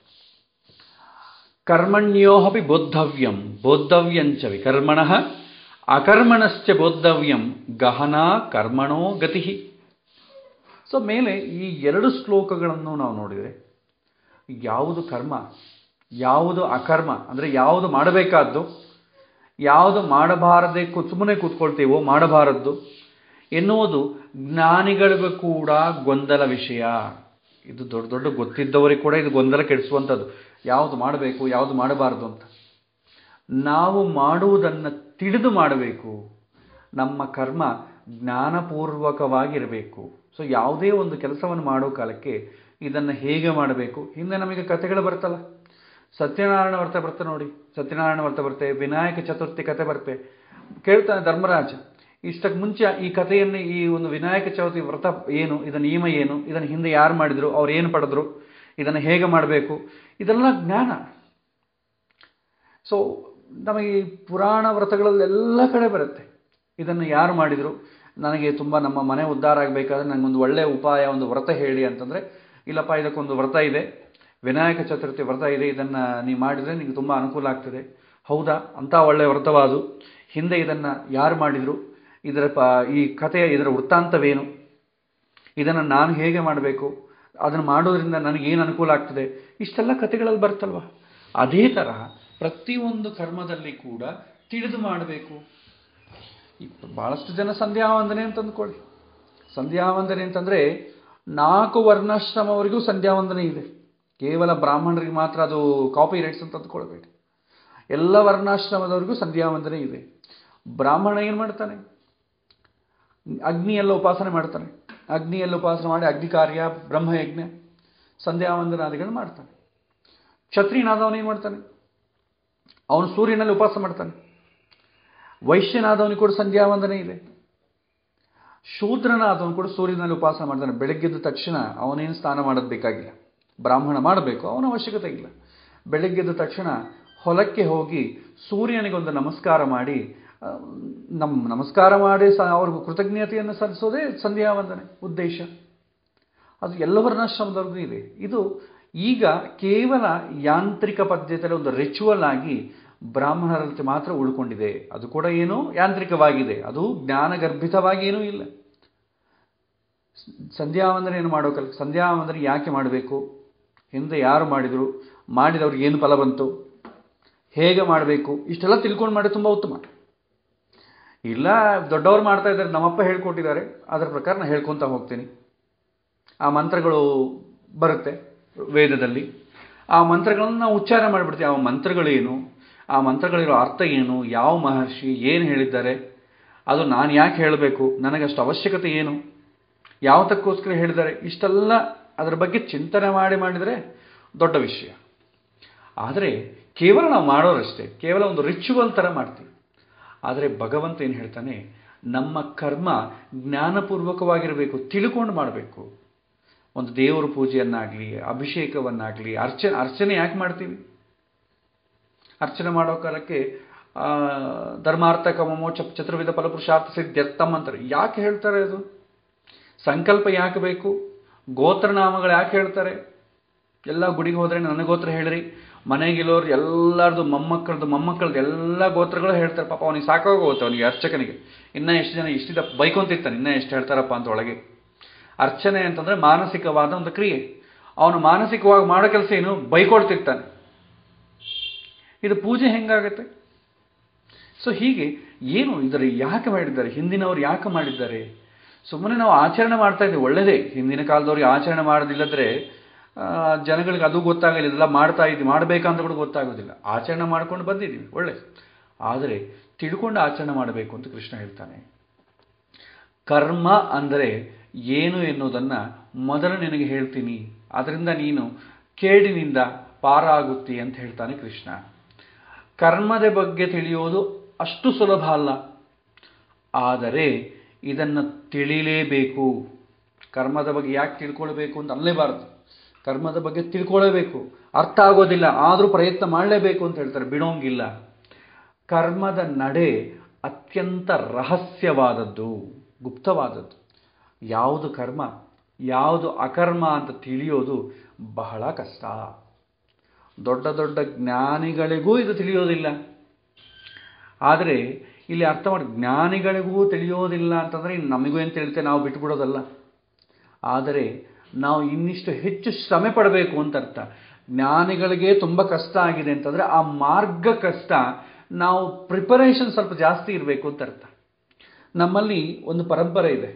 A: ಕರ್ಮಣ್ಯೋಹಪಿ ಬೋದ್ಧವ್ಯಂ ಬೋದ್ಧವ್ಯಂಚ ವಿಕರ್ಮಣ ಅಕರ್ಮಣಶ್ಚ ಬೋದ್ಧವ್ಯಂ ಗಹನಾ ಕರ್ಮಣೋ ಗತಿ ಸೊ ಮೇಲೆ ಈ ಎರಡು ಶ್ಲೋಕಗಳನ್ನು ನಾವು ನೋಡಿದರೆ ಯಾವುದು ಕರ್ಮ ಯಾವುದು ಅಕರ್ಮ ಅಂದರೆ ಯಾವುದು ಮಾಡಬೇಕಾದ್ದು ಯಾವುದು ಮಾಡಬಾರದೆ ಕು ಸುಮ್ಮನೆ ಕೂತ್ಕೊಳ್ತೀವೋ ಮಾಡಬಾರದ್ದು ಎನ್ನುವುದು ಜ್ಞಾನಿಗಳಿಗೂ ಕೂಡ ಗೊಂದಲ ವಿಷಯ ಇದು ದೊಡ್ಡ ದೊಡ್ಡ ಗೊತ್ತಿದ್ದವರಿಗೆ ಕೂಡ ಇದು ಗೊಂದಲ ಕೆಡಿಸುವಂಥದ್ದು ಯಾವುದು ಮಾಡಬೇಕು ಯಾವುದು ಮಾಡಬಾರದು ಅಂತ ನಾವು ಮಾಡುವುದನ್ನು ತಿಳಿದು ಮಾಡಬೇಕು ನಮ್ಮ ಕರ್ಮ ಜ್ಞಾನಪೂರ್ವಕವಾಗಿರಬೇಕು ಸೊ ಯಾವುದೇ ಒಂದು ಕೆಲಸವನ್ನು ಮಾಡೋ ಕಾಲಕ್ಕೆ ಇದನ್ನು ಹೇಗೆ ಮಾಡಬೇಕು ಹಿಂದೆ ನಮಗೆ ಕಥೆಗಳು ಬರ್ತಲ್ಲ ಸತ್ಯನಾರಾಯಣ ವ್ರತ ಬರುತ್ತೆ ನೋಡಿ ಸತ್ಯನಾರಾಯಣ ವ್ರತ ಬರುತ್ತೆ ವಿನಾಯಕ ಚತುರ್ಥಿ ಕತೆ ಬರುತ್ತೆ ಕೇಳ್ತಾನೆ ಧರ್ಮರಾಜ ಇಷ್ಟಕ್ಕೆ ಮುಂಚೆ ಈ ಕಥೆಯನ್ನು ಈ ಒಂದು ವಿನಾಯಕ ಚೌತಿ ವ್ರತ ಏನು ಇದರ ನಿಯಮ ಏನು ಇದನ್ನು ಹಿಂದೆ ಯಾರು ಮಾಡಿದ್ರು ಅವ್ರು ಏನು ಪಡೆದ್ರು ಇದನ್ನು ಹೇಗೆ ಮಾಡಬೇಕು ಇದೆಲ್ಲ ಜ್ಞಾನ ಸೊ ನಮಗೆ ಈ ಪುರಾಣ ವ್ರತಗಳಲ್ಲೆಲ್ಲ ಕಡೆ ಬರುತ್ತೆ ಇದನ್ನು ಯಾರು ಮಾಡಿದರು ನನಗೆ ತುಂಬ ನಮ್ಮ ಮನೆ ಉದ್ಧಾರ ಆಗಬೇಕಾದ್ರೆ ನನಗೊಂದು ಒಳ್ಳೆಯ ಉಪಾಯ ಒಂದು ವ್ರತ ಹೇಳಿ ಅಂತಂದರೆ ಇಲ್ಲಪ್ಪ ಇದಕ್ಕೊಂದು ವ್ರತ ಇದೆ ವಿನಾಯಕ ಚತುರ್ಥಿ ವ್ರತ ಇದೆ ಇದನ್ನು ನೀವು ಮಾಡಿದರೆ ನಿಮಗೆ ತುಂಬ ಅನುಕೂಲ ಆಗ್ತದೆ ಹೌದಾ ಅಂಥ ಒಳ್ಳೆಯ ವ್ರತವಾದು ಹಿಂದೆ ಇದನ್ನು ಯಾರು ಮಾಡಿದರು ಇದರ ಪ ಈ ಕಥೆಯ ಇದರ ವೃತ್ತಾಂತವೇನು ಇದನ್ನು ನಾನು ಹೇಗೆ ಮಾಡಬೇಕು ಅದನ್ನು ಮಾಡೋದ್ರಿಂದ ನನಗೇನು ಅನುಕೂಲ ಆಗ್ತದೆ ಇಷ್ಟೆಲ್ಲ ಕಥೆಗಳಲ್ಲಿ ಬರ್ತಲ್ವ ಅದೇ ತರಹ ಪ್ರತಿಯೊಂದು ಕರ್ಮದಲ್ಲಿ ಕೂಡ ತಿಳಿದು ಮಾಡಬೇಕು ಭಾಳಷ್ಟು ಜನ ಸಂಧ್ಯಾವಂದನೆ ಅಂತ ಅಂದ್ಕೊಳ್ಳಿ ಸಂಧ್ಯಾವಂದನೆ ಅಂತಂದರೆ ನಾಲ್ಕು ವರ್ಣಾಶ್ರಮವರೆಗೂ ಸಂಧ್ಯಾವಂದನೆ ಇದೆ ಕೇವಲ ಬ್ರಾಹ್ಮಣರಿಗೆ ಮಾತ್ರ ಅದು ಕಾಪಿ ರೈಟ್ಸ್ ಅಂತ ಅಂದ್ಕೊಳ್ಬೇಡಿ ಎಲ್ಲ ವರ್ಣಾಶ್ರಮದವರೆಗೂ ಸಂಧ್ಯಾವಂದನೆ ಇದೆ ಬ್ರಾಹ್ಮಣ ಏನು ಮಾಡ್ತಾನೆ ಅಗ್ನಿಯೆಲ್ಲ ಉಪಾಸನೆ ಮಾಡ್ತಾನೆ ಅಗ್ನಿಯೆಲ್ಲ ಉಪಾಸನೆ ಮಾಡಿ ಅಗ್ನಿ ಕಾರ್ಯ ಬ್ರಹ್ಮಯಜ್ಞ ಸಂಧ್ಯಾವಂದನಾದಿಗಳು ಮಾಡ್ತಾನೆ ಕ್ಷತ್ರಿಯನಾದವನು ಏನು ಮಾಡ್ತಾನೆ ಅವನು ಸೂರ್ಯನಲ್ಲಿ ಉಪವಾಸ ಮಾಡ್ತಾನೆ ವೈಶ್ಯನಾದವನಿಗೆ ಕೂಡ ಸಂಧ್ಯಾವಂದನೆ ಇದೆ ಶೂದ್ರನಾದವನು ಕೂಡ ಸೂರ್ಯನಲ್ಲಿ ಉಪವಾಸ ಮಾಡ್ತಾನೆ ಬೆಳಗ್ಗೆದ್ದ ತಕ್ಷಣ ಅವನೇನು ಸ್ನಾನ ಮಾಡೋದು ಬೇಕಾಗಿಲ್ಲ ಬ್ರಾಹ್ಮಣ ಮಾಡಬೇಕು ಅವನ ಅವಶ್ಯಕತೆ ಇಲ್ಲ ಬೆಳಗ್ಗೆದ್ದ ತಕ್ಷಣ ಹೊಲಕ್ಕೆ ಹೋಗಿ ಸೂರ್ಯನಿಗೊಂದು ನಮಸ್ಕಾರ ಮಾಡಿ ನಮ್ಮ ನಮಸ್ಕಾರ ಮಾಡಿ ಸ ಅವ್ರಿಗೂ ಕೃತಜ್ಞತೆಯನ್ನು ಸಲ್ಲಿಸೋದೇ ಸಂಧ್ಯಾವಂದನೆ ಉದ್ದೇಶ ಅದು ಎಲ್ಲ ವರ್ಣಾಶ್ರಮದವ್ರಿಗೂ ಇದೆ ಇದು ಈಗ ಕೇವಲ ಯಾಂತ್ರಿಕ ಪದ್ಧತಿಯಲ್ಲಿ ಒಂದು ರಿಚುವಲ್ ಆಗಿ ಬ್ರಾಹ್ಮಣರಲ್ಲಿ ಮಾತ್ರ ಉಳ್ಕೊಂಡಿದೆ ಅದು ಕೂಡ ಏನೋ ಯಾಂತ್ರಿಕವಾಗಿದೆ ಅದು ಜ್ಞಾನಗರ್ಭಿತವಾಗಿ ಏನೂ ಇಲ್ಲ ಸಂಧ್ಯಾವಂದನೆ ಏನು ಮಾಡೋಕಲ್ಲ ಸಂಧ್ಯಾವಂದನೆ ಯಾಕೆ ಮಾಡಬೇಕು ಹಿಂದೆ ಯಾರು ಮಾಡಿದರು ಮಾಡಿದವ್ರಿಗೆ ಏನು ಫಲ ಬಂತು ಹೇಗೆ ಮಾಡಬೇಕು ಇಷ್ಟೆಲ್ಲ ತಿಳ್ಕೊಂಡು ಮಾಡಿ ತುಂಬ ಉತ್ತಮ ಇಲ್ಲ ದೊಡ್ಡವ್ರು ಮಾಡ್ತಾ ಇದ್ದಾರೆ ನಮ್ಮಪ್ಪ ಹೇಳ್ಕೊಟ್ಟಿದ್ದಾರೆ ಅದರ ಪ್ರಕಾರ ನಾನು ಹೇಳ್ಕೊತ ಹೋಗ್ತೀನಿ ಆ ಮಂತ್ರಗಳು ಬರುತ್ತೆ ವೇದದಲ್ಲಿ ಆ ಮಂತ್ರಗಳನ್ನು ನಾವು ಉಚ್ಚಾರ ಮಾಡಿಬಿಡ್ತೀವಿ ಆ ಮಂತ್ರಗಳೇನು ಆ ಮಂತ್ರಗಳಿರೋ ಅರ್ಥ ಏನು ಯಾವ ಮಹರ್ಷಿ ಏನು ಹೇಳಿದ್ದಾರೆ ಅದು ನಾನು ಯಾಕೆ ಹೇಳಬೇಕು ನನಗಷ್ಟು ಅವಶ್ಯಕತೆ ಏನು ಯಾವತ್ತಕ್ಕೋಸ್ಕರ ಹೇಳಿದ್ದಾರೆ ಇಷ್ಟೆಲ್ಲ ಅದರ ಬಗ್ಗೆ ಚಿಂತನೆ ಮಾಡಿ ಮಾಡಿದರೆ ದೊಡ್ಡ ವಿಷಯ ಆದರೆ ಕೇವಲ ನಾವು ಮಾಡೋರಷ್ಟೇ ಕೇವಲ ಒಂದು ರಿಚುವಲ್ ಥರ ಮಾಡ್ತೀವಿ ಆದರೆ ಭಗವಂತ ಏನು ಹೇಳ್ತಾನೆ ನಮ್ಮ ಕರ್ಮ ಜ್ಞಾನಪೂರ್ವಕವಾಗಿರಬೇಕು ತಿಳ್ಕೊಂಡು ಮಾಡಬೇಕು ಒಂದು ದೇವರ ಪೂಜೆಯನ್ನಾಗಲಿ ಅಭಿಷೇಕವನ್ನಾಗಲಿ ಅರ್ಚನೆ ಅರ್ಚನೆ ಯಾಕೆ ಮಾಡ್ತೀವಿ ಅರ್ಚನೆ ಮಾಡೋ ಕಾಲಕ್ಕೆ ಧರ್ಮಾರ್ಥ ಕಮಮೋ ಚ ಚತುರ್ವಿಧ ಫಲಪುರುಷಾರ್ಥ ಸಿದ್ಧ್ಯರ್ಥಮ್ ಅಂತಾರೆ ಯಾಕೆ ಹೇಳ್ತಾರೆ ಅದು ಸಂಕಲ್ಪ ಯಾಕೆ ಬೇಕು ಗೋತ್ರನಾಮಗಳು ಯಾಕೆ ಹೇಳ್ತಾರೆ ಎಲ್ಲ ಗುಡಿಗೆ ಹೋದ್ರೆ ನನ್ನ ಗೋತ್ರ ಹೇಳ್ರಿ ಮನೆಗಿಲ್ಲೋರು ಎಲ್ಲರದು ಮೊಮ್ಮಕ್ಕಳದು ಮೊಮ್ಮಕ್ಕಳದು ಎಲ್ಲ ಗೋತ್ರಗಳು ಹೇಳ್ತಾರೆ ಪಾಪ ಅವನಿಗೆ ಸಾಕಾಗೋಗುತ್ತೆ ಅವನಿಗೆ ಅರ್ಚಕನಿಗೆ ಇನ್ನೂ ಎಷ್ಟು ಜನ ಇಷ್ಟಿದ ಬೈಕೊಂತಿರ್ತಾನೆ ಇನ್ನೂ ಎಷ್ಟು ಹೇಳ್ತಾರಪ್ಪ ಅಂತ ಒಳಗೆ ಅರ್ಚನೆ ಅಂತಂದರೆ ಮಾನಸಿಕವಾದ ಒಂದು ಕ್ರಿಯೆ ಅವನು ಮಾನಸಿಕವಾಗಿ ಮಾಡೋ ಕೆಲಸ ಏನು ಬೈಕೊಡ್ತಿರ್ತಾನೆ ಇದು ಪೂಜೆ ಹೆಂಗಾಗತ್ತೆ ಸೊ ಹೀಗೆ ಏನು ಇದರ ಯಾಕೆ ಮಾಡಿದ್ದಾರೆ ಹಿಂದಿನವರು ಯಾಕೆ ಮಾಡಿದ್ದಾರೆ ಸುಮ್ಮನೆ ನಾವು ಆಚರಣೆ ಮಾಡ್ತಾ ಇದ್ದೀವಿ ಒಳ್ಳೆಯದೇ ಹಿಂದಿನ ಕಾಲದವ್ರಿಗೆ ಆಚರಣೆ ಮಾಡೋದಿಲ್ಲದ್ರೆ ಜನಗಳಿಗೆ ಅದು ಗೊತ್ತಾಗಲಿಲ್ಲ ಇದೆಲ್ಲ ಮಾಡ್ತಾ ಇದ್ದೀವಿ ಮಾಡಬೇಕಂತ ಕೂಡ ಗೊತ್ತಾಗೋದಿಲ್ಲ ಆಚರಣೆ ಮಾಡ್ಕೊಂಡು ಬಂದಿದ್ದೀವಿ ಒಳ್ಳೆ ಆದರೆ ತಿಳ್ಕೊಂಡು ಆಚರಣೆ ಮಾಡಬೇಕು ಅಂತ ಕೃಷ್ಣ ಹೇಳ್ತಾನೆ ಕರ್ಮ ಅಂದರೆ ಏನು ಎನ್ನುವುದನ್ನು ಮೊದಲು ನಿನಗೆ ಹೇಳ್ತೀನಿ ಅದರಿಂದ ನೀನು ಕೇಡಿನಿಂದ ಪಾರಾಗುತ್ತಿ ಅಂತ ಹೇಳ್ತಾನೆ ಕೃಷ್ಣ ಕರ್ಮದ ಬಗ್ಗೆ ತಿಳಿಯೋದು ಅಷ್ಟು ಸುಲಭ ಅಲ್ಲ ಆದರೆ ಇದನ್ನು ತಿಳಿಲೇಬೇಕು ಕರ್ಮದ ಬಗ್ಗೆ ಯಾಕೆ ತಿಳ್ಕೊಳ್ಬೇಕು ಅಂತ ಅನ್ನಲೇಬಾರದು ಕರ್ಮದ ಬಗ್ಗೆ ತಿಳ್ಕೊಳ್ಳೇಬೇಕು ಅರ್ಥ ಆಗೋದಿಲ್ಲ ಆದರೂ ಪ್ರಯತ್ನ ಮಾಡಲೇಬೇಕು ಅಂತ ಹೇಳ್ತಾರೆ ಬಿಡೋಂಗಿಲ್ಲ ಕರ್ಮದ ನಡೆ ಅತ್ಯಂತ ರಹಸ್ಯವಾದದ್ದು ಗುಪ್ತವಾದದ್ದು ಯಾವುದು ಕರ್ಮ ಯಾವುದು ಅಕರ್ಮ ಅಂತ ತಿಳಿಯೋದು ಬಹಳ ಕಷ್ಟ ದೊಡ್ಡ ದೊಡ್ಡ ಜ್ಞಾನಿಗಳಿಗೂ ಇದು ತಿಳಿಯೋದಿಲ್ಲ ಆದರೆ ಇಲ್ಲಿ ಅರ್ಥ ಮಾಡಿ ಜ್ಞಾನಿಗಳಿಗೂ ತಿಳಿಯೋದಿಲ್ಲ ಅಂತಂದರೆ ಇನ್ನು ನಮಗೂ ಏನು ತಿಳಿತೆ ನಾವು ಬಿಟ್ಬಿಡೋದಲ್ಲ ಆದರೆ ನಾವು ಇನ್ನಿಷ್ಟು ಹೆಚ್ಚು ಶ್ರಮೆ ಪಡಬೇಕು ಅಂತ ಅರ್ಥ ಜ್ಞಾನಿಗಳಿಗೆ ತುಂಬ ಕಷ್ಟ ಆಗಿದೆ ಅಂತಂದರೆ ಆ ಮಾರ್ಗ ಕಷ್ಟ ನಾವು ಪ್ರಿಪರೇಷನ್ ಸ್ವಲ್ಪ ಜಾಸ್ತಿ ಇರಬೇಕು ಅಂತ ಅರ್ಥ ನಮ್ಮಲ್ಲಿ ಒಂದು ಪರಂಪರೆ ಇದೆ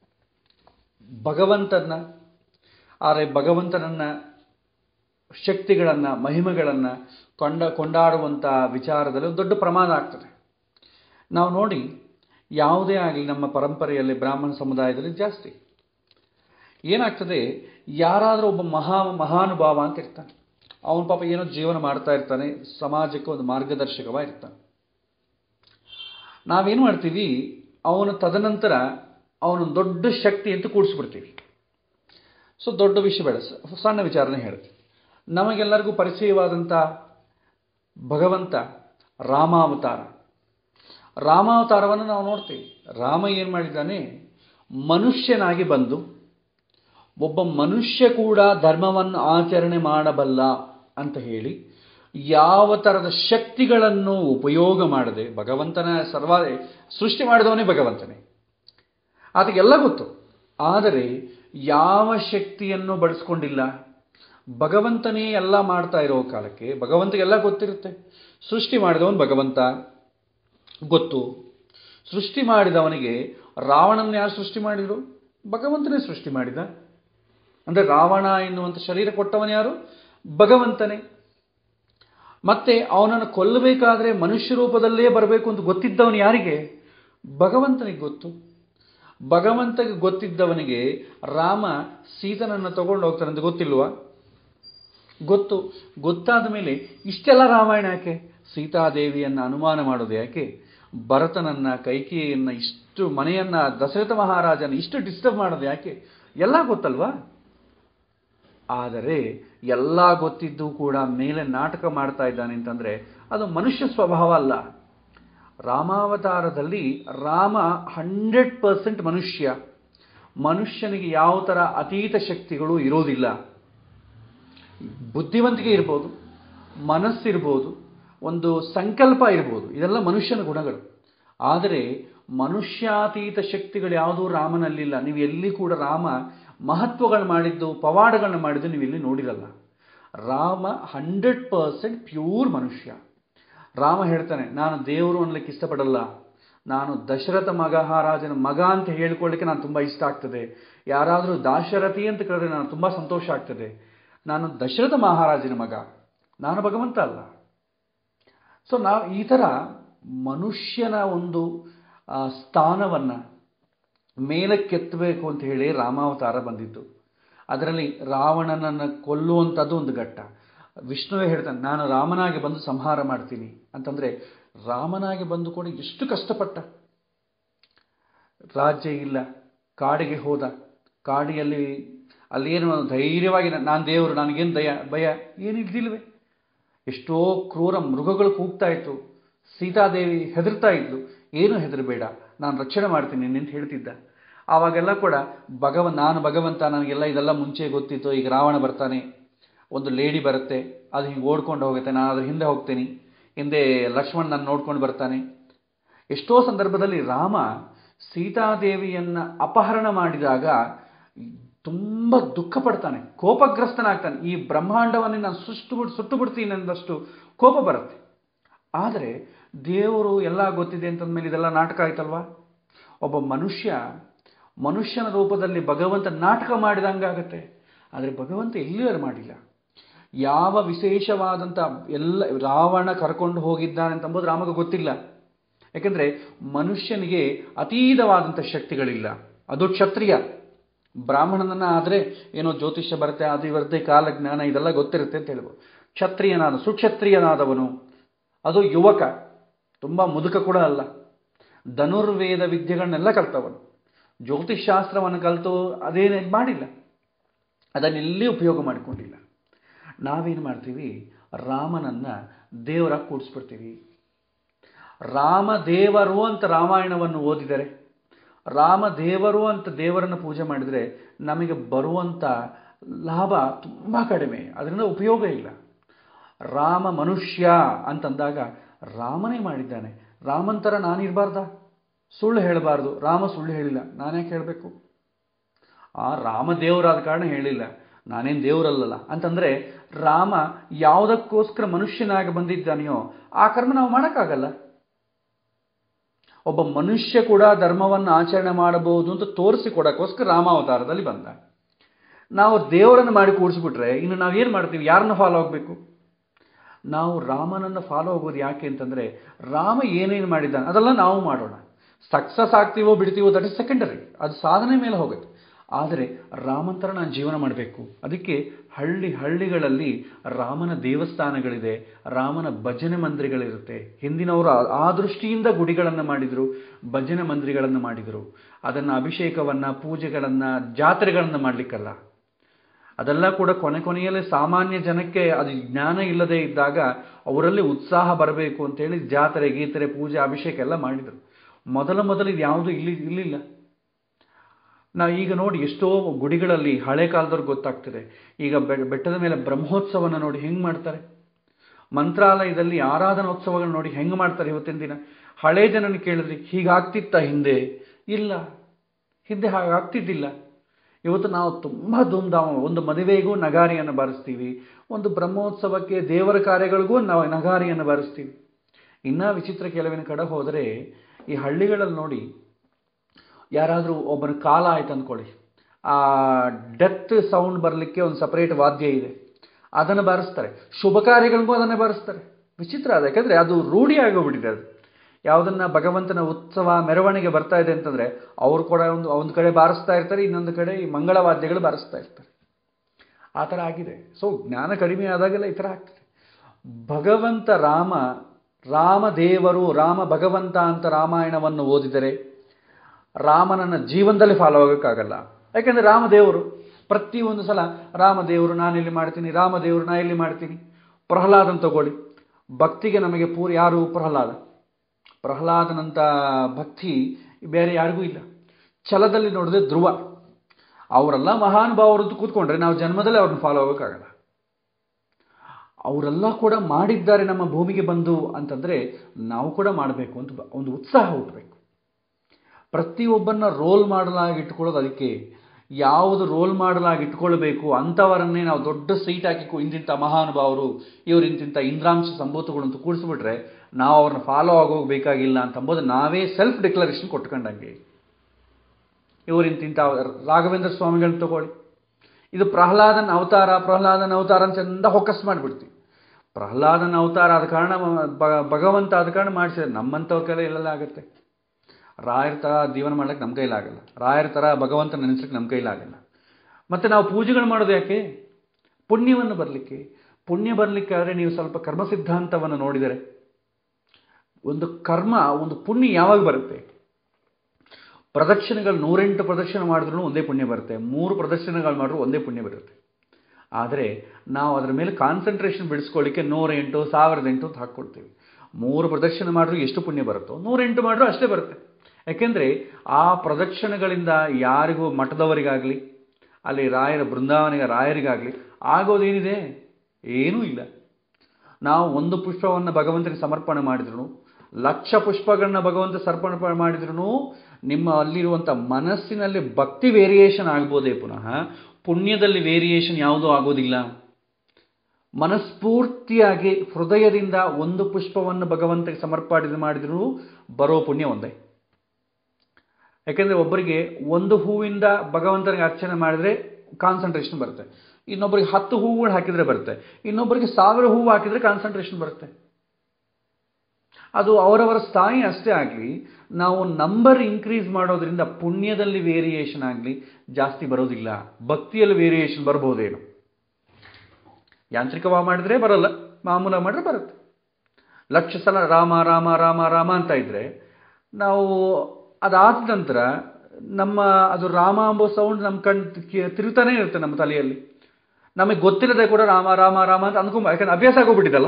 A: ಭಗವಂತನ ಆದರೆ ಭಗವಂತನನ್ನ ಶಕ್ತಿಗಳನ್ನು ಮಹಿಮೆಗಳನ್ನು ಕೊಂಡ ಕೊಂಡಾಡುವಂಥ ವಿಚಾರದಲ್ಲಿ ಒಂದು ದೊಡ್ಡ ಪ್ರಮಾದ ಆಗ್ತದೆ ನಾವು ನೋಡಿ ಯಾವುದೇ ಆಗಲಿ ನಮ್ಮ ಪರಂಪರೆಯಲ್ಲಿ ಬ್ರಾಹ್ಮಣ ಸಮುದಾಯದಲ್ಲಿ ಜಾಸ್ತಿ ಏನಾಗ್ತದೆ ಯಾರಾದರೂ ಒಬ್ಬ ಮಹಾ ಮಹಾನುಭಾವ ಅಂತ ಇರ್ತಾನೆ ಅವನ ಪಾಪ ಏನೋ ಜೀವನ ಮಾಡ್ತಾ ಇರ್ತಾನೆ ಸಮಾಜಕ್ಕೆ ಒಂದು ಮಾರ್ಗದರ್ಶಕವಾಗಿರ್ತಾನೆ ನಾವೇನು ಮಾಡ್ತೀವಿ ಅವನು ತದನಂತರ ಅವನು ದೊಡ್ಡ ಶಕ್ತಿ ಅಂತ ಕೂಡಿಸ್ಬಿಡ್ತೀವಿ ಸೊ ದೊಡ್ಡ ವಿಷಯ ಬೇಡ ಸ- ಸಣ್ಣ ವಿಚಾರನೆ ಹೇಳ್ತೀನಿ ನಮಗೆಲ್ಲರಿಗೂ ಪರಿಚಯವಾದಂಥ ಭಗವಂತ ರಾಮಾವತಾರ ರಾಮಾವತಾರವನ್ನು ನಾವು ನೋಡ್ತೀವಿ ರಾಮ ಏನು ಮಾಡಿದ್ದಾನೆ ಮನುಷ್ಯನಾಗಿ ಬಂದು ಒಬ್ಬ ಮನುಷ್ಯ ಕೂಡ ಧರ್ಮವನ್ನು ಆಚರಣೆ ಮಾಡಬಲ್ಲ ಅಂತ ಹೇಳಿ ಯಾವ ಥರದ ಶಕ್ತಿಗಳನ್ನು ಉಪಯೋಗ ಮಾಡದೆ ಭಗವಂತನ ಸರ್ವ ಸೃಷ್ಟಿ ಮಾಡಿದವನೇ ಭಗವಂತನೇ ಆತಗೆಲ್ಲ ಗೊತ್ತು ಆದರೆ ಯಾವ ಶಕ್ತಿಯನ್ನು ಬಳಸ್ಕೊಂಡಿಲ್ಲ ಭಗವಂತನೇ ಎಲ್ಲ ಮಾಡ್ತಾ ಇರೋ ಕಾಲಕ್ಕೆ ಭಗವಂತಗೆಲ್ಲ ಗೊತ್ತಿರುತ್ತೆ ಸೃಷ್ಟಿ ಮಾಡಿದವನು ಭಗವಂತ ಗೊತ್ತು ಸೃಷ್ಟಿ ಮಾಡಿದವನಿಗೆ ರಾವಣನ ಯಾರು ಸೃಷ್ಟಿ ಮಾಡಿದರು ಭಗವಂತನೇ ಸೃಷ್ಟಿ ಮಾಡಿದ ಅಂದರೆ ರಾವಣ ಎನ್ನುವಂಥ ಶರೀರ ಕೊಟ್ಟವನು ಯಾರು ಭಗವಂತನೇ ಮತ್ತೆ ಅವನನ್ನು ಕೊಲ್ಲಬೇಕಾದ್ರೆ ಮನುಷ್ಯ ರೂಪದಲ್ಲೇ ಬರಬೇಕು ಅಂತ ಗೊತ್ತಿದ್ದವನು ಯಾರಿಗೆ ಭಗವಂತನಿಗೆ ಗೊತ್ತು ಭಗವಂತಗೆ ಗೊತ್ತಿದ್ದವನಿಗೆ ರಾಮ ಸೀತನನ್ನು ತಗೊಂಡು ಹೋಗ್ತಾನೆ ಅಂತ ಗೊತ್ತಿಲ್ವಾ ಗೊತ್ತು ಗೊತ್ತಾದ ಮೇಲೆ ಇಷ್ಟೆಲ್ಲ ರಾಮಾಯಣ ಯಾಕೆ ಸೀತಾದೇವಿಯನ್ನು ಅನುಮಾನ ಮಾಡೋದು ಯಾಕೆ ಭರತನನ್ನ ಕೈಕೇಯಿಯನ್ನ ಇಷ್ಟು ಮನೆಯನ್ನ ದಶರಥ ಮಹಾರಾಜನ ಇಷ್ಟು ಡಿಸ್ಟರ್ಬ್ ಮಾಡೋದು ಯಾಕೆ ಎಲ್ಲ ಗೊತ್ತಲ್ವಾ ಆದರೆ ಎಲ್ಲ ಗೊತ್ತಿದ್ದು ಕೂಡ ಮೇಲೆ ನಾಟಕ ಮಾಡ್ತಾ ಇದ್ದಾನೆ ಅಂತಂದ್ರೆ ಅದು ಮನುಷ್ಯ ಸ್ವಭಾವ ಅಲ್ಲ ರಾಮಾವತಾರದಲ್ಲಿ ರಾಮ ಹಂಡ್ರೆಡ್ ಪರ್ಸೆಂಟ್ ಮನುಷ್ಯ ಮನುಷ್ಯನಿಗೆ ಯಾವ ಥರ ಅತೀತ ಶಕ್ತಿಗಳು ಇರೋದಿಲ್ಲ ಬುದ್ಧಿವಂತಿಕೆ ಇರ್ಬೋದು ಮನಸ್ಸಿರ್ಬೋದು ಒಂದು ಸಂಕಲ್ಪ ಇರ್ಬೋದು ಇದೆಲ್ಲ ಮನುಷ್ಯನ ಗುಣಗಳು ಆದರೆ ಮನುಷ್ಯಾತೀತ ಶಕ್ತಿಗಳು ಯಾವುದೂ ರಾಮನಲ್ಲಿಲ್ಲ ನೀವು ಎಲ್ಲಿ ಕೂಡ ರಾಮ ಮಹತ್ವಗಳು ಮಾಡಿದ್ದು ಪವಾಡಗಳನ್ನ ಮಾಡಿದ್ದು ನೀವು ಎಲ್ಲಿ ನೋಡಿರಲ್ಲ ರಾಮ ಹಂಡ್ರೆಡ್ ಪರ್ಸೆಂಟ್ ಪ್ಯೂರ್ ಮನುಷ್ಯ ರಾಮ ಹೇಳ್ತಾನೆ ನಾನು ದೇವರು ಅನ್ಲಿಕ್ಕೆ ಇಷ್ಟಪಡಲ್ಲ ನಾನು ದಶರಥ ಮಗಹಾರಾಜನ ಮಗ ಅಂತ ಹೇಳ್ಕೊಳ್ಳಿಕ್ಕೆ ನಾನು ತುಂಬ ಇಷ್ಟ ಆಗ್ತದೆ ಯಾರಾದರೂ ದಾಶರಥಿ ಅಂತ ಕೇಳಿದ್ರೆ ನಾನು ತುಂಬ ಸಂತೋಷ ಆಗ್ತದೆ ನಾನು ದಶರಥ ಮಹಾರಾಜನ ಮಗ ನಾನು ಭಗವಂತ ಅಲ್ಲ ಸೊ ನಾವು ಈ ಥರ ಮನುಷ್ಯನ ಒಂದು ಆ, ಸ್ಥಾನವನ್ನು ಮೇಲಕ್ಕೆತ್ತಬೇಕು ಅಂತ ಹೇಳಿ ರಾಮಾವತಾರ ಬಂದಿದ್ದು ಅದರಲ್ಲಿ ರಾವಣನನ್ನು ಕೊಲ್ಲುವಂಥದ್ದು ಒಂದು ಘಟ್ಟ ವಿಷ್ಣುವೇ ಹೇಳ್ತಾನೆ ನಾನು ರಾಮನಾಗಿ ಬಂದು ಸಂಹಾರ ಮಾಡ್ತೀನಿ ಅಂತಂದರೆ ರಾಮನಾಗಿ ಬಂದು ಕೂಡ ಎಷ್ಟು ಕಷ್ಟಪಟ್ಟ ರಾಜ್ಯ ಇಲ್ಲ ಕಾಡಿಗೆ ಹೋದ ಕಾಡಿಯಲ್ಲಿ ಅಲ್ಲೇನು ಧೈರ್ಯವಾಗಿ ನಾನು ದೇವರು ನನಗೇನು ದಯ ಭಯ ಏನು ಇದ್ದಿಲ್ವೇ ಎಷ್ಟೋ ಕ್ರೂರ ಮೃಗಗಳು ಕೂಗ್ತಾ ಇತ್ತು ಸೀತಾದೇವಿ ಹೆದರ್ತಾ ಇದ್ಲು ಏನು ಹೆದರಬೇಡ ನಾನು ರಕ್ಷಣೆ ಮಾಡ್ತೀನಿ ನಿಂತ ಹೇಳ್ತಿದ್ದ ಆವಾಗೆಲ್ಲ ಕೂಡ ಭಗವ ನಾನು ಭಗವಂತ ನನಗೆಲ್ಲ ಇದೆಲ್ಲ ಮುಂಚೆ ಗೊತ್ತಿತ್ತು ಈಗ ರಾವಣ ಬರ್ತಾನೆ ಒಂದು ಲೇಡಿ ಬರುತ್ತೆ ಅದು ಹಿಂಗೆ ಓಡ್ಕೊಂಡು ಹೋಗುತ್ತೆ ನಾನು ಅದ್ರ ಹಿಂದೆ ಹೋಗ್ತೀನಿ ಹಿಂದೆ ಲಕ್ಷ್ಮಣ್ ನಾನು ನೋಡ್ಕೊಂಡು ಬರ್ತಾನೆ ಎಷ್ಟೋ ಸಂದರ್ಭದಲ್ಲಿ ರಾಮ ಸೀತಾದೇವಿಯನ್ನ ಅಪಹರಣ ಮಾಡಿದಾಗ ತುಂಬ ದುಃಖ ಪಡ್ತಾನೆ ಕೋಪಗ್ರಸ್ತನಾಗ್ತಾನೆ ಈ ಬ್ರಹ್ಮಾಂಡವನ್ನೇ ನಾನು ಸುಟ್ಟು ಬಿಟ್ಟು ಸುಟ್ಟು ಬಿಡ್ತೀನಿ ಅನ್ನೋದಷ್ಟು ಕೋಪ ಬರುತ್ತೆ ಆದರೆ ದೇವರು ಎಲ್ಲ ಗೊತ್ತಿದೆ ಅಂತಂದ್ಮೇಲೆ ಇದೆಲ್ಲ ನಾಟಕ ಆಯ್ತಲ್ವಾ ಒಬ್ಬ ಮನುಷ್ಯ ಮನುಷ್ಯನ ರೂಪದಲ್ಲಿ ಭಗವಂತ ನಾಟಕ ಮಾಡಿದಂಗಾಗತ್ತೆ ಆದರೆ ಭಗವಂತ ಎಲ್ಲಿಯೂ ಮಾಡಿಲ್ಲ ಯಾವ ವಿಶೇಷವಾದಂಥ ಎಲ್ಲ ರಾವಣ ಕರ್ಕೊಂಡು ಹೋಗಿದ್ದಾನೆ ಅಂತಂಬುದು ರಾಮಗೆ ಗೊತ್ತಿಲ್ಲ ಯಾಕೆಂದರೆ ಮನುಷ್ಯನಿಗೆ ಅತೀತವಾದಂಥ ಶಕ್ತಿಗಳಿಲ್ಲ ಅದು ಕ್ಷತ್ರಿಯ ಬ್ರಾಹ್ಮಣನನ್ನ ಆದರೆ ಏನೋ ಜ್ಯೋತಿಷ್ಯ ಬರುತ್ತೆ ಅದು ಬರುತ್ತೆ ಕಾಲಜ್ಞಾನ ಇದೆಲ್ಲ ಗೊತ್ತಿರುತ್ತೆ ಅಂತ ಹೇಳ್ಬೋದು ಕ್ಷತ್ರಿಯನಾದ ಸುಕ್ಷತ್ರಿಯನಾದವನು ಅದು ಯುವಕ ತುಂಬ ಮುದುಕ ಕೂಡ ಅಲ್ಲ ಧನುರ್ವೇದ ವಿದ್ಯೆಗಳನ್ನೆಲ್ಲ ಕಲ್ತವನು ಜ್ಯೋತಿಷ್ಶಾಸ್ತ್ರವನ್ನು ಕಲಿತು ಅದೇನು ಮಾಡಿಲ್ಲ ಅದನ್ನೆಲ್ಲಿ ಉಪಯೋಗ ಮಾಡಿಕೊಂಡಿಲ್ಲ ನಾವೇನು ಮಾಡ್ತೀವಿ ರಾಮನನ್ನ ದೇವರ ಕೂಡಿಸ್ಬಿಡ್ತೀವಿ ರಾಮ ದೇವರು ಅಂತ ರಾಮಾಯಣವನ್ನು ಓದಿದರೆ ರಾಮ ದೇವರು ಅಂತ ದೇವರನ್ನು ಪೂಜೆ ಮಾಡಿದರೆ ನಮಗೆ ಬರುವಂಥ ಲಾಭ ತುಂಬ ಕಡಿಮೆ ಅದರಿಂದ ಉಪಯೋಗ ಇಲ್ಲ ರಾಮ ಮನುಷ್ಯ ಅಂತಂದಾಗ ರಾಮನೇ ಮಾಡಿದ್ದಾನೆ ರಾಮಂತರ ನಾನಿರಬಾರ್ದ ಸುಳ್ಳು ಹೇಳಬಾರ್ದು ರಾಮ ಸುಳ್ಳು ಹೇಳಿಲ್ಲ ನಾನ್ಯಾಕೆ ಹೇಳಬೇಕು ಆ ರಾಮ ದೇವರಾದ ಕಾರಣ ಹೇಳಿಲ್ಲ ನಾನೇನು ದೇವರಲ್ಲಲ್ಲ ಅಂತಂದರೆ ರಾಮ ಯಾವುದಕ್ಕೋಸ್ಕರ ಮನುಷ್ಯನಾಗಿ ಬಂದಿದ್ದಾನೆಯೋ ಆ ಕರ್ಮ ನಾವು ಮಾಡೋಕ್ಕಾಗಲ್ಲ ಒಬ್ಬ ಮನುಷ್ಯ ಕೂಡ ಧರ್ಮವನ್ನು ಆಚರಣೆ ಮಾಡಬಹುದು ಅಂತ ತೋರಿಸಿಕೊಡೋಕ್ಕೋಸ್ಕರ ರಾಮಾವತಾರದಲ್ಲಿ ಬಂದ ನಾವು ದೇವರನ್ನು ಮಾಡಿ ಕೂಡಿಸ್ಬಿಟ್ರೆ ಇನ್ನು ನಾವೇನು ಮಾಡ್ತೀವಿ ಯಾರನ್ನ ಫಾಲೋ ಆಗಬೇಕು ನಾವು ರಾಮನನ್ನು ಫಾಲೋ ಆಗೋದು ಯಾಕೆ ಅಂತಂದರೆ ರಾಮ ಏನೇನು ಮಾಡಿದ್ದಾನೆ ಅದೆಲ್ಲ ನಾವು ಮಾಡೋಣ ಸಕ್ಸಸ್ ಆಗ್ತೀವೋ ಬಿಡ್ತೀವೋ ದಟ್ ಇಸ್ ಸೆಕೆಂಡರಿ ಅದು ಸಾಧನೆ ಮೇಲೆ ಹೋಗುತ್ತೆ ಆದರೆ ರಾಮಂತರ ನಾನು ಜೀವನ ಮಾಡಬೇಕು ಅದಕ್ಕೆ ಹಳ್ಳಿ ಹಳ್ಳಿಗಳಲ್ಲಿ ರಾಮನ ದೇವಸ್ಥಾನಗಳಿದೆ ರಾಮನ ಭಜನೆ ಮಂದಿರಗಳಿರುತ್ತೆ ಹಿಂದಿನವರು ಆ- ಆ ದೃಷ್ಟಿಯಿಂದ ಗುಡಿಗಳನ್ನು ಮಾಡಿದರು ಭಜನೆ ಮಂದಿರಗಳನ್ನು ಮಾಡಿದರು ಅದನ್ನು ಅಭಿಷೇಕವನ್ನು ಪೂಜೆಗಳನ್ನು ಜಾತ್ರೆಗಳನ್ನು ಮಾಡಲಿಕ್ಕಲ್ಲ ಅದೆಲ್ಲ ಕೂಡ ಕೊನೆ ಕೊನೆಯಲ್ಲಿ ಸಾಮಾನ್ಯ ಜನಕ್ಕೆ ಅದು ಜ್ಞಾನ ಇಲ್ಲದೆ ಇದ್ದಾಗ ಅವರಲ್ಲಿ ಉತ್ಸಾಹ ಬರಬೇಕು ಅಂತೇಳಿ ಜಾತ್ರೆ ಗೀತರೆ ಪೂಜೆ ಅಭಿಷೇಕ ಎಲ್ಲ ಮಾಡಿದರು ಮೊದಲ ಮೊದಲು ಇದು ಯಾವುದು ಇಲ್ಲಿ ಇರಲಿಲ್ಲ ನಾ ಈಗ ನೋಡಿ ಎಷ್ಟೋ ಗುಡಿಗಳಲ್ಲಿ ಹಳೆ ಕಾಲದವ್ರಿಗೆ ಗೊತ್ತಾಗ್ತದೆ ಈಗ ಬೆ- ಬೆಟ್ಟದ ಮೇಲೆ ಬ್ರಹ್ಮೋತ್ಸವನ ನೋಡಿ ಹೆಂಗೆ ಮಾಡ್ತಾರೆ ಮಂತ್ರಾಲಯದಲ್ಲಿ ಆರಾಧನೋತ್ಸವಗಳನ್ನ ನೋಡಿ ಹೆಂಗೆ ಮಾಡ್ತಾರೆ ಇವತ್ತಿನ ದಿನ ಹಳೆ ಜನನ ಕೇಳಿದ್ರಿ ಹೀಗಾಗ್ತಿತ್ತ ಹಿಂದೆ ಇಲ್ಲ ಹಿಂದೆ ಹಾಗಾಗ್ತಿದ್ದಿಲ್ಲ ಇವತ್ತು ನಾವು ತುಂಬ ಧೂಮ್ಧಾಮ ಒಂದು ಮದುವೆಗೂ ನಗಾರಿಯನ್ನು ಬಾರಿಸ್ತೀವಿ ಒಂದು ಬ್ರಹ್ಮೋತ್ಸವಕ್ಕೆ ದೇವರ ಕಾರ್ಯಗಳಿಗೂ ನಾವು ನಗಾರಿಯನ್ನು ಬಾರಿಸ್ತೀವಿ ಇನ್ನೂ ವಿಚಿತ್ರ ಕೆಲವಿನ ಕಡೆ ಹೋದರೆ ಈ ಹಳ್ಳಿಗಳಲ್ಲಿ ನೋಡಿ ಯಾರಾದರೂ ಒಬ್ಬನ ಕಾಲ ಆಯ್ತು ಅಂದ್ಕೊಳ್ಳಿ ಆ ಡೆತ್ ಸೌಂಡ್ ಬರಲಿಕ್ಕೆ ಒಂದು ಸಪರೇಟ್ ವಾದ್ಯ ಇದೆ ಅದನ್ನು ಬಾರಿಸ್ತಾರೆ ಶುಭ ಕಾರ್ಯಗಳಿಗೂ ಅದನ್ನೇ ಬಾರಿಸ್ತಾರೆ ವಿಚಿತ್ರ ಅದು ಯಾಕಂದರೆ ಅದು ರೂಢಿ ಆಗೋಗ್ಬಿಟ್ಟಿದೆ ಅದು ಯಾವುದನ್ನ ಭಗವಂತನ ಉತ್ಸವ ಮೆರವಣಿಗೆ ಬರ್ತಾ ಇದೆ ಅಂತಂದರೆ ಅವರು ಕೂಡ ಒಂದು ಒಂದು ಕಡೆ ಬಾರಿಸ್ತಾ ಇರ್ತಾರೆ ಇನ್ನೊಂದು ಕಡೆ ಈ ಮಂಗಳವಾದ್ಯಗಳು ಬಾರಿಸ್ತಾ ಇರ್ತಾರೆ ಆ ಥರ ಆಗಿದೆ ಸೊ ಜ್ಞಾನ ಕಡಿಮೆ ಆದಾಗೆಲ್ಲ ಈ ಥರ ಆಗ್ತದೆ ಭಗವಂತ ರಾಮ ರಾಮದೇವರು ರಾಮ ಭಗವಂತ ಅಂತ ರಾಮಾಯಣವನ್ನು ಓದಿದರೆ ರಾಮನನ್ನ ಜೀವನದಲ್ಲಿ ಫಾಲೋ ಆಗೋಕ್ಕಾಗಲ್ಲ ಯಾಕೆಂದರೆ ರಾಮದೇವರು ಪ್ರತಿಯೊಂದು ಸಲ ರಾಮದೇವರು ನಾನು ಇಲ್ಲಿ ಮಾಡ್ತೀನಿ ರಾಮದೇವರು ನಾ ಇಲ್ಲಿ ಮಾಡ್ತೀನಿ ಪ್ರಹ್ಲಾದನ್ ತಗೊಳ್ಳಿ ಭಕ್ತಿಗೆ ನಮಗೆ ಪೂರ ಯಾರು ಪ್ರಹ್ಲಾದ ಪ್ರಹ್ಲಾದನಂತ ಭಕ್ತಿ ಬೇರೆ ಯಾರಿಗೂ ಇಲ್ಲ ಛಲದಲ್ಲಿ ನೋಡಿದ್ರೆ ಧ್ರುವ ಅವರೆಲ್ಲ ಮಹಾನುಭಾವರು ಅಂತ ಕೂತ್ಕೊಂಡ್ರೆ ನಾವು ಜನ್ಮದಲ್ಲಿ ಅವ್ರನ್ನ ಫಾಲೋ ಆಗೋಕ್ಕಾಗಲ್ಲ ಅವರೆಲ್ಲ ಕೂಡ ಮಾಡಿದ್ದಾರೆ ನಮ್ಮ ಭೂಮಿಗೆ ಬಂದು ಅಂತಂದರೆ ನಾವು ಕೂಡ ಮಾಡಬೇಕು ಅಂತ ಬ- ಒಂದು ಉತ್ಸಾಹ ಹುಟ್ಟಬೇಕು ಪ್ರತಿಯೊಬ್ಬನ್ನ ರೋಲ್ ಮಾಡಲಾಗಿ ಇಟ್ಕೊಳ್ಳೋದು ಅದಕ್ಕೆ ಯಾವುದು ರೋಲ್ ಮಾಡಲಾಗಿ ಇಟ್ಕೊಳ್ಬೇಕು ಅಂಥವರನ್ನೇ ನಾವು ದೊಡ್ಡ ಸೀಟ್ ಹಾಕಿ ಕು- ಇಂತಿಂಥ ಮಹಾನುಭಾವರು ಇವರು ಇಂತಿಂಥ ಇಂದ್ರಾಂಶ ಸಂಭೂತಗಳು ಅಂತ ಕೂಡಿಸ್ಬಿಟ್ರೆ ನಾವು ಅವ್ರನ್ನ ಫಾಲೋ ಆಗೋಗ್ಬೇಕಾಗಿಲ್ಲ ಅಂತ ಅಂಬೋದು ನಾವೇ ಸೆಲ್ಫ್ ಡಿಕ್ಲರೇಷನ್ ಕೊಟ್ಕೊಂಡಂಗೆ ಇವರು ಇಂತಿಂಥ ರಾಘವೇಂದ್ರ ಸ್ವಾಮಿಗಳನ್ನ ತಗೊಳ್ಳಿ ಇದು ಪ್ರಹ್ಲಾದನ ಅವತಾರ ಪ್ರಹ್ಲಾದನ ಅವತಾರ ಅಂತ ಚಂದ ಹೊಕ್ಕಸ್ ಮಾಡಿಬಿಡ್ತೀವಿ ಪ್ರಹ್ಲಾದನ ಅವತಾರ ಆದ ಕಾರಣ ಭ- ಭಗವಂತ ಆದ ಕಾರಣ ಮಾಡಿಸಿದ್ರೆ ನಮ್ಮಂಥವ್ರ ಕೈಲಿ ಎಲ್ಲೆಲ್ಲ ಆಗುತ್ತೆ ರಾಯರ ಥರ ಜೀವನ ಮಾಡ್ಲಿಕ್ಕೆ ನಮ್ಮ ಕೈಲಾಗಲ್ಲ ರಾಯರ ಥರ ಭಗವಂತ ನೆನೆಸ್ಲಿಕ್ಕೆ ನಮ್ಮ ಕೈಲಾಗಲ್ಲ ಮತ್ತು ನಾವು ಪೂಜೆಗಳು ಮಾಡೋದು ಯಾಕೆ ಪುಣ್ಯವನ್ನು ಬರಲಿಕ್ಕೆ ಪುಣ್ಯ ಬರಲಿಕ್ಕಾದ್ರೆ ನೀವು ಸ್ವಲ್ಪ ಕರ್ಮ ಸಿದ್ಧಾಂತವನ್ನು ನೋಡಿದರೆ ಒಂದು ಕರ್ಮ ಒಂದು ಪುಣ್ಯ ಯಾವಾಗ ಬರುತ್ತೆ ಪ್ರದಕ್ಷಿಣೆಗಳು ನೂರೆಂಟು ಪ್ರದಕ್ಷಿಣೆ ಮಾಡಿದ್ರೂ ಒಂದೇ ಪುಣ್ಯ ಬರುತ್ತೆ ಮೂರು ಪ್ರದಕ್ಷಿಣೆಗಳು ಮಾಡಿದ್ರು ಒಂದೇ ಪುಣ್ಯ ಬರುತ್ತೆ ಆದರೆ ನಾವು ಅದರ ಮೇಲೆ ಕಾನ್ಸಂಟ್ರೇಷನ್ ಬಿಡಿಸ್ಕೊಳ್ಳಿಕ್ಕೆ ನೂರೆಂಟು ಸಾವಿರದ ಎಂಟು ಅಂತ ಹಾಕ್ಕೊಳ್ತೀವಿ ಮೂರು ಪ್ರದಕ್ಷಿಣೆ ಮಾಡಿದ್ರು ಎಷ್ಟು ಪುಣ್ಯ ಬರುತ್ತೋ ನೂರೆಂಟು ಮಾಡಿದ್ರು ಅಷ್ಟೇ ಬರುತ್ತೆ ಯಾಕೆಂದರೆ ಆ ಪ್ರದಕ್ಷಿಣೆಗಳಿಂದ ಯಾರಿಗೂ ಮಠದವರಿಗಾಗಲಿ ಅಲ್ಲಿ ರಾಯರ ಬೃಂದಾವನಿಗೆ ರಾಯರಿಗಾಗಲಿ ಆಗೋದೇನಿದೆ ಏನೂ ಇಲ್ಲ ನಾವು ಒಂದು ಪುಷ್ಪವನ್ನು ಭಗವಂತನಿಗೆ ಸಮರ್ಪಣೆ ಮಾಡಿದ್ರು ಲಕ್ಷ ಪುಷ್ಪಗಳನ್ನ ಭಗವಂತ ಸಮರ್ಪಣೆ ಮಾಡಿದ್ರು ನಿಮ್ಮ ಅಲ್ಲಿರುವಂಥ ಮನಸ್ಸಿನಲ್ಲಿ ಭಕ್ತಿ ವೇರಿಯೇಷನ್ ಆಗ್ಬೋದೇ ಪುನಃ ಪುಣ್ಯದಲ್ಲಿ ವೇರಿಯೇಷನ್ ಯಾವುದೂ ಆಗೋದಿಲ್ಲ ಮನಸ್ಫೂರ್ತಿಯಾಗಿ ಹೃದಯದಿಂದ ಒಂದು ಪುಷ್ಪವನ್ನು ಭಗವಂತಗೆ ಸಮರ್ಪಣೆ ಮಾಡಿದ್ರು ಬರೋ ಪುಣ್ಯ ಒಂದೇ ಯಾಕೆಂದರೆ ಒಬ್ಬರಿಗೆ ಒಂದು ಹೂವಿಂದ ಭಗವಂತನಿಗೆ ಅರ್ಚನೆ ಮಾಡಿದರೆ ಕಾನ್ಸಂಟ್ರೇಷನ್ ಬರುತ್ತೆ ಇನ್ನೊಬ್ಬರಿಗೆ ಹತ್ತು ಹೂವುಗಳು ಹಾಕಿದರೆ ಬರುತ್ತೆ ಇನ್ನೊಬ್ಬರಿಗೆ ಸಾವಿರ ಹೂವು ಹಾಕಿದರೆ ಕಾನ್ಸಂಟ್ರೇಷನ್ ಬರುತ್ತೆ ಅದು ಅವರವರ ಸ್ಥಾಯಿ ಅಷ್ಟೇ ಆಗಲಿ ನಾವು ನಂಬರ್ ಇನ್ಕ್ರೀಸ್ ಮಾಡೋದ್ರಿಂದ ಪುಣ್ಯದಲ್ಲಿ ವೇರಿಯೇಷನ್ ಆಗಲಿ ಜಾಸ್ತಿ ಬರೋದಿಲ್ಲ ಭಕ್ತಿಯಲ್ಲಿ ವೇರಿಯೇಷನ್ ಬರ್ಬೋದೇನು ಯಾಂತ್ರಿಕವಾಗಿ ಮಾಡಿದ್ರೆ ಬರಲ್ಲ ಮಾಮೂಲ ಮಾಡಿದ್ರೆ ಬರುತ್ತೆ ಲಕ್ಷ ಸಲ ರಾಮ ರಾಮ ರಾಮ ರಾಮ ಅಂತ ಇದ್ರೆ ನಾವು ಅದಾದ ನಂತರ ನಮ್ಮ ಅದು ರಾಮ ಎಂಬೋ ಸೌಂಡ್ ನಮ್ಮ ಕಣ್ ತಿರುಗ್ತಾನೆ ಇರುತ್ತೆ ನಮ್ಮ ತಲೆಯಲ್ಲಿ ನಮಗೆ ಗೊತ್ತಿಲ್ಲದೆ ಕೂಡ ರಾಮ ರಾಮ ರಾಮ ಅಂತ ಅಂದ್ಕೊಂಬ ಯಾಕಂದ್ರೆ ಅಭ್ಯಾಸ ಆಗೋಗ್ಬಿಟ್ಟಿದಲ್ಲ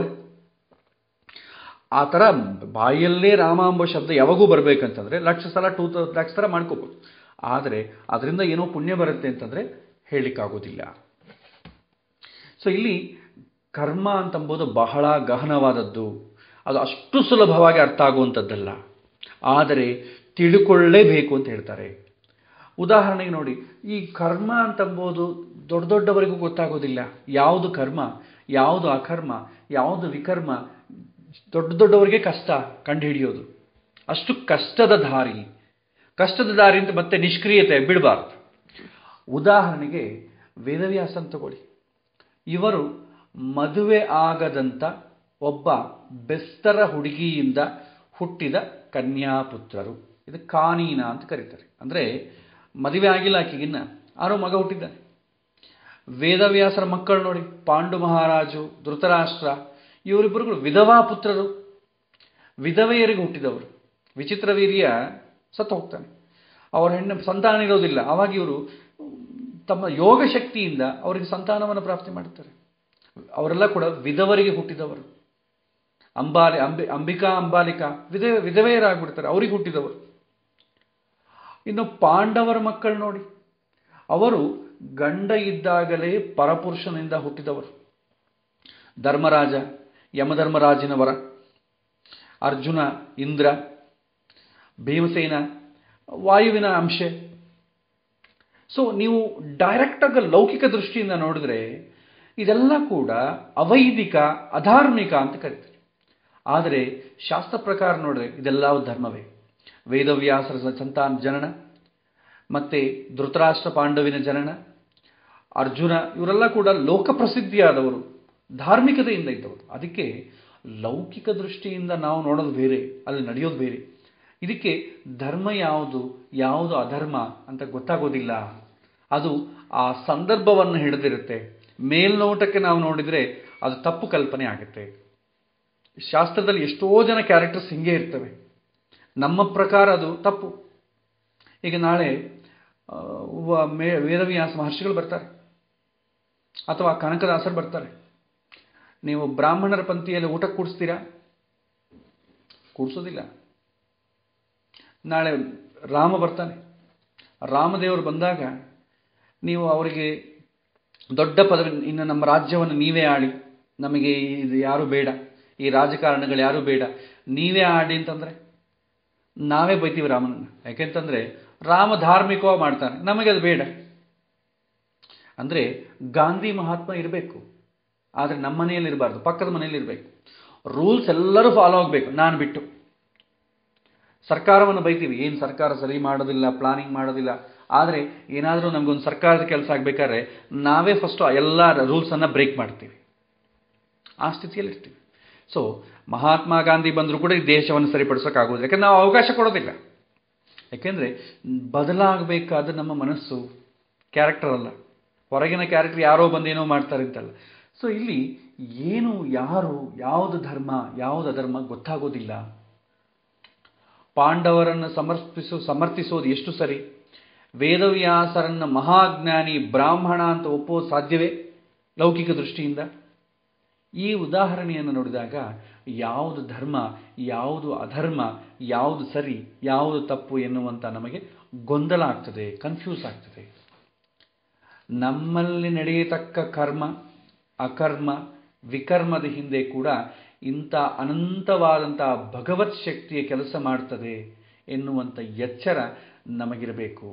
A: ಆ ಥರ ಬಾಯಲ್ಲೇ ರಾಮ ಎಂಬ ಶಬ್ದ ಯಾವಾಗೂ ಬರಬೇಕಂತಂದರೆ ಲಕ್ಷ ಸಲ ಟೂ ಲಕ್ಷ ಥರ ಮಾಡ್ಕೋಬೋದು ಆದರೆ ಅದರಿಂದ ಏನೋ ಪುಣ್ಯ ಬರುತ್ತೆ ಅಂತಂದರೆ ಹೇಳಲಿಕ್ಕಾಗೋದಿಲ್ಲ ಸೊ ಇಲ್ಲಿ ಕರ್ಮ ಅಂತಂಬೋದು ಬಹಳ ಗಹನವಾದದ್ದು ಅದು ಅಷ್ಟು ಸುಲಭವಾಗಿ ಅರ್ಥ ಆಗುವಂಥದ್ದಲ್ಲ ಆದರೆ ತಿಳ್ಕೊಳ್ಳೇಬೇಕು ಅಂತ ಹೇಳ್ತಾರೆ ಉದಾಹರಣೆಗೆ ನೋಡಿ ಈ ಕರ್ಮ ಅಂತಂಬೋದು ದೊಡ್ಡ ದೊಡ್ಡವರಿಗೂ ಗೊತ್ತಾಗೋದಿಲ್ಲ ಯಾವುದು ಕರ್ಮ ಯಾವುದು ಅಕರ್ಮ ಯಾವುದು ವಿಕರ್ಮ ದೊಡ್ಡ ದೊಡ್ಡವರಿಗೆ ಕಷ್ಟ ಕಂಡುಹಿಡಿಯೋದು ಅಷ್ಟು ಕಷ್ಟದ ದಾರಿ ಕಷ್ಟದ ದಾರಿ ಅಂತ ಮತ್ತೆ ನಿಷ್ಕ್ರಿಯತೆ ಬಿಡಬಾರ್ದು ಉದಾಹರಣೆಗೆ ವೇದವ್ಯಾಸನ್ ತಗೊಳ್ಳಿ ಇವರು ಮದುವೆ ಆಗದಂಥ ಒಬ್ಬ ಬೆಸ್ತರ ಹುಡುಗಿಯಿಂದ ಹುಟ್ಟಿದ ಕನ್ಯಾಪುತ್ರರು ಇದು ಕಾನೀನ ಅಂತ ಕರೀತಾರೆ ಅಂದರೆ ಮದುವೆ ಆಗಿಲ್ಲ ಆಕೆಗಿನ್ನ ಆರೋ ಮಗ ಹುಟ್ಟಿದ್ದಾನೆ ವೇದವ್ಯಾಸರ ಮಕ್ಕಳು ನೋಡಿ ಪಾಂಡು ಮಹಾರಾಜು ಧೃತರಾಷ್ಟ್ರ ಇವರಿಬ್ಬರುಗಳು ವಿಧವಾ ಪುತ್ರರು ವಿಧವೆಯರಿಗೆ ಹುಟ್ಟಿದವರು ವಿಚಿತ್ರ ವೀರ್ಯ ಸತ್ತು ಹೋಗ್ತಾನೆ ಅವರ ಹೆಣ್ಣು ಸಂತಾನ ಇರೋದಿಲ್ಲ ಆವಾಗ ಇವರು ತಮ್ಮ ಯೋಗ ಶಕ್ತಿಯಿಂದ ಅವರಿಗೆ ಸಂತಾನವನ್ನು ಪ್ರಾಪ್ತಿ ಮಾಡುತ್ತಾರೆ ಅವರೆಲ್ಲ ಕೂಡ ವಿಧವರಿಗೆ ಹುಟ್ಟಿದವರು ಅಂಬಾಲಿ ಅಂಬಿ ಅಂಬಿಕಾ ಅಂಬಾಲಿಕಾ ವಿಧ ವಿಧವೆಯರಾಗ್ಬಿಡ್ತಾರೆ ಅವರಿಗೆ ಹುಟ್ಟಿದವರು ಇನ್ನು ಪಾಂಡವರ ಮಕ್ಕಳು ನೋಡಿ ಅವರು ಗಂಡ ಇದ್ದಾಗಲೇ ಪರಪುರುಷನಿಂದ ಹುಟ್ಟಿದವರು ಧರ್ಮರಾಜ ಯಮಧರ್ಮರಾಜನವರ ಅರ್ಜುನ ಇಂದ್ರ ಭೀಮಸೇನ ವಾಯುವಿನ ಅಂಶ ಸೊ ನೀವು ಡೈರೆಕ್ಟಾಗಿ ಲೌಕಿಕ ದೃಷ್ಟಿಯಿಂದ ನೋಡಿದ್ರೆ ಇದೆಲ್ಲ ಕೂಡ ಅವೈದಿಕ ಅಧಾರ್ಮಿಕ ಅಂತ ಕರಿತಾರೆ ಆದರೆ ಶಾಸ್ತ್ರ ಪ್ರಕಾರ ನೋಡಿದ್ರೆ ಇದೆಲ್ಲ ಧರ್ಮವೇ ವೇದವ್ಯಾಸರ ಸಂತಾನ ಜನನ ಮತ್ತೆ ಧೃತರಾಷ್ಟ್ರ ಪಾಂಡವಿನ ಜನನ ಅರ್ಜುನ ಇವರೆಲ್ಲ ಕೂಡ ಲೋಕಪ್ರಸಿದ್ಧಿಯಾದವರು ಧಾರ್ಮಿಕತೆಯಿಂದ ಇದ್ದವರು ಅದಕ್ಕೆ ಲೌಕಿಕ ದೃಷ್ಟಿಯಿಂದ ನಾವು ನೋಡೋದು ಬೇರೆ ಅಲ್ಲಿ ನಡೆಯೋದು ಬೇರೆ ಇದಕ್ಕೆ ಧರ್ಮ ಯಾವುದು ಯಾವುದು ಅಧರ್ಮ ಅಂತ ಗೊತ್ತಾಗೋದಿಲ್ಲ ಅದು ಆ ಸಂದರ್ಭವನ್ನು ಹಿಡಿದಿರುತ್ತೆ ಮೇಲ್ನೋಟಕ್ಕೆ ನಾವು ನೋಡಿದರೆ ಅದು ತಪ್ಪು ಕಲ್ಪನೆ ಆಗುತ್ತೆ ಶಾಸ್ತ್ರದಲ್ಲಿ ಎಷ್ಟೋ ಜನ ಕ್ಯಾರೆಕ್ಟರ್ಸ್ ಹಿಂಗೆ ಇರ್ತವೆ ನಮ್ಮ ಪ್ರಕಾರ ಅದು ತಪ್ಪು ಈಗ ನಾಳೆ ಮೇ ವೇದವ್ಯಾಸ ಮಹರ್ಷಿಗಳು ಬರ್ತಾರೆ ಅಥವಾ ಕನಕದಾಸರು ಬರ್ತಾರೆ ನೀವು ಬ್ರಾಹ್ಮಣರ ಪಂಕ್ತಿಯಲ್ಲಿ ಊಟ ಕೂಡಿಸ್ತೀರಾ ಕೂಡಿಸೋದಿಲ್ಲ ನಾಳೆ ರಾಮ ಬರ್ತಾನೆ ರಾಮದೇವರು ಬಂದಾಗ ನೀವು ಅವರಿಗೆ ದೊಡ್ಡ ಪದವಿ ಇನ್ನು ನಮ್ಮ ರಾಜ್ಯವನ್ನು ನೀವೇ ಆಳಿ ನಮಗೆ ಇದು ಯಾರು ಬೇಡ ಈ ರಾಜಕಾರಣಗಳು ಯಾರು ಬೇಡ ನೀವೇ ಆಡಿ ಅಂತಂದರೆ ನಾವೇ ಬೈತೀವಿ ರಾಮನನ್ನು ಯಾಕೆಂತಂದರೆ ರಾಮ ಧಾರ್ಮಿಕವಾಗಿ ಮಾಡ್ತಾನೆ ನಮಗೆ ಅದು ಬೇಡ ಅಂದರೆ ಗಾಂಧಿ ಮಹಾತ್ಮ ಇರಬೇಕು ಆದರೆ ನಮ್ಮ ಮನೆಯಲ್ಲಿ ಇರಬಾರ್ದು ಪಕ್ಕದ ಮನೆಯಲ್ಲಿ ಇರಬೇಕು ರೂಲ್ಸ್ ಎಲ್ಲರೂ ಫಾಲೋ ಆಗಬೇಕು ನಾನು ಬಿಟ್ಟು ಸರ್ಕಾರವನ್ನು ಬೈತೀವಿ ಏನು ಸರ್ಕಾರ ಸರಿ ಮಾಡೋದಿಲ್ಲ ಪ್ಲಾನಿಂಗ್ ಮಾಡೋದಿಲ್ಲ ಆದರೆ ಏನಾದರೂ ನಮಗೊಂದು ಸರ್ಕಾರದ ಕೆಲಸ ಆಗಬೇಕಾದ್ರೆ ನಾವೇ ಫಸ್ಟು ಎಲ್ಲ ರೂಲ್ಸನ್ನು ಬ್ರೇಕ್ ಮಾಡ್ತೀವಿ ಆ ಸ್ಥಿತಿಯಲ್ಲಿ ಇರ್ತೀವಿ ಸೊ ಮಹಾತ್ಮ ಗಾಂಧಿ ಬಂದರೂ ಕೂಡ ಈ ದೇಶವನ್ನು ಸರಿಪಡಿಸೋಕ್ಕಾಗೋದಿಲ್ಲ ಯಾಕಂದ್ರೆ ನಾವು ಅವಕಾಶ ಕೊಡೋದಿಲ್ಲ ಯಾಕೆಂದರೆ ಬದಲಾಗಬೇಕಾದ ನಮ್ಮ ಮನಸ್ಸು ಕ್ಯಾರೆಕ್ಟರ್ ಅಲ್ಲ ಹೊರಗಿನ ಕ್ಯಾರೆಕ್ಟರ್ ಯಾರೋ ಬಂದೇನೋ ಮಾಡ್ತಾರೆ ಅಂತಲ್ಲ ಸೊ ಇಲ್ಲಿ ಏನು ಯಾರು ಯಾವುದು ಧರ್ಮ ಯಾವುದು ಅಧರ್ಮ ಗೊತ್ತಾಗೋದಿಲ್ಲ ಪಾಂಡವರನ್ನು ಸಮರ್ಪಿಸೋ ಸಮರ್ಥಿಸೋದು ಎಷ್ಟು ಸರಿ ವೇದವ್ಯಾಸರನ್ನ ಮಹಾಜ್ಞಾನಿ ಬ್ರಾಹ್ಮಣ ಅಂತ ಒಪ್ಪೋದು ಸಾಧ್ಯವೇ ಲೌಕಿಕ ದೃಷ್ಟಿಯಿಂದ ಈ ಉದಾಹರಣೆಯನ್ನು ನೋಡಿದಾಗ ಯಾವುದು ಧರ್ಮ ಯಾವುದು ಅಧರ್ಮ ಯಾವುದು ಸರಿ ಯಾವುದು ತಪ್ಪು ಎನ್ನುವಂಥ ನಮಗೆ ಗೊಂದಲ ಆಗ್ತದೆ ಕನ್ಫ್ಯೂಸ್ ಆಗ್ತದೆ ನಮ್ಮಲ್ಲಿ ನಡೆಯತಕ್ಕ ಕರ್ಮ ಅಕರ್ಮ ವಿಕರ್ಮದ ಹಿಂದೆ ಕೂಡ ಇಂಥ ಅನಂತವಾದಂಥ ಭಗವತ್ ಶಕ್ತಿಯ ಕೆಲಸ ಮಾಡ್ತದೆ ಎನ್ನುವಂಥ ಎಚ್ಚರ ನಮಗಿರಬೇಕು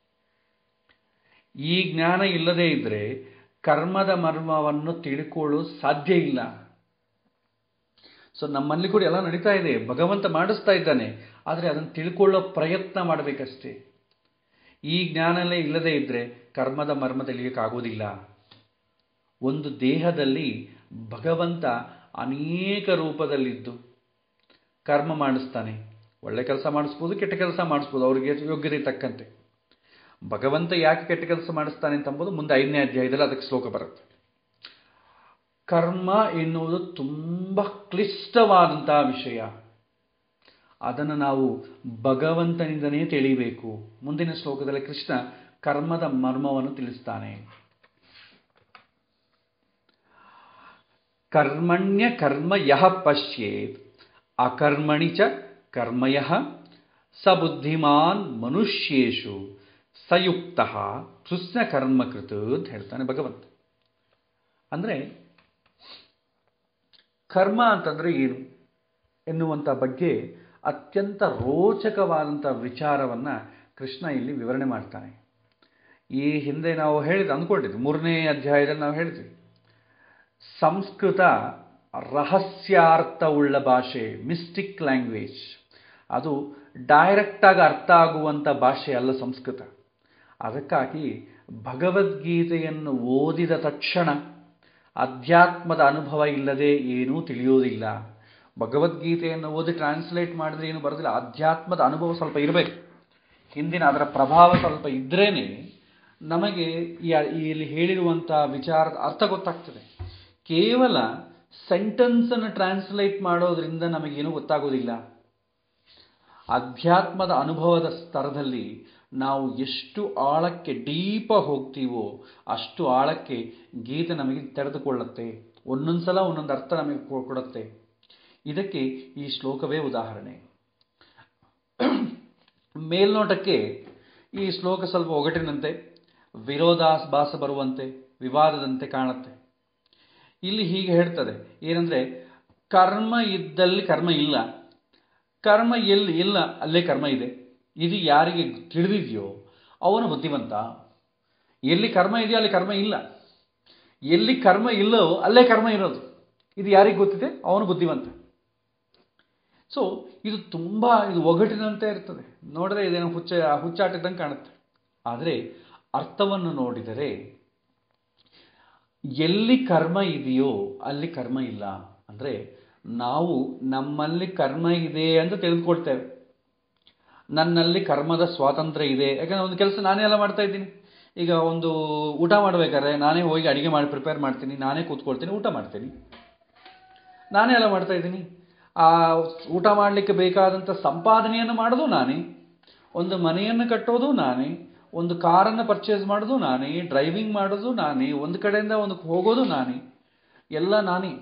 A: ಈ ಜ್ಞಾನ ಇಲ್ಲದೇ ಇದ್ದರೆ ಕರ್ಮದ ಮರ್ಮವನ್ನು ತಿಳ್ಕೊಳ್ಳೋದು ಸಾಧ್ಯ ಇಲ್ಲ ಸೊ ನಮ್ಮಲ್ಲಿ ಕೂಡ ಎಲ್ಲ ನಡೀತಾ ಇದೆ ಭಗವಂತ ಮಾಡಿಸ್ತಾ ಇದ್ದಾನೆ ಆದರೆ ಅದನ್ನು ತಿಳ್ಕೊಳ್ಳೋ ಪ್ರಯತ್ನ ಮಾಡಬೇಕಷ್ಟೇ ಈ ಜ್ಞಾನವೇ ಇಲ್ಲದೇ ಇದ್ದರೆ ಕರ್ಮದ ಮರ್ಮ ತಿಳಿಯೋಕ್ಕಾಗೋದಿಲ್ಲ ಒಂದು ದೇಹದಲ್ಲಿ ಭಗವಂತ ಅನೇಕ ರೂಪದಲ್ಲಿದ್ದು ಕರ್ಮ ಮಾಡಿಸ್ತಾನೆ ಒಳ್ಳೆ ಕೆಲಸ ಮಾಡಿಸ್ಬೋದು ಕೆಟ್ಟ ಕೆಲಸ ಮಾಡಿಸ್ಬೋದು ಅವ್ರಿಗೆ ಯೋಗ್ಯತೆ ತಕ್ಕಂತೆ ಭಗವಂತ ಯಾಕೆ ಕೆಟ್ಟ ಕೆಲಸ ಮಾಡಿಸ್ತಾನೆ ಅಂತಂಬೋದು ಮುಂದೆ ಐದನೇ ಅಧ್ಯಾಯದಲ್ಲಿ ಅದಕ್ಕೆ ಶ್ಲೋಕ ಬರುತ್ತೆ ಕರ್ಮ ಎನ್ನುವುದು ತುಂಬ ಕ್ಲಿಷ್ಟವಾದಂತಹ ವಿಷಯ ಅದನ್ನು ನಾವು ಭಗವಂತನಿಂದನೇ ತಿಳಿಯಬೇಕು ಮುಂದಿನ ಶ್ಲೋಕದಲ್ಲಿ ಕೃಷ್ಣ ಕರ್ಮದ ಮರ್ಮವನ್ನು ತಿಳಿಸ್ತಾನೆ ಕರ್ಮಣ್ಯ ಕರ್ಮ ಯಹ ಪಶ್ಯೇತ್ ಅಕರ್ಮಣಿ ಚ ಕರ್ಮಯ ಸ ಬುದ್ಧಿಮಾನ್ ಮನುಷ್ಯೇಶು ಸಯುಕ್ತ ಕೃಷ್ಣ ಕರ್ಮಕೃತ ಅಂತ ಹೇಳ್ತಾನೆ ಭಗವಂತ ಅಂದರೆ ಕರ್ಮ ಅಂತಂದರೆ ಏನು ಎನ್ನುವಂಥ ಬಗ್ಗೆ ಅತ್ಯಂತ ರೋಚಕವಾದಂಥ ವಿಚಾರವನ್ನು ಕೃಷ್ಣ ಇಲ್ಲಿ ವಿವರಣೆ ಮಾಡ್ತಾನೆ ಈ ಹಿಂದೆ ನಾವು ಹೇಳಿದ ಅಂದ್ಕೊಂಡಿದ್ವಿ ಮೂರನೇ ಅಧ್ಯಾಯದಲ್ಲಿ ನಾವು ಹೇಳಿದ್ವಿ ಸಂಸ್ಕೃತ ರಹಸ್ಯಾರ್ಥವುಳ್ಳ ಭಾಷೆ ಮಿಸ್ಟಿಕ್ ಲ್ಯಾಂಗ್ವೇಜ್ ಅದು ಡೈರೆಕ್ಟಾಗಿ ಅರ್ಥ ಆಗುವಂಥ ಭಾಷೆ ಅಲ್ಲ ಸಂಸ್ಕೃತ ಅದಕ್ಕಾಗಿ ಭಗವದ್ಗೀತೆಯನ್ನು ಓದಿದ ತಕ್ಷಣ ಅಧ್ಯಾತ್ಮದ ಅನುಭವ ಇಲ್ಲದೆ ಏನೂ ತಿಳಿಯೋದಿಲ್ಲ ಭಗವದ್ಗೀತೆಯನ್ನು ಓದಿ ಟ್ರಾನ್ಸ್ಲೇಟ್ ಮಾಡಿದ್ರೆ ಏನು ಬರೋದಿಲ್ಲ ಅಧ್ಯಾತ್ಮದ ಅನುಭವ ಸ್ವಲ್ಪ ಇರಬೇಕು ಹಿಂದಿನ ಅದರ ಪ್ರಭಾವ ಸ್ವಲ್ಪ ಇದ್ರೇ ನಮಗೆ ಈ- ಈ ಇಲ್ಲಿ ಹೇಳಿರುವಂಥ ವಿಚಾರದ ಅರ್ಥ ಗೊತ್ತಾಗ್ತದೆ ಕೇವಲ ಸೆಂಟೆನ್ಸನ್ನು ಟ್ರಾನ್ಸ್ಲೇಟ್ ಮಾಡೋದ್ರಿಂದ ನಮಗೇನು ಗೊತ್ತಾಗೋದಿಲ್ಲ ಅಧ್ಯಾತ್ಮದ ಅನುಭವದ ಸ್ತರದಲ್ಲಿ ನಾವು ಎಷ್ಟು ಆಳಕ್ಕೆ ಡೀಪ ಹೋಗ್ತೀವೋ ಅಷ್ಟು ಆಳಕ್ಕೆ ಗೀತೆ ನಮಗೆ ತೆರೆದುಕೊಳ್ಳುತ್ತೆ ಒಂದೊಂದು ಸಲ ಒಂದೊಂದು ಅರ್ಥ ನಮಗೆ ಕೊ- ಕೊಡುತ್ತೆ ಇದಕ್ಕೆ ಈ ಶ್ಲೋಕವೇ ಉದಾಹರಣೆ ಮೇಲ್ನೋಟಕ್ಕೆ ಈ ಶ್ಲೋಕ ಸ್ವಲ್ಪ ಒಗಟಿನಂತೆ ವಿರೋಧಾಭಾಸ ಬರುವಂತೆ ವಿವಾದದಂತೆ ಕಾಣುತ್ತೆ ಇಲ್ಲಿ ಹೀಗೆ ಹೇಳ್ತದೆ ಏನಂದ್ರೆ ಕರ್ಮ ಇದ್ದಲ್ಲಿ ಕರ್ಮ ಇಲ್ಲ ಕರ್ಮ ಎಲ್ಲಿ ಇಲ್ಲ ಅಲ್ಲೇ ಕರ್ಮ ಇದೆ ಇದು ಯಾರಿಗೆ ತಿಳಿದಿದೆಯೋ ಅವನು ಬುದ್ಧಿವಂತ ಎಲ್ಲಿ ಕರ್ಮ ಇದೆಯೋ ಅಲ್ಲಿ ಕರ್ಮ ಇಲ್ಲ ಎಲ್ಲಿ ಕರ್ಮ ಇಲ್ಲವೋ ಅಲ್ಲೇ ಕರ್ಮ ಇರೋದು ಇದು ಯಾರಿಗೆ ಗೊತ್ತಿದೆ ಅವನು ಬುದ್ಧಿವಂತ ಸೊ ಇದು ತುಂಬ ಇದು ಒಗಟಿನಂತೆ ಇರ್ತದೆ ನೋಡಿದ್ರೆ ಇದೇನೋ ಹುಚ್ಚ ಹುಚ್ಚಾಟದಂಗೆ ಕಾಣುತ್ತೆ ಆದರೆ ಅರ್ಥವನ್ನು ನೋಡಿದರೆ ಎಲ್ಲಿ ಕರ್ಮ ಇದೆಯೋ ಅಲ್ಲಿ ಕರ್ಮ ಇಲ್ಲ ಅಂದರೆ ನಾವು ನಮ್ಮಲ್ಲಿ ಕರ್ಮ ಇದೆ ಅಂತ ತಿಳಿದುಕೊಳ್ತೇವೆ ನನ್ನಲ್ಲಿ ಕರ್ಮದ ಸ್ವಾತಂತ್ರ್ಯ ಇದೆ ಯಾಕಂದ್ರೆ ಒಂದು ಕೆಲಸ ನಾನೇ ಎಲ್ಲ ಮಾಡ್ತಾ ಇದ್ದೀನಿ ಈಗ ಒಂದು ಊಟ ಮಾಡಬೇಕಾದ್ರೆ ನಾನೇ ಹೋಗಿ ಅಡಿಗೆ ಮಾಡಿ ಪ್ರಿಪೇರ್ ಮಾಡ್ತೀನಿ ನಾನೇ ಕೂತ್ಕೊಳ್ತೀನಿ ಊಟ ಮಾಡ್ತೀನಿ ನಾನೇ ಎಲ್ಲ ಮಾಡ್ತಾ ಇದ್ದೀನಿ ಆ ಊಟ ಮಾಡಲಿಕ್ಕೆ ಬೇಕಾದಂಥ ಸಂಪಾದನೆಯನ್ನು ಮಾಡೋದು ನಾನೇ ಒಂದು ಮನೆಯನ್ನು ಕಟ್ಟೋದು ನಾನೇ ಒಂದು ಕಾರನ್ನು ಪರ್ಚೇಸ್ ಮಾಡೋದು ನಾನೇ ಡ್ರೈವಿಂಗ್ ಮಾಡೋದು ನಾನೇ ಒಂದು ಕಡೆಯಿಂದ ಒಂದು ಹೋಗೋದು ನಾನೇ ಎಲ್ಲ ನಾನೇ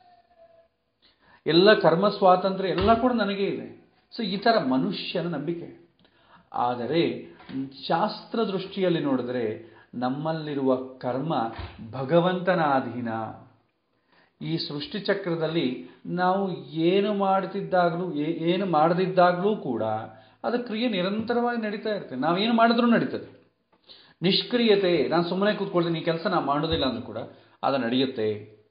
A: ಎಲ್ಲ ಕರ್ಮ ಸ್ವಾತಂತ್ರ್ಯ ಎಲ್ಲ ಕೂಡ ನನಗೇ ಇದೆ ಸೊ ಈ ಥರ ಮನುಷ್ಯನ ನಂಬಿಕೆ ಆದರೆ ಶಾಸ್ತ್ರ ದೃಷ್ಟಿಯಲ್ಲಿ ನೋಡಿದ್ರೆ ನಮ್ಮಲ್ಲಿರುವ ಕರ್ಮ ಭಗವಂತನ ಅಧೀನ ಈ ಸೃಷ್ಟಿ ಚಕ್ರದಲ್ಲಿ ನಾವು ಏನು ಮಾಡುತ್ತಿದ್ದಾಗಲೂ ಏ- ಏನು ಮಾಡದಿದ್ದಾಗಲೂ ಕೂಡ ಅದು ಕ್ರಿಯೆ ನಿರಂತರವಾಗಿ ನಡೀತಾ ಇರುತ್ತೆ ನಾವೇನು ಮಾಡಿದ್ರೂ ನಡೀತದೆ ನಿಷ್ಕ್ರಿಯತೆ ನಾನು ಸುಮ್ಮನೆ ಕೂತ್ಕೊಳ್ತೀನಿ ಈ ಕೆಲಸ ನಾನು ಮಾಡೋದಿಲ್ಲ ಅಂದ್ರೂ ಕೂಡ ಅದು ನಡೆಯುತ್ತೆ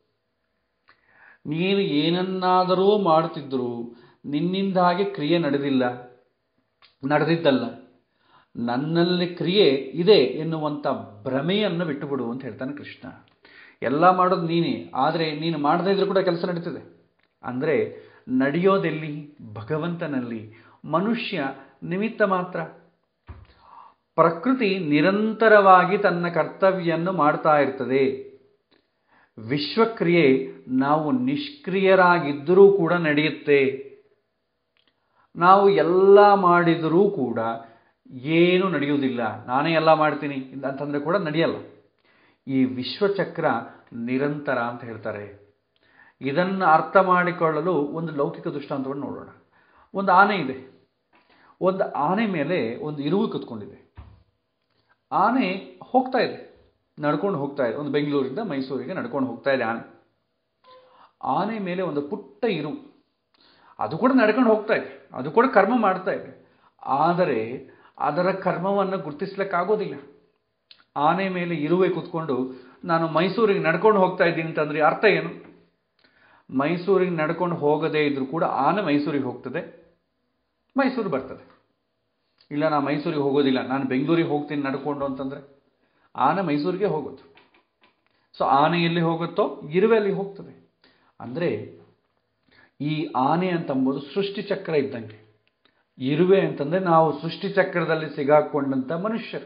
A: ನೀನು ಏನನ್ನಾದರೂ ಮಾಡುತ್ತಿದ್ದರೂ ನಿನ್ನಿಂದಾಗಿ ಕ್ರಿಯೆ ನಡೆದಿಲ್ಲ ನಡೆದಿದ್ದಲ್ಲ ನನ್ನಲ್ಲಿ ಕ್ರಿಯೆ ಇದೆ ಎನ್ನುವಂಥ ಭ್ರಮೆಯನ್ನು ಬಿಟ್ಟುಬಿಡು ಅಂತ ಹೇಳ್ತಾನೆ ಕೃಷ್ಣ ಎಲ್ಲ ಮಾಡೋದು ನೀನೇ ಆದರೆ ನೀನು ಮಾಡದೇ ಇದ್ರೂ ಕೂಡ ಕೆಲಸ ನಡೀತದೆ ಅಂದರೆ ನಡೆಯೋದೆಲ್ಲಿ ಭಗವಂತನಲ್ಲಿ ಮನುಷ್ಯ ನಿಮಿತ್ತ ಮಾತ್ರ ಪ್ರಕೃತಿ ನಿರಂತರವಾಗಿ ತನ್ನ ಕರ್ತವ್ಯನ್ನು ಮಾಡ್ತಾ ಇರ್ತದೆ ವಿಶ್ವಕ್ರಿಯೆ ನಾವು ನಿಷ್ಕ್ರಿಯರಾಗಿದ್ದರೂ ಕೂಡ ನಡೆಯುತ್ತೆ ನಾವು ಎಲ್ಲ ಮಾಡಿದರೂ ಕೂಡ ಏನು ನಡೆಯುವುದಿಲ್ಲ ನಾನೇ ಎಲ್ಲ ಮಾಡ್ತೀನಿ ಅಂತಂದರೆ ಕೂಡ ನಡೆಯಲ್ಲ ಈ ವಿಶ್ವಚಕ್ರ ನಿರಂತರ ಅಂತ ಹೇಳ್ತಾರೆ ಇದನ್ನು ಅರ್ಥ ಮಾಡಿಕೊಳ್ಳಲು ಒಂದು ಲೌಕಿಕ ದೃಷ್ಟಾಂತವನ್ನು ನೋಡೋಣ ಒಂದು ಆನೆ ಇದೆ ಒಂದು ಆನೆ ಮೇಲೆ ಒಂದು ಇರುವು ಕುತ್ಕೊಂಡಿದೆ ಆನೆ ಹೋಗ್ತಾ ಇದೆ ನಡ್ಕೊಂಡು ಹೋಗ್ತಾ ಇದೆ ಒಂದು ಬೆಂಗಳೂರಿಂದ ಮೈಸೂರಿಗೆ ನಡ್ಕೊಂಡು ಹೋಗ್ತಾ ಇದೆ ಆನೆ ಆನೆ ಮೇಲೆ ಒಂದು ಪುಟ್ಟ ಇರು ಅದು ಕೂಡ ನಡ್ಕೊಂಡು ಹೋಗ್ತಾ ಇದೆ ಅದು ಕೂಡ ಕರ್ಮ ಮಾಡ್ತಾ ಇದೆ ಆದರೆ ಅದರ ಕರ್ಮವನ್ನು ಗುರುತಿಸ್ಲಿಕ್ಕಾಗೋದಿಲ್ಲ ಆನೆ ಮೇಲೆ ಇರುವೆ ಕೂತ್ಕೊಂಡು ನಾನು ಮೈಸೂರಿಗೆ ನಡ್ಕೊಂಡು ಹೋಗ್ತಾ ಇದ್ದೀನಿ ಅಂತಂದ್ರೆ ಅರ್ಥ ಏನು ಮೈಸೂರಿಗೆ ನಡ್ಕೊಂಡು ಹೋಗದೇ ಇದ್ರೂ ಕೂಡ ಆನೆ ಮೈಸೂರಿಗೆ ಹೋಗ್ತದೆ ಮೈಸೂರು ಬರ್ತದೆ ಇಲ್ಲ ನಾನು ಮೈಸೂರಿಗೆ ಹೋಗೋದಿಲ್ಲ ನಾನು ಬೆಂಗಳೂರಿಗೆ ಹೋಗ್ತೀನಿ ನಡ್ಕೊಂಡು ಅಂತಂದರೆ ಆನೆ ಮೈಸೂರಿಗೆ ಹೋಗೋದು ಸೊ ಆನೆ ಎಲ್ಲಿ ಹೋಗುತ್ತೋ ಇರುವೆ ಅಲ್ಲಿ ಹೋಗ್ತದೆ ಅಂದರೆ ಈ ಆನೆ ಅಂತಂಬೋದು ಸೃಷ್ಟಿ ಚಕ್ರ ಇದ್ದಂಗೆ ಇರುವೆ ಅಂತಂದರೆ ನಾವು ಸೃಷ್ಟಿ ಚಕ್ರದಲ್ಲಿ ಸಿಗಾಕೊಂಡಂಥ ಮನುಷ್ಯರು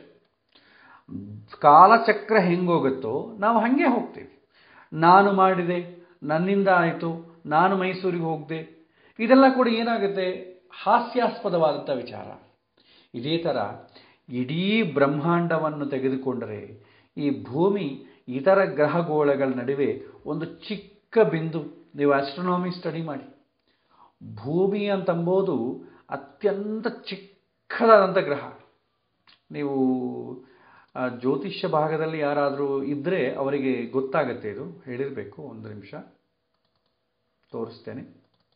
A: ಕಾಲಚಕ್ರ ಹೆಂಗೋಗುತ್ತೋ ನಾವು ಹಾಗೆ ಹೋಗ್ತೀವಿ ನಾನು ಮಾಡಿದೆ ನನ್ನಿಂದ ಆಯಿತು ನಾನು ಮೈಸೂರಿಗೆ ಹೋಗದೆ ಇದೆಲ್ಲ ಕೂಡ ಏನಾಗುತ್ತೆ ಹಾಸ್ಯಾಸ್ಪದವಾದಂಥ ವಿಚಾರ ಇದೇ ಥರ ಇಡೀ ಬ್ರಹ್ಮಾಂಡವನ್ನು ತೆಗೆದುಕೊಂಡರೆ ಈ ಭೂಮಿ ಇತರ ಗ್ರಹಗೋಳಗಳ ನಡುವೆ ಒಂದು ಚಿಕ್ಕ ಬಿಂದು ನೀವು ಆಸ್ಟ್ರೋನಾಮಿ ಸ್ಟಡಿ ಮಾಡಿ ಭೂಮಿ ಅಂತಂಬೋದು ಅತ್ಯಂತ ಚಿಕ್ಕದಾದಂಥ ಗ್ರಹ ನೀವು ಆ, ಜ್ಯೋತಿಷ್ಯ ಭಾಗದಲ್ಲಿ ಯಾರಾದರೂ ಇದ್ದರೆ ಅವರಿಗೆ ಗೊತ್ತಾಗತ್ತೆ ಇದು ಹೇಳಿರಬೇಕು ಒಂದು ನಿಮಿಷ ತೋರಿಸ್ತೇನೆ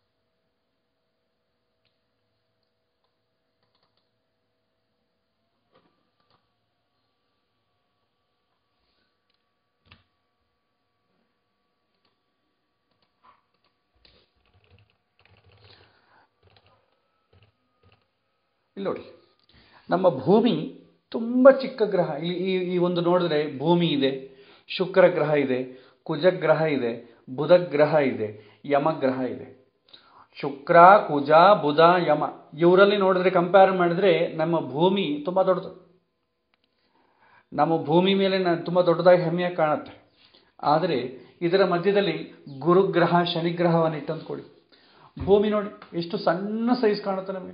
A: ಇಲ್ಲಿ ನೋಡಿ ನಮ್ಮ ಭೂಮಿ ತುಂಬ ಚಿಕ್ಕ ಗ್ರಹ ಈ ಈ ಈ ಒಂದು ನೋಡಿದ್ರೆ ಭೂಮಿ ಇದೆ ಶುಕ್ರ ಗ್ರಹ ಇದೆ ಕುಜ ಗ್ರಹ ಇದೆ ಬುಧ ಗ್ರಹ ಇದೆ ಯಮ ಗ್ರಹ ಇದೆ ಶುಕ್ರ ಕುಜ ಬುಧ ಯಮ ಇವರಲ್ಲಿ ನೋಡಿದ್ರೆ ಕಂಪೇರ್ ಮಾಡಿದ್ರೆ ನಮ್ಮ ಭೂಮಿ ತುಂಬ ದೊಡ್ಡದು ನಮ್ಮ ಭೂಮಿ ಮೇಲೆ ನ- ತುಂಬ ದೊಡ್ಡದಾಗಿ ಹೆಮ್ಮೆಯಾಗಿ ಕಾಣುತ್ತೆ ಆದರೆ ಇದರ ಮಧ್ಯದಲ್ಲಿ ಗುರುಗ್ರಹ ಶನಿಗ್ರಹವನ್ನು ಇಟ್ಟು ಅಂದ್ಕೊಳ್ಳಿ ಭೂಮಿ ನೋಡಿ ಎಷ್ಟು ಸಣ್ಣ ಸೈಜ್ ಕಾಣುತ್ತೆ ನಮಗೆ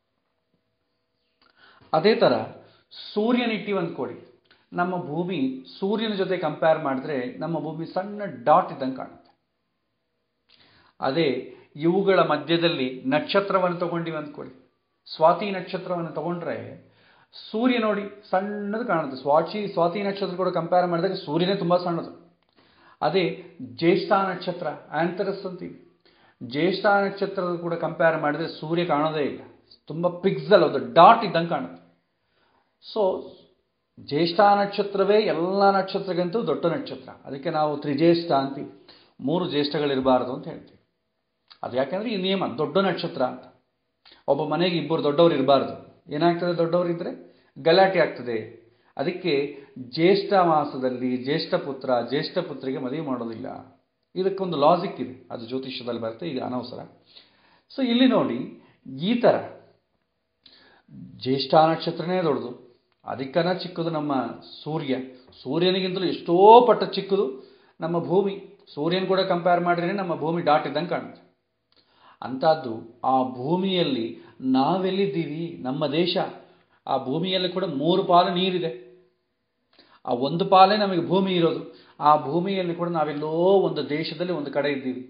A: ಅದೇ ಥರ ಸೂರ್ಯನ ಇಟ್ಟಿವಿ ಅಂದ್ಕೊಳ್ಳಿ ನಮ್ಮ ಭೂಮಿ ಸೂರ್ಯನ ಜೊತೆ ಕಂಪೇರ್ ಮಾಡಿದ್ರೆ ನಮ್ಮ ಭೂಮಿ ಸಣ್ಣ ಡಾಟ್ ಇದ್ದಂಗೆ ಕಾಣುತ್ತೆ ಅದೇ ಇವುಗಳ ಮಧ್ಯದಲ್ಲಿ ನಕ್ಷತ್ರವನ್ನು ತಗೊಂಡಿವಿ ಅಂದ್ಕೊಳ್ಳಿ ಸ್ವಾತಿ ನಕ್ಷತ್ರವನ್ನು ತಗೊಂಡ್ರೆ ಸೂರ್ಯ ನೋಡಿ ಸಣ್ಣದು ಕಾಣುತ್ತೆ ಸ್ವಾಚಿ ಸ್ವಾತಿ ನಕ್ಷತ್ರ ಕೂಡ ಕಂಪೇರ್ ಮಾಡಿದಾಗ ಸೂರ್ಯನೇ ತುಂಬ ಸಣ್ಣದು ಅದೇ ಜ್ಯೇಷ್ಠ ನಕ್ಷತ್ರ ಆಂಥರಸ್ ಅಂತೀವಿ ಜ್ಯೇಷ್ಠ ನಕ್ಷತ್ರದ ಕೂಡ ಕಂಪೇರ್ ಮಾಡಿದ್ರೆ ಸೂರ್ಯ ಕಾಣೋದೇ ಇಲ್ಲ ತುಂಬ ಪಿಕ್ಸಲ್ ಅದು ಡಾಟ್ ಇದ್ದಂಗೆ ಕಾಣುತ್ತೆ ಸೊ ಜ್ಯೇಷ್ಠ ನಕ್ಷತ್ರವೇ ಎಲ್ಲ ನಕ್ಷತ್ರಗಿಂತೂ ದೊಡ್ಡ ನಕ್ಷತ್ರ ಅದಕ್ಕೆ ನಾವು ತ್ರಿಜ್ಯೇಷ್ಠ ಅಂತೀವಿ ಮೂರು ಜ್ಯೇಷ್ಠಗಳಿರಬಾರದು ಅಂತ ಹೇಳ್ತೀವಿ ಅದು ಯಾಕೆಂದರೆ ಈ ನಿಯಮ ದೊಡ್ಡ ನಕ್ಷತ್ರ ಅಂತ ಒಬ್ಬ ಮನೆಗೆ ಇಬ್ಬರು ದೊಡ್ಡವರು ಇರಬಾರ್ದು ಏನಾಗ್ತದೆ ದೊಡ್ಡವರಿದ್ದರೆ ಗಲಾಟೆ ಆಗ್ತದೆ ಅದಕ್ಕೆ ಜ್ಯೇಷ್ಠ ಮಾಸದಲ್ಲಿ ಜ್ಯೇಷ್ಠ ಪುತ್ರ ಜ್ಯೇಷ್ಠ ಪುತ್ರಿಗೆ ಮದುವೆ ಮಾಡೋದಿಲ್ಲ ಇದಕ್ಕೊಂದು ಲಾಜಿಕ್ ಇದೆ ಅದು ಜ್ಯೋತಿಷ್ಯದಲ್ಲಿ ಬರುತ್ತೆ ಈಗ ಅನವಸರ ಸೊ ಇಲ್ಲಿ ನೋಡಿ ಈ ಥರ ಜ್ಯೇಷ್ಠ ನಕ್ಷತ್ರನೇ ದೊಡ್ಡದು ಅದಕ್ಕನ ಚಿಕ್ಕದು ನಮ್ಮ ಸೂರ್ಯ ಸೂರ್ಯನಿಗಿಂತಲೂ ಎಷ್ಟೋ ಪಟ್ಟ ಚಿಕ್ಕದು ನಮ್ಮ ಭೂಮಿ ಸೂರ್ಯನ ಕೂಡ ಕಂಪೇರ್ ಮಾಡಿದ್ರೆ ನಮ್ಮ ಭೂಮಿ ಡಾಟ್ ಇದ್ದಂಗೆ ಕಾಣುತ್ತೆ ಅಂಥದ್ದು ಆ ಭೂಮಿಯಲ್ಲಿ ನಾವೆಲ್ಲಿದ್ದೀವಿ ನಮ್ಮ ದೇಶ ಆ ಭೂಮಿಯಲ್ಲಿ ಕೂಡ ಮೂರು ಪಾಲು ನೀರಿದೆ ಆ ಒಂದು ಪಾಲೇ ನಮಗೆ ಭೂಮಿ ಇರೋದು ಆ ಭೂಮಿಯಲ್ಲಿ ಕೂಡ ನಾವೆಲ್ಲೋ ಒಂದು ದೇಶದಲ್ಲಿ ಒಂದು ಕಡೆ ಇದ್ದೀವಿ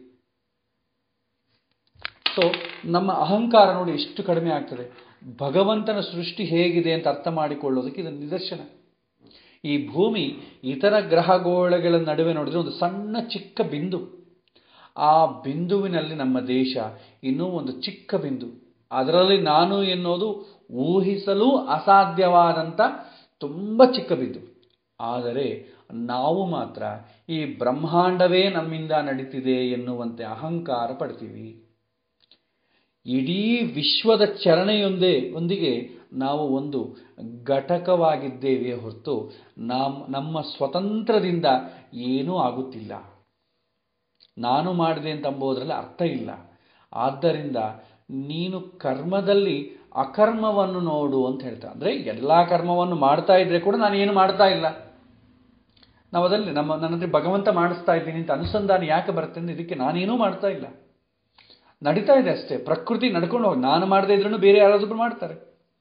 A: ಸೊ ನಮ್ಮ ಅಹಂಕಾರ ನೋಡಿ ಎಷ್ಟು ಕಡಿಮೆ ಆಗ್ತದೆ ಭಗವಂತನ ಸೃಷ್ಟಿ ಹೇಗಿದೆ ಅಂತ ಅರ್ಥ ಮಾಡಿಕೊಳ್ಳೋದಕ್ಕೆ ಇದು ನಿದರ್ಶನ ಈ ಭೂಮಿ ಇತರ ಗ್ರಹಗೋಳಗಳ ನಡುವೆ ನೋಡಿದ್ರೆ ಒಂದು ಸಣ್ಣ ಚಿಕ್ಕ ಬಿಂದು ಆ ಬಿಂದುವಿನಲ್ಲಿ ನಮ್ಮ ದೇಶ ಇನ್ನೂ ಒಂದು ಚಿಕ್ಕ ಬಿಂದು ಅದರಲ್ಲಿ ನಾನು ಎನ್ನುವುದು ಊಹಿಸಲು ಅಸಾಧ್ಯವಾದಂಥ ತುಂಬ ಚಿಕ್ಕ ಬಿಂದು ಆದರೆ ನಾವು ಮಾತ್ರ ಈ ಬ್ರಹ್ಮಾಂಡವೇ ನಮ್ಮಿಂದ ನಡೀತಿದೆ ಎನ್ನುವಂತೆ ಅಹಂಕಾರ ಪಡ್ತೀವಿ ಇಡೀ ವಿಶ್ವದ ಚರಣೆಯೊಂದೇ ಒಂದಿಗೆ ನಾವು ಒಂದು ಘಟಕವಾಗಿದ್ದೇವೆ ಹೊರತು ನಮ್ಮ ನಮ್ಮ ಸ್ವತಂತ್ರದಿಂದ ಏನೂ ಆಗುತ್ತಿಲ್ಲ ನಾನು ಮಾಡಿದೆ ಅಂತ ಅಂಬೋದರಲ್ಲಿ ಅರ್ಥ ಇಲ್ಲ ಆದ್ದರಿಂದ ನೀನು ಕರ್ಮದಲ್ಲಿ ಅಕರ್ಮವನ್ನು ನೋಡು ಅಂತ ಹೇಳ್ತಾರೆ ಅಂದರೆ ಎಲ್ಲ ಕರ್ಮವನ್ನು ಮಾಡ್ತಾ ಇದ್ರೆ ಕೂಡ ನಾನು ಏನು ಮಾಡ್ತಾ ಇಲ್ಲ ನಾವು ಅದರಲ್ಲಿ ನಮ್ಮ ನನ್ನ ಹತ್ರ ಭಗವಂತ ಮಾಡಿಸ್ತಾ ಇದ್ದೀನಿ ಅಂತ ಅನುಸಂಧಾನ ಯಾಕೆ ಬರುತ್ತೆ ಅಂದರೆ ಇದಕ್ಕೆ ನಾನೇನೂ ಮಾಡ್ತಾ ಇಲ್ಲ ನಡೀತಾ ಇದೆ ಅಷ್ಟೇ ಪ್ರಕೃತಿ ನಡ್ಕೊಂಡು ಹೋಗಿ ನಾನು ಮಾಡದೇ ಇದ್ರೂ ಬೇರೆ ಯಾರಾದರೂ ಮಾಡ್ತಾರೆ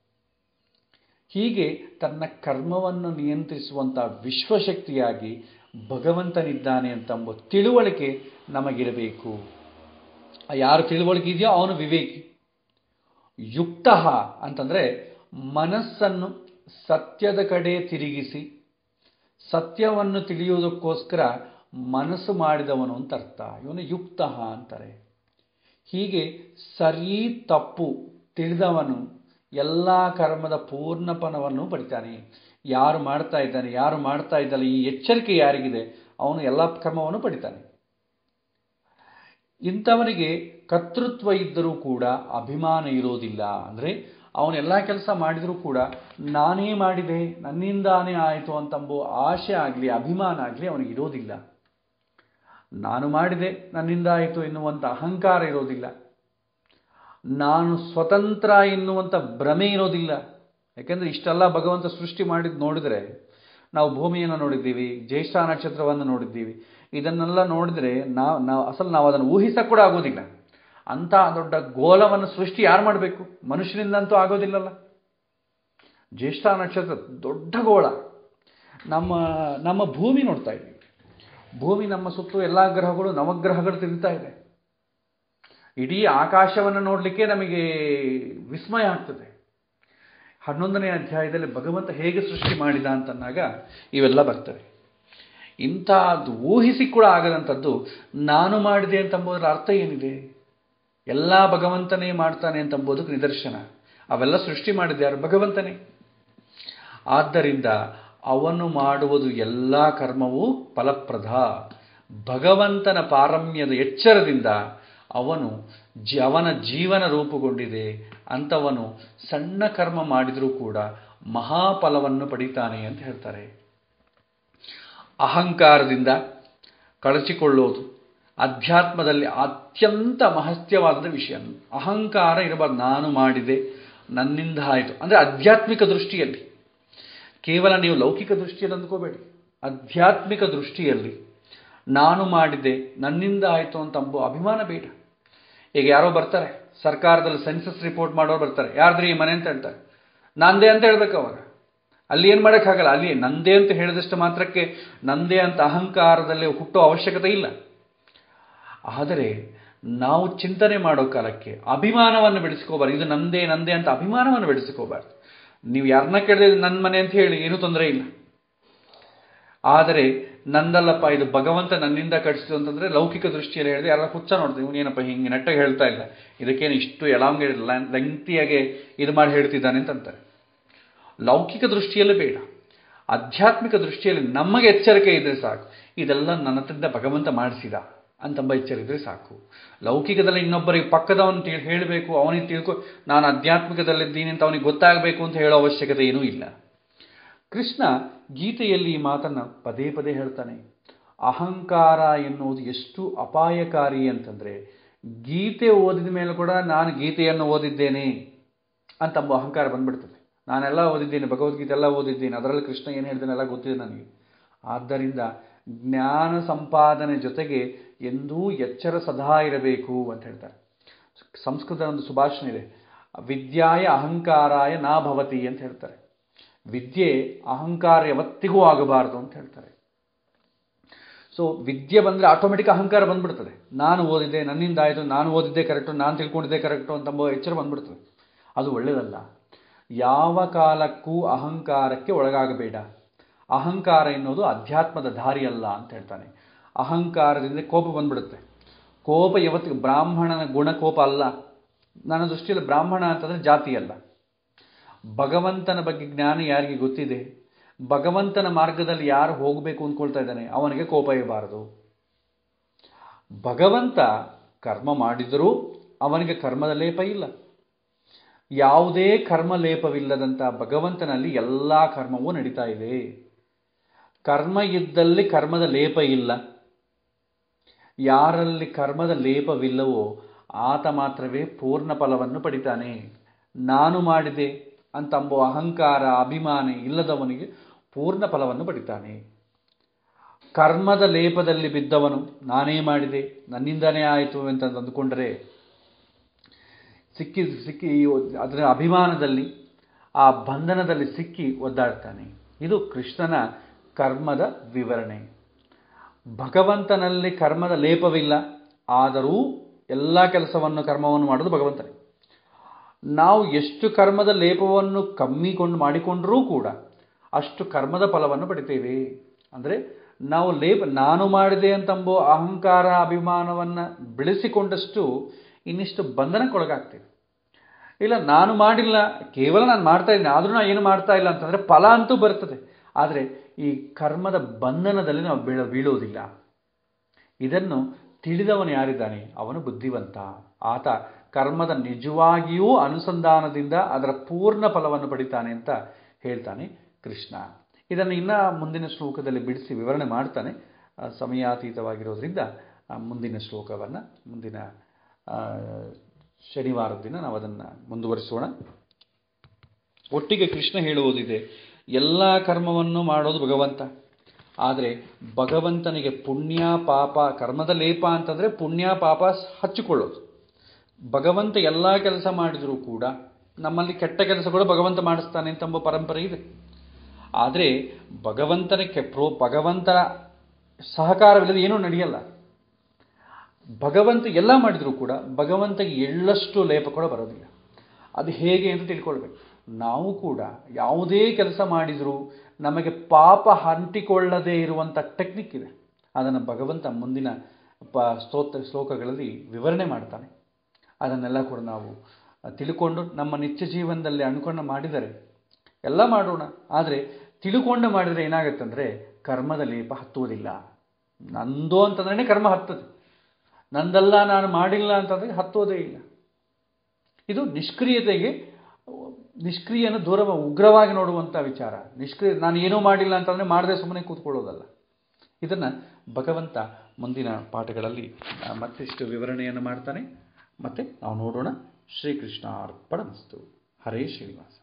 A: ಹೀಗೆ ತನ್ನ ಕರ್ಮವನ್ನು ನಿಯಂತ್ರಿಸುವಂಥ ವಿಶ್ವಶಕ್ತಿಯಾಗಿ ಭಗವಂತನಿದ್ದಾನೆ ಅಂತಂಬ ತಿಳುವಳಿಕೆ ನಮಗಿರಬೇಕು ಯಾರು ತಿಳುವಳಿಕೆ ಇದೆಯೋ ಅವನು ವಿವೇಕಿ ಯುಕ್ತ ಅಂತಂದರೆ ಮನಸ್ಸನ್ನು ಸತ್ಯದ ಕಡೆ ತಿರುಗಿಸಿ ಸತ್ಯವನ್ನು ತಿಳಿಯುವುದಕ್ಕೋಸ್ಕರ ಮನಸ್ಸು ಮಾಡಿದವನು ಅಂತ ಅರ್ಥ ಇವನು ಯುಕ್ತ ಅಂತಾರೆ ಹೀಗೆ ಸರಿ ತಪ್ಪು ತಿಳಿದವನು ಎಲ್ಲ ಕರ್ಮದ ಪೂರ್ಣ ಫಲವನ್ನು ಪಡಿತಾನೆ ಯಾರು ಮಾಡ್ತಾ ಇದ್ದಾನೆ ಯಾರು ಮಾಡ್ತಾ ಇದ್ದಲ್ಲ ಈ ಎಚ್ಚರಿಕೆ ಯಾರಿಗಿದೆ ಅವನು ಎಲ್ಲ ಕರ್ಮವನ್ನು ಪಡಿತಾನೆ ಇಂಥವನಿಗೆ ಕರ್ತೃತ್ವ ಇದ್ದರೂ ಕೂಡ ಅಭಿಮಾನ ಇರೋದಿಲ್ಲ ಅಂದರೆ ಅವನು ಎಲ್ಲ ಕೆಲಸ ಮಾಡಿದರೂ ಕೂಡ ನಾನೇ ಮಾಡಿದೆ ನನ್ನಿಂದಾನೇ ಆಯಿತು ಅಂತಂಬೋ ಆಶೆ ಆಗಲಿ ಅಭಿಮಾನ ಆಗಲಿ ಅವನಿಗೆ ಇರೋದಿಲ್ಲ ನಾನು ಮಾಡಿದೆ ನನ್ನಿಂದ ಆಯಿತು ಎನ್ನುವಂಥ ಅಹಂಕಾರ ಇರೋದಿಲ್ಲ ನಾನು ಸ್ವತಂತ್ರ ಎನ್ನುವಂಥ ಭ್ರಮೆ ಇರೋದಿಲ್ಲ ಯಾಕೆಂದರೆ ಇಷ್ಟೆಲ್ಲ ಭಗವಂತ ಸೃಷ್ಟಿ ಮಾಡಿದ್ದು ನೋಡಿದರೆ ನಾವು ಭೂಮಿಯನ್ನು ನೋಡಿದ್ದೀವಿ ಜ್ಯೇಷ್ಠ ನಕ್ಷತ್ರವನ್ನು ನೋಡಿದ್ದೀವಿ ಇದನ್ನೆಲ್ಲ ನೋಡಿದರೆ ನಾವು ನಾವು ಅಸಲು ನಾವು ಅದನ್ನು ಊಹಿಸಕ್ಕೆ ಕೂಡ ಆಗೋದಿಲ್ಲ ಅಂಥ ದೊಡ್ಡ ಗೋಲವನ್ನು ಸೃಷ್ಟಿ ಯಾರು ಮಾಡಬೇಕು ಮನುಷ್ಯನಿಂದಂತೂ ಆಗೋದಿಲ್ಲಲ್ಲ ಜ್ಯೇಷ್ಠ ನಕ್ಷತ್ರ ದೊಡ್ಡ ಗೋಳ ನಮ್ಮ ನಮ್ಮ ಭೂಮಿ ನೋಡ್ತಾ ಇದ್ದೀವಿ ಭೂಮಿ ನಮ್ಮ ಸುತ್ತು ಎಲ್ಲ ಗ್ರಹಗಳು ನವಗ್ರಹಗಳು ತಿರುಗ್ತಾ ಇದೆ ಇಡೀ ಆಕಾಶವನ್ನು ನೋಡಲಿಕ್ಕೆ ನಮಗೆ ವಿಸ್ಮಯ ಆಗ್ತದೆ ಹನ್ನೊಂದನೇ ಅಧ್ಯಾಯದಲ್ಲಿ ಭಗವಂತ ಹೇಗೆ ಸೃಷ್ಟಿ ಮಾಡಿದ ಅಂತನ್ನಾಗ ಇವೆಲ್ಲ ಬರ್ತವೆ ಇಂಥದ್ದು ಊಹಿಸಿ ಕೂಡ ಆಗದಂಥದ್ದು ನಾನು ಮಾಡಿದೆ ಅಂತಂಬೋದ್ರ ಅರ್ಥ ಏನಿದೆ ಎಲ್ಲ ಭಗವಂತನೇ ಮಾಡ್ತಾನೆ ಅಂತಂಬೋದಕ್ಕೆ ನಿದರ್ಶನ ಅವೆಲ್ಲ ಸೃಷ್ಟಿ ಮಾಡಿದೆ ಯಾರು ಭಗವಂತನೇ ಆದ್ದರಿಂದ ಅವನು ಮಾಡುವುದು ಎಲ್ಲ ಕರ್ಮವೂ ಫಲಪ್ರದ ಭಗವಂತನ ಪಾರಮ್ಯದ ಎಚ್ಚರದಿಂದ ಅವನು ಜಿ ಅವನ ಜೀವನ ರೂಪುಗೊಂಡಿದೆ ಅಂಥವನು ಸಣ್ಣ ಕರ್ಮ ಮಾಡಿದರೂ ಕೂಡ ಮಹಾಫಲವನ್ನು ಪಡಿತಾನೆ ಅಂತ ಹೇಳ್ತಾರೆ ಅಹಂಕಾರದಿಂದ ಕಳಚಿಕೊಳ್ಳೋದು ಅಧ್ಯಾತ್ಮದಲ್ಲಿ ಅತ್ಯಂತ ಮಹತ್ಯವಾದ ವಿಷಯ ಅಹಂಕಾರ ಇರಬಾರ್ದು ನಾನು ಮಾಡಿದೆ ನನ್ನಿಂದ ಆಯಿತು ಅಂದರೆ ಆಧ್ಯಾತ್ಮಿಕ ದೃಷ್ಟಿಯಲ್ಲಿ ಕೇವಲ ನೀವು ಲೌಕಿಕ ದೃಷ್ಟಿಯಲ್ಲಿ ಅಂದ್ಕೋಬೇಡಿ ಆಧ್ಯಾತ್ಮಿಕ ದೃಷ್ಟಿಯಲ್ಲಿ ನಾನು ಮಾಡಿದ್ದೆ ನನ್ನಿಂದ ಆಯಿತು ಅಂತ ಅಂಬೋ ಅಭಿಮಾನ ಬೇಡ ಈಗ ಯಾರೋ ಬರ್ತಾರೆ ಸರ್ಕಾರದಲ್ಲಿ ಸೆನ್ಸಸ್ ರಿಪೋರ್ಟ್ ಮಾಡೋರು ಬರ್ತಾರೆ ಯಾರ್ದ್ರಿ ಈ ಮನೆ ಅಂತ ಹೇಳ್ತಾರೆ ನಂದೇ ಅಂತ ಹೇಳ್ಬೇಕು ಅವಾಗ ಅಲ್ಲಿ ಏನು ಮಾಡೋಕ್ಕಾಗಲ್ಲ ಅಲ್ಲಿ ನಂದೇ ಅಂತ ಹೇಳಿದಷ್ಟು ಮಾತ್ರಕ್ಕೆ ನಂದೇ ಅಂತ ಅಹಂಕಾರದಲ್ಲಿ ಹುಟ್ಟೋ ಅವಶ್ಯಕತೆ ಇಲ್ಲ ಆದರೆ ನಾವು ಚಿಂತನೆ ಮಾಡೋ ಕಾಲಕ್ಕೆ ಅಭಿಮಾನವನ್ನು ಬೆಳೆಸ್ಕೋಬಾರ್ದು ಇದು ನಂದೇ ನಂದೇ ಅಂತ ಅಭಿಮಾನವನ್ನು ಬೆಳೆಸ್ಕೋಬಾರ್ದು ನೀವು ಯಾರನ್ನ ಕೇಳಿದ್ರೆ ನನ್ನ ಮನೆ ಅಂತ ಹೇಳಿ ಏನೂ ತೊಂದರೆ ಇಲ್ಲ ಆದರೆ ನಂದಲ್ಲಪ್ಪ ಇದು ಭಗವಂತ ನನ್ನಿಂದ ಕಟ್ಟಿಸಿತು ಅಂತಂದ್ರೆ ಲೌಕಿಕ ದೃಷ್ಟಿಯಲ್ಲಿ ಹೇಳಿದ್ರೆ ಯಾರ ಹುಚ್ಚ ನೋಡ್ತೀವಿ ಇವನೇನಪ್ಪ ಹಿಂಗೆ ನೆಟ್ಟಾಗಿ ಹೇಳ್ತಾ ಇಲ್ಲ ಇದಕ್ಕೇನು ಇಷ್ಟು ಎಲಾಂಗ್ ಲೆಂಗ್ತಿಯಾಗೆ ಇದು ಮಾಡಿ ಹೇಳ್ತಿದ್ದಾನೆ ಅಂತ ಅಂತಾರೆ ಲೌಕಿಕ ದೃಷ್ಟಿಯಲ್ಲಿ ಬೇಡ ಆಧ್ಯಾತ್ಮಿಕ ದೃಷ್ಟಿಯಲ್ಲಿ ನಮಗೆ ಎಚ್ಚರಿಕೆ ಇದ್ರೆ ಸಾಕು ಇದೆಲ್ಲ ನನ್ನ ಹತ್ರದಿಂದ ಭಗವಂತ ಮಾಡಿಸಿದ ಅಂತಂಬ ಎಚ್ಚರಿದ್ರೆ ಸಾಕು ಲೌಕಿಕದಲ್ಲಿ ಇನ್ನೊಬ್ಬರಿಗೆ ಪಕ್ಕದವನು ತಿ ಹೇಳಬೇಕು ಅವನಿಗೆ ತಿಳ್ಕೊ ನಾನು ಆಧ್ಯಾತ್ಮಿಕದಲ್ಲಿದ್ದೀನಿ ಅಂತ ಅವನಿಗೆ ಗೊತ್ತಾಗಬೇಕು ಅಂತ ಹೇಳೋ ಅವಶ್ಯಕತೆ ಏನೂ ಇಲ್ಲ ಕೃಷ್ಣ ಗೀತೆಯಲ್ಲಿ ಈ ಮಾತನ್ನು ಪದೇ ಪದೇ ಹೇಳ್ತಾನೆ ಅಹಂಕಾರ ಎನ್ನುವುದು ಎಷ್ಟು ಅಪಾಯಕಾರಿ ಅಂತಂದರೆ ಗೀತೆ ಓದಿದ ಮೇಲೆ ಕೂಡ ನಾನು ಗೀತೆಯನ್ನು ಓದಿದ್ದೇನೆ ಅಂತಂಬ ಅಹಂಕಾರ ಬಂದ್ಬಿಡ್ತದೆ ನಾನೆಲ್ಲ ಓದಿದ್ದೇನೆ ಭಗವದ್ಗೀತೆ ಎಲ್ಲ ಓದಿದ್ದೇನೆ ಅದರಲ್ಲಿ ಕೃಷ್ಣ ಏನು ಹೇಳ್ತಾನೆ ಎಲ್ಲ ಗೊತ್ತಿದೆ ನನಗೆ ಆದ್ದರಿಂದ ಜ್ಞಾನ ಸಂಪಾದನೆ ಜೊತೆಗೆ ಎಂದೂ ಎಚ್ಚರ ಸದಾ ಇರಬೇಕು ಅಂತ ಹೇಳ್ತಾರೆ ಸಂಸ್ಕೃತದ ಒಂದು ಸುಭಾಷಣೆ ಇದೆ ವಿದ್ಯಾಯ ಅಹಂಕಾರಾಯ ನಾ ಭವತಿ ಅಂತ ಹೇಳ್ತಾರೆ ವಿದ್ಯೆ ಅಹಂಕಾರ ಯಾವತ್ತಿಗೂ ಆಗಬಾರದು ಅಂತ ಹೇಳ್ತಾರೆ ಸೊ ವಿದ್ಯೆ ಬಂದರೆ ಆಟೋಮೆಟಿಕ್ ಅಹಂಕಾರ ಬಂದ್ಬಿಡ್ತದೆ ನಾನು ಓದಿದ್ದೆ ನನ್ನಿಂದ ಆಯಿತು ನಾನು ಓದಿದ್ದೆ ಕರೆಕ್ಟು ನಾನು ತಿಳ್ಕೊಂಡಿದ್ದೆ ಕರೆಕ್ಟು ಅಂತಂಬ ಎಚ್ಚರ ಬಂದ್ಬಿಡ್ತದೆ ಅದು ಒಳ್ಳೆಯದಲ್ಲ ಯಾವ ಕಾಲಕ್ಕೂ ಅಹಂಕಾರಕ್ಕೆ ಒಳಗಾಗಬೇಡ ಅಹಂಕಾರ ಎನ್ನುವುದು ಅಧ್ಯಾತ್ಮದ ದಾರಿಯಲ್ಲ ಅಂತ ಹೇಳ್ತಾನೆ ಅಹಂಕಾರದಿಂದ ಕೋಪ ಬಂದ್ಬಿಡುತ್ತೆ ಕೋಪ ಯಾವತ್ತಿಗೆ ಬ್ರಾಹ್ಮಣನ ಗುಣ ಕೋಪ ಅಲ್ಲ ನನ್ನ ದೃಷ್ಟಿಯಲ್ಲಿ ಬ್ರಾಹ್ಮಣ ಅಂತಂದರೆ ಜಾತಿ ಅಲ್ಲ ಭಗವಂತನ ಬಗ್ಗೆ ಜ್ಞಾನ ಯಾರಿಗೆ ಗೊತ್ತಿದೆ ಭಗವಂತನ ಮಾರ್ಗದಲ್ಲಿ ಯಾರು ಹೋಗಬೇಕು ಅಂದ್ಕೊಳ್ತಾ ಇದ್ದಾನೆ ಅವನಿಗೆ ಕೋಪ ಇರಬಾರದು ಭಗವಂತ ಕರ್ಮ ಮಾಡಿದರೂ ಅವನಿಗೆ ಕರ್ಮದ ಲೇಪ ಇಲ್ಲ ಯಾವುದೇ ಕರ್ಮ ಲೇಪವಿಲ್ಲದಂಥ ಭಗವಂತನಲ್ಲಿ ಎಲ್ಲ ಕರ್ಮವೂ ನಡೀತಾ ಇದೆ ಕರ್ಮ ಇದ್ದಲ್ಲಿ ಕರ್ಮದ ಲೇಪ ಇಲ್ಲ ಯಾರಲ್ಲಿ ಕರ್ಮದ ಲೇಪವಿಲ್ಲವೋ ಆತ ಮಾತ್ರವೇ ಪೂರ್ಣ ಫಲವನ್ನು ಪಡಿತಾನೆ ನಾನು ಮಾಡಿದೆ ಅಂತಂಬೋ ಅಹಂಕಾರ ಅಭಿಮಾನ ಇಲ್ಲದವನಿಗೆ ಪೂರ್ಣ ಫಲವನ್ನು ಪಡಿತಾನೆ ಕರ್ಮದ ಲೇಪದಲ್ಲಿ ಬಿದ್ದವನು ನಾನೇ ಮಾಡಿದೆ ನನ್ನಿಂದನೇ ಆಯಿತು ಅಂತ ಅಂದುಕೊಂಡರೆ ಸಿಕ್ಕಿ ಸಿಕ್ಕಿ ಅದರ ಅಭಿಮಾನದಲ್ಲಿ ಆ ಬಂಧನದಲ್ಲಿ ಸಿಕ್ಕಿ ಒದ್ದಾಡ್ತಾನೆ ಇದು ಕೃಷ್ಣನ ಕರ್ಮದ ವಿವರಣೆ ಭಗವಂತನಲ್ಲಿ ಕರ್ಮದ ಲೇಪವಿಲ್ಲ ಆದರೂ ಎಲ್ಲ ಕೆಲಸವನ್ನು ಕರ್ಮವನ್ನು ಮಾಡೋದು ಭಗವಂತನೇ ನಾವು ಎಷ್ಟು ಕರ್ಮದ ಲೇಪವನ್ನು ಕಮ್ಮಿಕೊಂಡು ಮಾಡಿಕೊಂಡರೂ ಕೂಡ ಅಷ್ಟು ಕರ್ಮದ ಫಲವನ್ನು ಪಡಿತೇವೆ ಅಂದರೆ ನಾವು ಲೇಪ ನಾನು ಮಾಡಿದೆ ಅಂತಂಬೋ ಅಹಂಕಾರ ಅಭಿಮಾನವನ್ನು ಬೆಳೆಸಿಕೊಂಡಷ್ಟು ಇನ್ನಿಷ್ಟು ಬಂಧನಕ್ಕೊಳಗಾಗ್ತೇವೆ ಇಲ್ಲ ನಾನು ಮಾಡಿಲ್ಲ ಕೇವಲ ನಾನು ಮಾಡ್ತಾ ಇದ್ದೀನಿ ಆದರೂ ನಾನು ಏನು ಮಾಡ್ತಾ ಇಲ್ಲ ಅಂತಂದರೆ ಫಲ ಅಂತೂ ಬರ್ತದೆ ಆದರೆ ಈ ಕರ್ಮದ ಬಂಧನದಲ್ಲಿ ನಾವು ಬೀಳ ಬೀಳೋದಿಲ್ಲ ಇದನ್ನು ತಿಳಿದವನು ಯಾರಿದ್ದಾನೆ ಅವನು ಬುದ್ಧಿವಂತ ಆತ ಕರ್ಮದ ನಿಜವಾಗಿಯೂ ಅನುಸಂಧಾನದಿಂದ ಅದರ ಪೂರ್ಣ ಫಲವನ್ನು ಪಡಿತಾನೆ ಅಂತ ಹೇಳ್ತಾನೆ ಕೃಷ್ಣ ಇದನ್ನು ಇನ್ನು ಮುಂದಿನ ಶ್ಲೋಕದಲ್ಲಿ ಬಿಡಿಸಿ ವಿವರಣೆ ಮಾಡ್ತಾನೆ ಸಮಯಾತೀತವಾಗಿರೋದ್ರಿಂದ ಮುಂದಿನ ಶ್ಲೋಕವನ್ನು ಮುಂದಿನ ಶನಿವಾರದ ದಿನ ನಾವು ಅದನ್ನು ಮುಂದುವರಿಸೋಣ ಒಟ್ಟಿಗೆ ಕೃಷ್ಣ ಹೇಳುವುದಿದೆ ಎಲ್ಲ ಕರ್ಮವನ್ನು ಮಾಡೋದು ಭಗವಂತ ಆದರೆ ಭಗವಂತನಿಗೆ ಪುಣ್ಯ ಪಾಪ ಕರ್ಮದ ಲೇಪ ಅಂತಂದರೆ ಪುಣ್ಯ ಪಾಪ ಹಚ್ಚಿಕೊಳ್ಳೋದು ಭಗವಂತ ಎಲ್ಲ ಕೆಲಸ ಮಾಡಿದರೂ ಕೂಡ ನಮ್ಮಲ್ಲಿ ಕೆಟ್ಟ ಕೆಲಸಗಳು ಭಗವಂತ ಮಾಡಿಸ್ತಾನೆ ಅಂತಂಬ ಪರಂಪರೆ ಇದೆ ಆದರೆ ಭಗವಂತನಕ್ಕೆ ಪ್ರೋ ಭಗವಂತನ ಸಹಕಾರವಿಲ್ಲದೆ ಏನೂ ನಡೆಯಲ್ಲ ಭಗವಂತ ಎಲ್ಲ ಮಾಡಿದರೂ ಕೂಡ ಭಗವಂತಗೆ ಎಳ್ಳಷ್ಟು ಲೇಪ ಕೂಡ ಬರೋದಿಲ್ಲ ಅದು ಹೇಗೆ ಅಂತ ತಿಳ್ಕೊಳ್ಬೇಕು ನಾವು ಕೂಡ ಯಾವುದೇ ಕೆಲಸ ಮಾಡಿದರೂ ನಮಗೆ ಪಾಪ ಅಂಟಿಕೊಳ್ಳದೇ ಇರುವಂಥ ಟೆಕ್ನಿಕ್ ಇದೆ ಅದನ್ನು ಭಗವಂತ ಮುಂದಿನ ಪ ಸ್ತೋತ್ರ ಶ್ಲೋಕಗಳಲ್ಲಿ ವಿವರಣೆ ಮಾಡ್ತಾನೆ ಅದನ್ನೆಲ್ಲ ಕೂಡ ನಾವು ತಿಳ್ಕೊಂಡು ನಮ್ಮ ನಿತ್ಯ ಜೀವನದಲ್ಲಿ ಅನುಕರಣ ಮಾಡಿದರೆ ಎಲ್ಲ ಮಾಡೋಣ ಆದರೆ ತಿಳ್ಕೊಂಡು ಮಾಡಿದರೆ ಏನಾಗುತ್ತಂದರೆ ಕರ್ಮದ ಲೇಪ ಹತ್ತುವುದಿಲ್ಲ ನಂದು ಅಂತಂದ್ರೆ ಕರ್ಮ ಹತ್ತದು ನಂದಲ್ಲ ನಾನು ಮಾಡಿಲ್ಲ ಅಂತಂದರೆ ಹತ್ತೋದೇ ಇಲ್ಲ ಇದು ನಿಷ್ಕ್ರಿಯತೆಗೆ ನಿಷ್ಕ್ರಿಯನ ದೂರ ಉಗ್ರವಾಗಿ ನೋಡುವಂಥ ವಿಚಾರ ನಿಷ್ಕ್ರಿಯ ನಾನು ಏನೂ ಮಾಡಿಲ್ಲ ಅಂತಂದರೆ ಮಾಡದೆ ಸುಮ್ಮನೆ ಕೂತ್ಕೊಳ್ಳೋದಲ್ಲ ಇದನ್ನು ಭಗವಂತ ಮುಂದಿನ ಪಾಠಗಳಲ್ಲಿ ಮತ್ತಿಷ್ಟು ವಿವರಣೆಯನ್ನು ಮಾಡ್ತಾನೆ ಮತ್ತೆ ನಾವು ನೋಡೋಣ ಶ್ರೀಕೃಷ್ಣ ಅರ್ಪಣಮಸ್ತು ಹರೇ ಶ್ರೀನಿವಾಸ